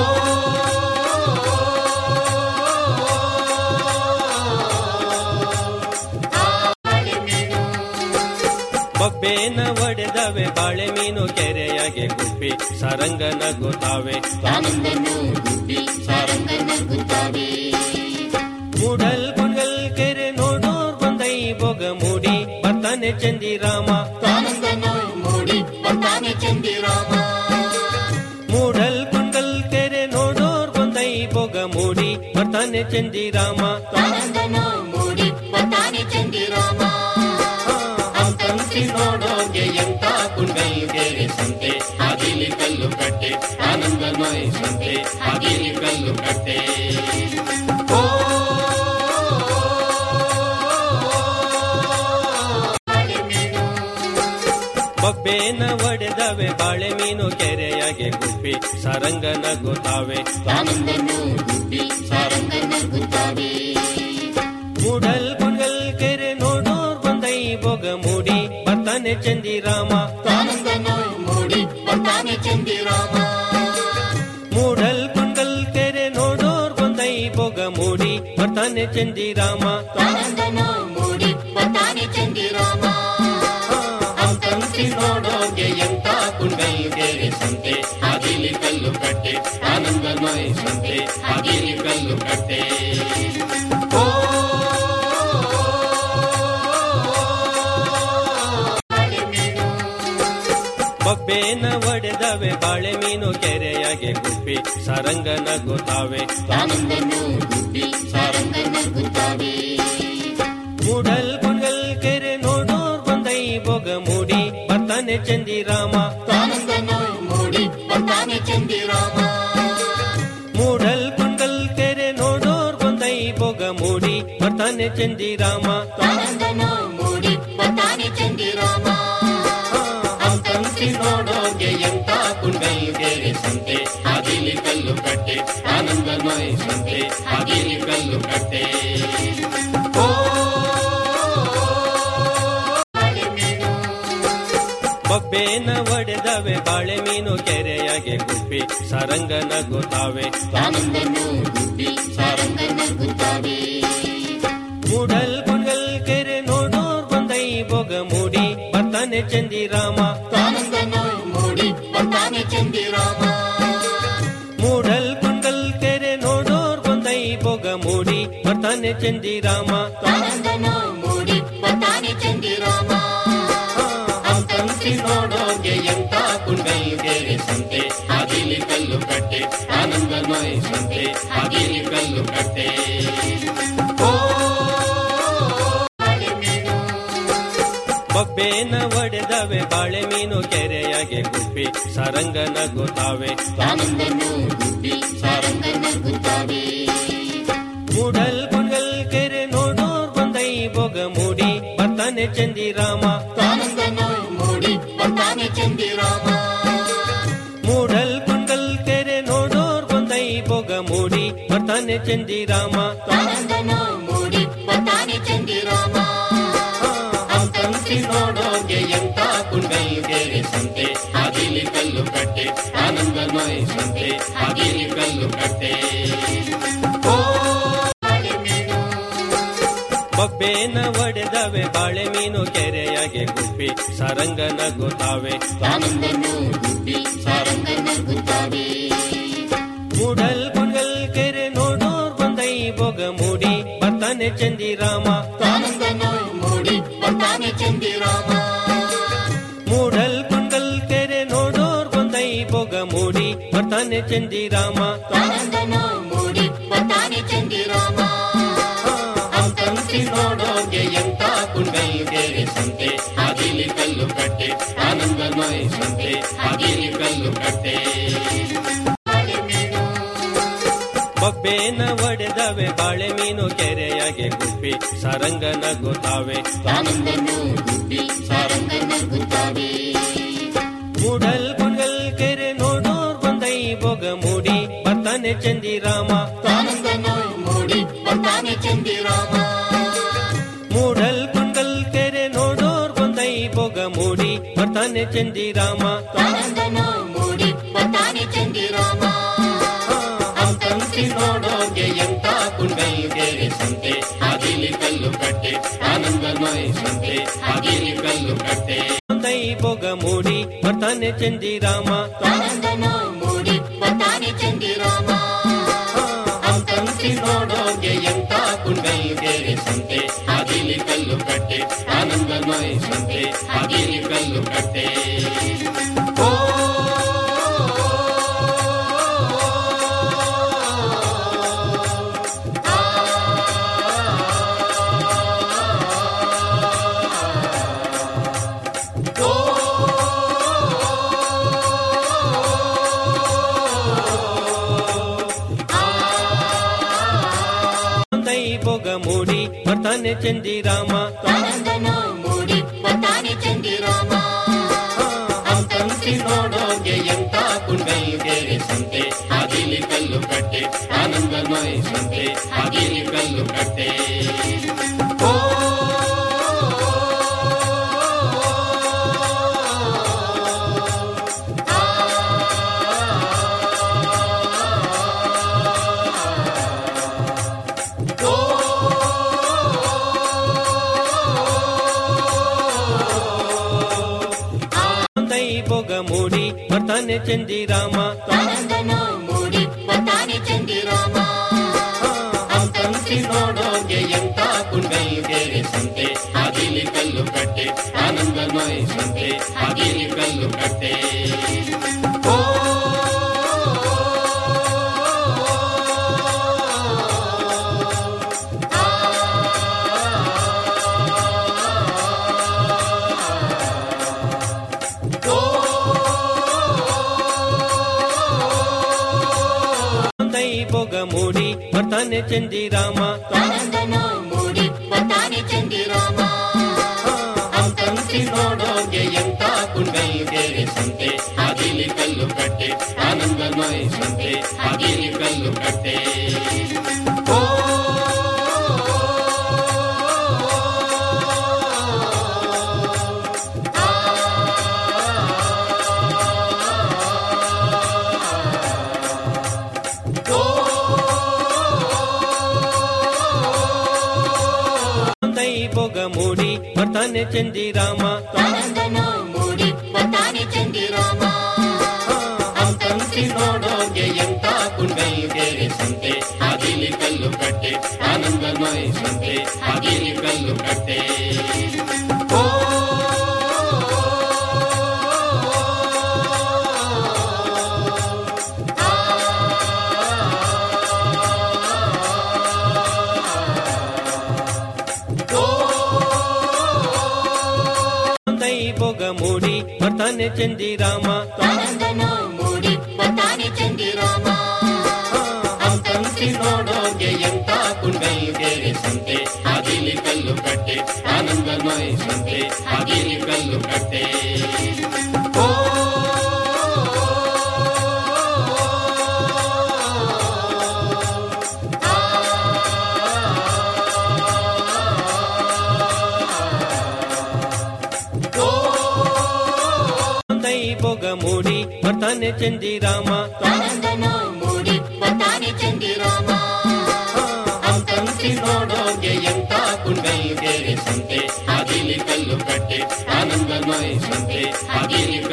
ಬಾಳೆ ಮೀನು ಬೊಬ್ಬೆನ ಒಡೆದವೆ ಬಾಳೆ ಮೀನು ಕೆರೆಯಾಗೆ ಗುಬ್ಬಿ ಸರಂಗನ ಗೊತ್ತಾವೆ ತಾನಂದನು ಗುಬ್ಬಿ ಸಾರಂಗನ ಗುತ್ತಾವೆ ಮೂಡಲ್ ಕುಂಡಲ್ ಕೆರೆ ನೋಡೋರ್ ಬಂದೈ ಬೊಗ ಮೂಡಿ ಬರ್ತಾನೆ ಚಂದಿರಾಮ ತಾನಂದನು ಮೂಡಿ ಬರ್ತಾನೆ ಚಂದಿರಾಮ ಮೂಡಲ್ ಕುಂಡಲ್ ಕೆರೆ ನೋಡೋರ್ ಬಂದೈ ಬೊಗ ಮೂಡಿ ಬರ್ತಾನೆ ಚಂದಿರಾಮ ತಾನಂದನು ಮೂಡಿ ಬರ್ತಾನೆ ಚಂದಿರಾಮ ಅಂತಂತಿ ನೋಡೋಗೆ ಎಂತ ಕುಂಡಲ್ಗೆರೆ ಸಂತೆ ಅದಿಲಿ ಕಲ್ಲು ಕಟ್ಟೆ ಆನಂದ ನೋಯ್ ಸಂತೆ ಅದಿಲಿ ಕಲ್ಲು ಕಟ್ಟೆ ಓ ಬಾಳೆ ಮೀನು ಬೊಬ್ಬೆನ ಒಡೆದವೆ ಬಾಳೆ ಮೀನು ಕೆರೆಯಾಗೆ ಗುಬ್ಬಿ ಸರಂಗನ ಗೊತ್ತಾವೆ ತಾನಂದನು ಗುಬ್ಬಿ ಸಾರಂಗನ ಗುತ್ತಾವೆ ಮೂಡಲ್ ಕುಂಡಲ್ ಕೆರೆ ನೋಡೋರ್ ಬಂದೈ ಬೊಗ ಮೂಡಿ ಬರ್ತಾನೆ ಚಂದಿರಾಮ ತಾನಂದನು ಮೂಡಿ ಬರ್ತಾನೆ ಚಂದಿರಾಮ ಮೂಡಲ್ ಕುಂಡಲ್ ಕೆರೆ ನೋಡೋರ್ ಬಂದೈ ಬೊಗ ಮೂಡಿ ಬರ್ತಾನೆ ಚಂದಿರಾಮ ತಾನಂದನು ಮೂಡಿ ಬರ್ತಾನೆ ಚಂದಿರಾಮ ಅಂತಂತಿ ನೋಡೋಗೆ ಎಂತ ಕುಂಡಲ್ಗೆರೆ ಸಂತೆ ಅದಿಲಿ ಕಲ್ಲು ಕಟ್ಟೆ ಆನಂದ ನೋಯ್ ಸಂತೆ ಅದಿಲಿ ಕಲ್ಲು ಕಟ್ಟೆ ಓ ಬಾಳೆ ಮೀನು ಬೊಬ್ಬೆನ ಒಡೆದವೆ ಬಾಳೆ ಮೀನು ಕೆರೆಯಾಗೆ ಗುಬ್ಬಿ ಸರಂಗನ ಗೊತ್ತಾವೆ ತಾನಂದನು ಗುಬ್ಬಿ ಸಾರಂಗನ ಗುತ್ತಾವೆ ಮೂಡಲ್ ಕುಂಡಲ್ ಕೆರೆ ನೋಡೋರ್ ಬಂದೈ ಬೊಗ ಮೂಡಿ ಬರ್ತಾನೆ ಚಂದಿರಾಮ ತಾನಂದನು ಮೂಡಿ ಬರ್ತಾನೆ ಚಂದಿರಾಮ ಮೂಡಲ್ ಕುಂಡಲ್ ಕೆರೆ ನೋಡೋರ್ ಬಂದೈ ಬೊಗ ಮೂಡಿ ಬರ್ತಾನೆ ಚಂದಿರಾಮ ತಾನಂದನು ಮೂಡಿ ಬರ್ತಾನೆ ಚಂದಿರಾಮ ಅಂತಂತಿ ನೋಡೋಗೆ ಎಂತ ಕುಂಡಲ್ಗೆರೆ ಸಂತೆ ಅದಿಲಿ ಕಲ್ಲು ಕಟ್ಟೆ ಆನಂದ ನೋಯ್ ಸಂತೆ ಅದಿಲಿ ಕಲ್ಲು ಕಟ್ಟೆ ಓ ಬಾಳೆ ಮೀನು ಬೊಬ್ಬೆನ ಒಡೆದವೆ ಬಾಳೆ ಮೀನು ಕೆರೆಯಾಗೆ ಗುಬ್ಬಿ ಸರಂಗನ ಗೊತ್ತಾವೆ ತಾನಂದನು ಗುಬ್ಬಿ ಸಾರಂಗನ ಗುತ್ತಾವೆ ಮೂಡಲ್ ಕುಂಡಲ್ ಕೆರೆ ನೋಡೋರ್ ಬಂದೈ ಬೊಗ ಮೂಡಿ ಬರ್ತಾನೆ ಚಂದಿರಾಮ ತಾನಂದನು ಮೂಡಿ ಬರ್ತಾನೆ ಚಂದಿರಾಮ ಮೂಡಲ್ ಕುಂಡಲ್ ಕೆರೆ ನೋಡೋರ್ ಬಂದೈ ಬೊಗ ಮೂಡಿ ಬರ್ತಾನೆ ಚಂದಿರಾಮ ತಾನಂದನು ಮೂಡಿ ಬರ್ತಾನೆ ಚಂದಿರಾಮ ಅಂತಂತಿ ನೋಡೋಗೆ ಎಂತ ಕುಂಡಲ್ಗೆರೆ ಸಂತೆ ಅದಿಲಿ ಕಲ್ಲು ಕಟ್ಟೆ ಆನಂದ ನೋಯ್ ಸಂತೆ ಅದಿಲಿ ಕಲ್ಲು ಕಟ್ಟೆ ಓ ಬಾಳೆ ಮೀನು ಬೊಬ್ಬೆನ ಒಡೆದವೆ ಬಾಳೆ ಮೀನು ಕೆರೆಯಾಗೆ ಗುಬ್ಬಿ ಸರಂಗನ ಗೊತ್ತಾವೆ ತಾನಂದನು ಗುಬ್ಬಿ ಸಾರಂಗನ ಗುತ್ತಾವೆ ಮೂಡಲ್ ಕುಂಡಲ್ ಕೆರೆ ನೋಡೋರ್ ಬಂದೈ ಬೊಗ ಮೂಡಿ ಬರ್ತಾನೆ ಚಂದಿರಾಮ ತಾನಂದನು ಮೂಡಿ ಬರ್ತಾನೆ ಚಂದಿರಾಮ ಮೂಡಲ್ ಕುಂಡಲ್ ಕೆರೆ ನೋಡೋರ್ ಬಂದೈ ಬೊಗ ಮೂಡಿ ಮೂಡಿ ಬರ್ತಾನೆ ಚಂದಿರಾಮ ಆನಂದ ನೋವು ಮೂಡಿ ಬರ್ತಾನೆ ಚಂದಿರಾಮ ಹಂತಂತಿ ನೋಡೋಗೆ ಎಂತ ಕುಂಡಲ್ಗೆರೆ ಸಂತೆ ಅದಿಲಿ ಕಲ್ಲು ಕಟ್ಟೆ ಆನಂದ ನೋಯ್ ಸಂತೆ ಅದಿಲಿ ಕಲ್ಲು ಕಟ್ಟೆ ಓ ಬಾಳೆ ಮೀನು ಬೊಬ್ಬೆನ ಒಡೆದವೆ ಬಾಳೆ ಮೀನು ಕೆರೆಯಾಗೆ ಗುಬ್ಬಿ ಸರಂಗನ ಗೊತ್ತಾವೆ ಆನಂದ ನೋವು ಗುಬ್ಬಿ ಸಾರಂಗ ನಗುತ್ತಾವೆ ಮೂಡಲ್ ಕೊಣಗಲ್ ಕೆರೆ ನೋಡೋರ್ ಬಂದೈ ಬೊಗ ಮೂಡಿ ಬರ್ತಾನೆ ಚಂದಿರಾಮ ಆನಂದ ನೋವು ಮೂಡಿ ಬರ್ತಾನೆ ಚಂದಿರಾಮ ಮೂಡಲ್ ಕೊಣಗಲ್ ಕೆರೆ ನೋಡೋರ್ ಬಂದೈ ಬೊಗ ಮೂಡಿ ಬರ್ತಾನೆ ಚಂದಿರಾಮ ಆನಂದ ನೋವು ಮೂಡಿ ಬರ್ತಾನೆ ಚಂದಿರಾಮ ಹಂತಂತಿ ನೋಡೋಗೆ ಎಂತ ಕುಂಡಲ್ಗೆರೆ ಸಂತೆ ಅದಿಲಿ ಕಲ್ಲು ಕಟ್ಟೆ ಆನಂದ ನೋಯ್ ಸಂತೆ ಅದಿಲಿ ಕಲ್ಲು ಕಟ್ಟೆ ಬಾಳೆ ಮೀನು ಬೊಬ್ಬೆನ ಒಡೆದವೆ ಬಾಳೆ ಮೀನು ಕೆರೆಯಾಗೆ ಗುಬ್ಬಿ ಸರಂಗನ ಗೊತ್ತಾವೆ ಆನಂದ ನೋವು ಗುಬ್ಬಿ ಸಾರಂಗ ನಗುತ್ತಾವೆ ಮೂಡಲ್ ಕೊಣಗಲ್ ಕೆರೆ ನೋಡೋರ್ ಬಂದೈ ಬೊಗ ಮೂಡಿ ಬರ್ತಾನೆ ಚಂದಿರಾಮ ಆನಂದ ನೋವು ಮೂಡಿ ಬರ್ತಾನೆ ಚಂದಿರಾಮ ಮೂಡಲ್ ಕುಂಡಲ್ ಕೆರೆ ನೋಡೋರ್ ಬಂದೈ ಬೊಗ ಮೂಡಿ ಬರ್ತಾನೆ ಚಂದಿರಾಮ ಆನಂದ ನೋವು ಮೂಡಿ ಬರ್ತಾನೆ ಚಂದಿರಾಮ ಹಂತಂತಿ ನೋಡೋಗೆ ಎಂತ ಕುಂಡಲ್ಗೆರೆ ಸಂತೆ ಅದಿಲಿ ಕಲ್ಲು ಕಟ್ಟೆ ಆನಂದ ನೋಯ್ ಸಂತೆ ಅದಿಲಿ ಕಲ್ಲು ಕಟ್ಟೆ ಬಂದೈ ಬೊಗ ಮೂಡಿ ಬರ್ತಾನೆ ಚಂದಿರಾಮ ಆನಂದ ನೋವು ಮೂಡಿ ಬರ್ತಾನೆ ಚಂದಿರಾಮ ಹಂತಂತಿ ನೋಡೋಗೆ ಎಂತ ಕುಂಡಲ್ಗೆರೆ ಸಂತೆ ಅದಿಲಿ ಕಲ್ಲು ಕಟ್ಟೆ ಆನಂದ ನೋಯ್ ಸಂತೆ ಅದಿಲಿ ಕಲ್ಲು ಕಟ್ಟೆ ಓ ಬಂದೈ ಬೊಗ ಮೂಡಿ ಬರ್ತಾನೆ ಚಂದಿರಾಮ ಆನಂದ ನೋವು ಮೂಡಿ ಬರ್ತಾನೆ ಚಂದಿರಾಮ ಹಂತಂತಿ ನೋಡೋಗೆ ಎಂತ ಕುಂಡಲ್ಗೆರೆ ಸಂತೆ ಅದಿಲಿ ಕಲ್ಲು ಕಟ್ಟೆ ಆನಂದ ನೋಯ್ ಸಂತೆ ಅದಿಲಿ ಕಲ್ಲು ಕಟ್ಟೆ ಓ ಬಂದೈ ಬೊಗ ಮೂಡಿ ಬರ್ತಾನೆ ಚಂದಿರಾಮ ಆನಂದ ನೋವು ಮೂಡಿ ಬರ್ತಾನೆ ಚಂದಿರಾಮ ಹಂತಂತಿ ನೋಡೋಗೆ ಎಂತ ಕುಂಡಲ್ಗೆರೆ ಸಂತೆ ಅದಿಲಿ ಕಲ್ಲು ಕಟ್ಟೆ ಆನಂದ ನೋಯ್ ಸಂತೆ ಅದಿಲಿ ಕಲ್ಲು ಕಟ್ಟೆ ಓ ಬಂದೈ ಬೊಗ ಮೂಡಿ ಬರ್ತಾನೆ ಚಂದಿರಾಮ ಆನಂದ ನೋವು ಮೂಡಿ ಬರ್ತಾನೆ ಚಂದಿರಾಮ ಹಂತಂತಿ ನೋಡೋಗೆ ಎಂತ ಕುಂಡಲ್ಗೆರೆ ಸಂತೆ ಅದಿಲಿ ಕಲ್ಲು ಕಟ್ಟೆ ಆನಂದ ನೋಯ್ ಸಂತೆ ಅದಿಲಿ ಕಲ್ಲು ಕಟ್ಟೆ ಓ ಬಂದೈ ಬೊಗ ಮೂಡಿ ಬರ್ತಾನೆ ಚಂದಿರಾಮ ಆನಂದ ನೋವು ಮೂಡಿ ಬರ್ತಾನೆ ಚಂದಿರಾಮ ಹಂತಂತಿ ನೋಡೋಗೆ ಎಂತ ಕುಂಡಲ್ಗೆರೆ ಸಂತೆ ಅದಿಲಿ ಕಲ್ಲು ಕಟ್ಟೆ ಆನಂದ ನೋಯ್ ಸಂತೆ ಅದಿಲಿ ಕಲ್ಲು ಕಟ್ಟೆ ಓ ಬಂದೈ ಬೊಗ ಮೂಡಿ ಬರ್ತಾನೆ ಚಂದಿರಾಮ ಆನಂದ ನೋವು ಮೂಡಿ ಬರ್ತಾನೆ ಚಂದಿರಾಮ ಹಂತಂತಿ ನೋಡೋಗೆ ಎಂತ ಕುಂಡಲ್ಗೆರೆ ಸಂತೆ ಅದಿಲಿ ಕಲ್ಲು ಕಟ್ಟೆ ಆನಂದ ನೋಯ್ ಸಂತೆ ಅದಿಲಿ ಕಲ್ಲು ಕಟ್ಟೆ ಓ ಬರ್ತಾನೆ ಚಂದಿರಾಮ ಆನಂದ ನೋಯ್ ಮೂಡಿ ಬರ್ತಾನೆ ಚಂದಿರಾಮ ಹಂತಂಸಿ ನೋಡೋಗೆ ಎಂತ ಕುಂಡಲ್ ಗೆರೆ ಸಂತೆ ಅದಿಲಿ ಕಲ್ಲು ಕಟ್ಟೆ ಆನಂದ ನೋಯ್ ಸಂತೆ ಅದಿಲಿ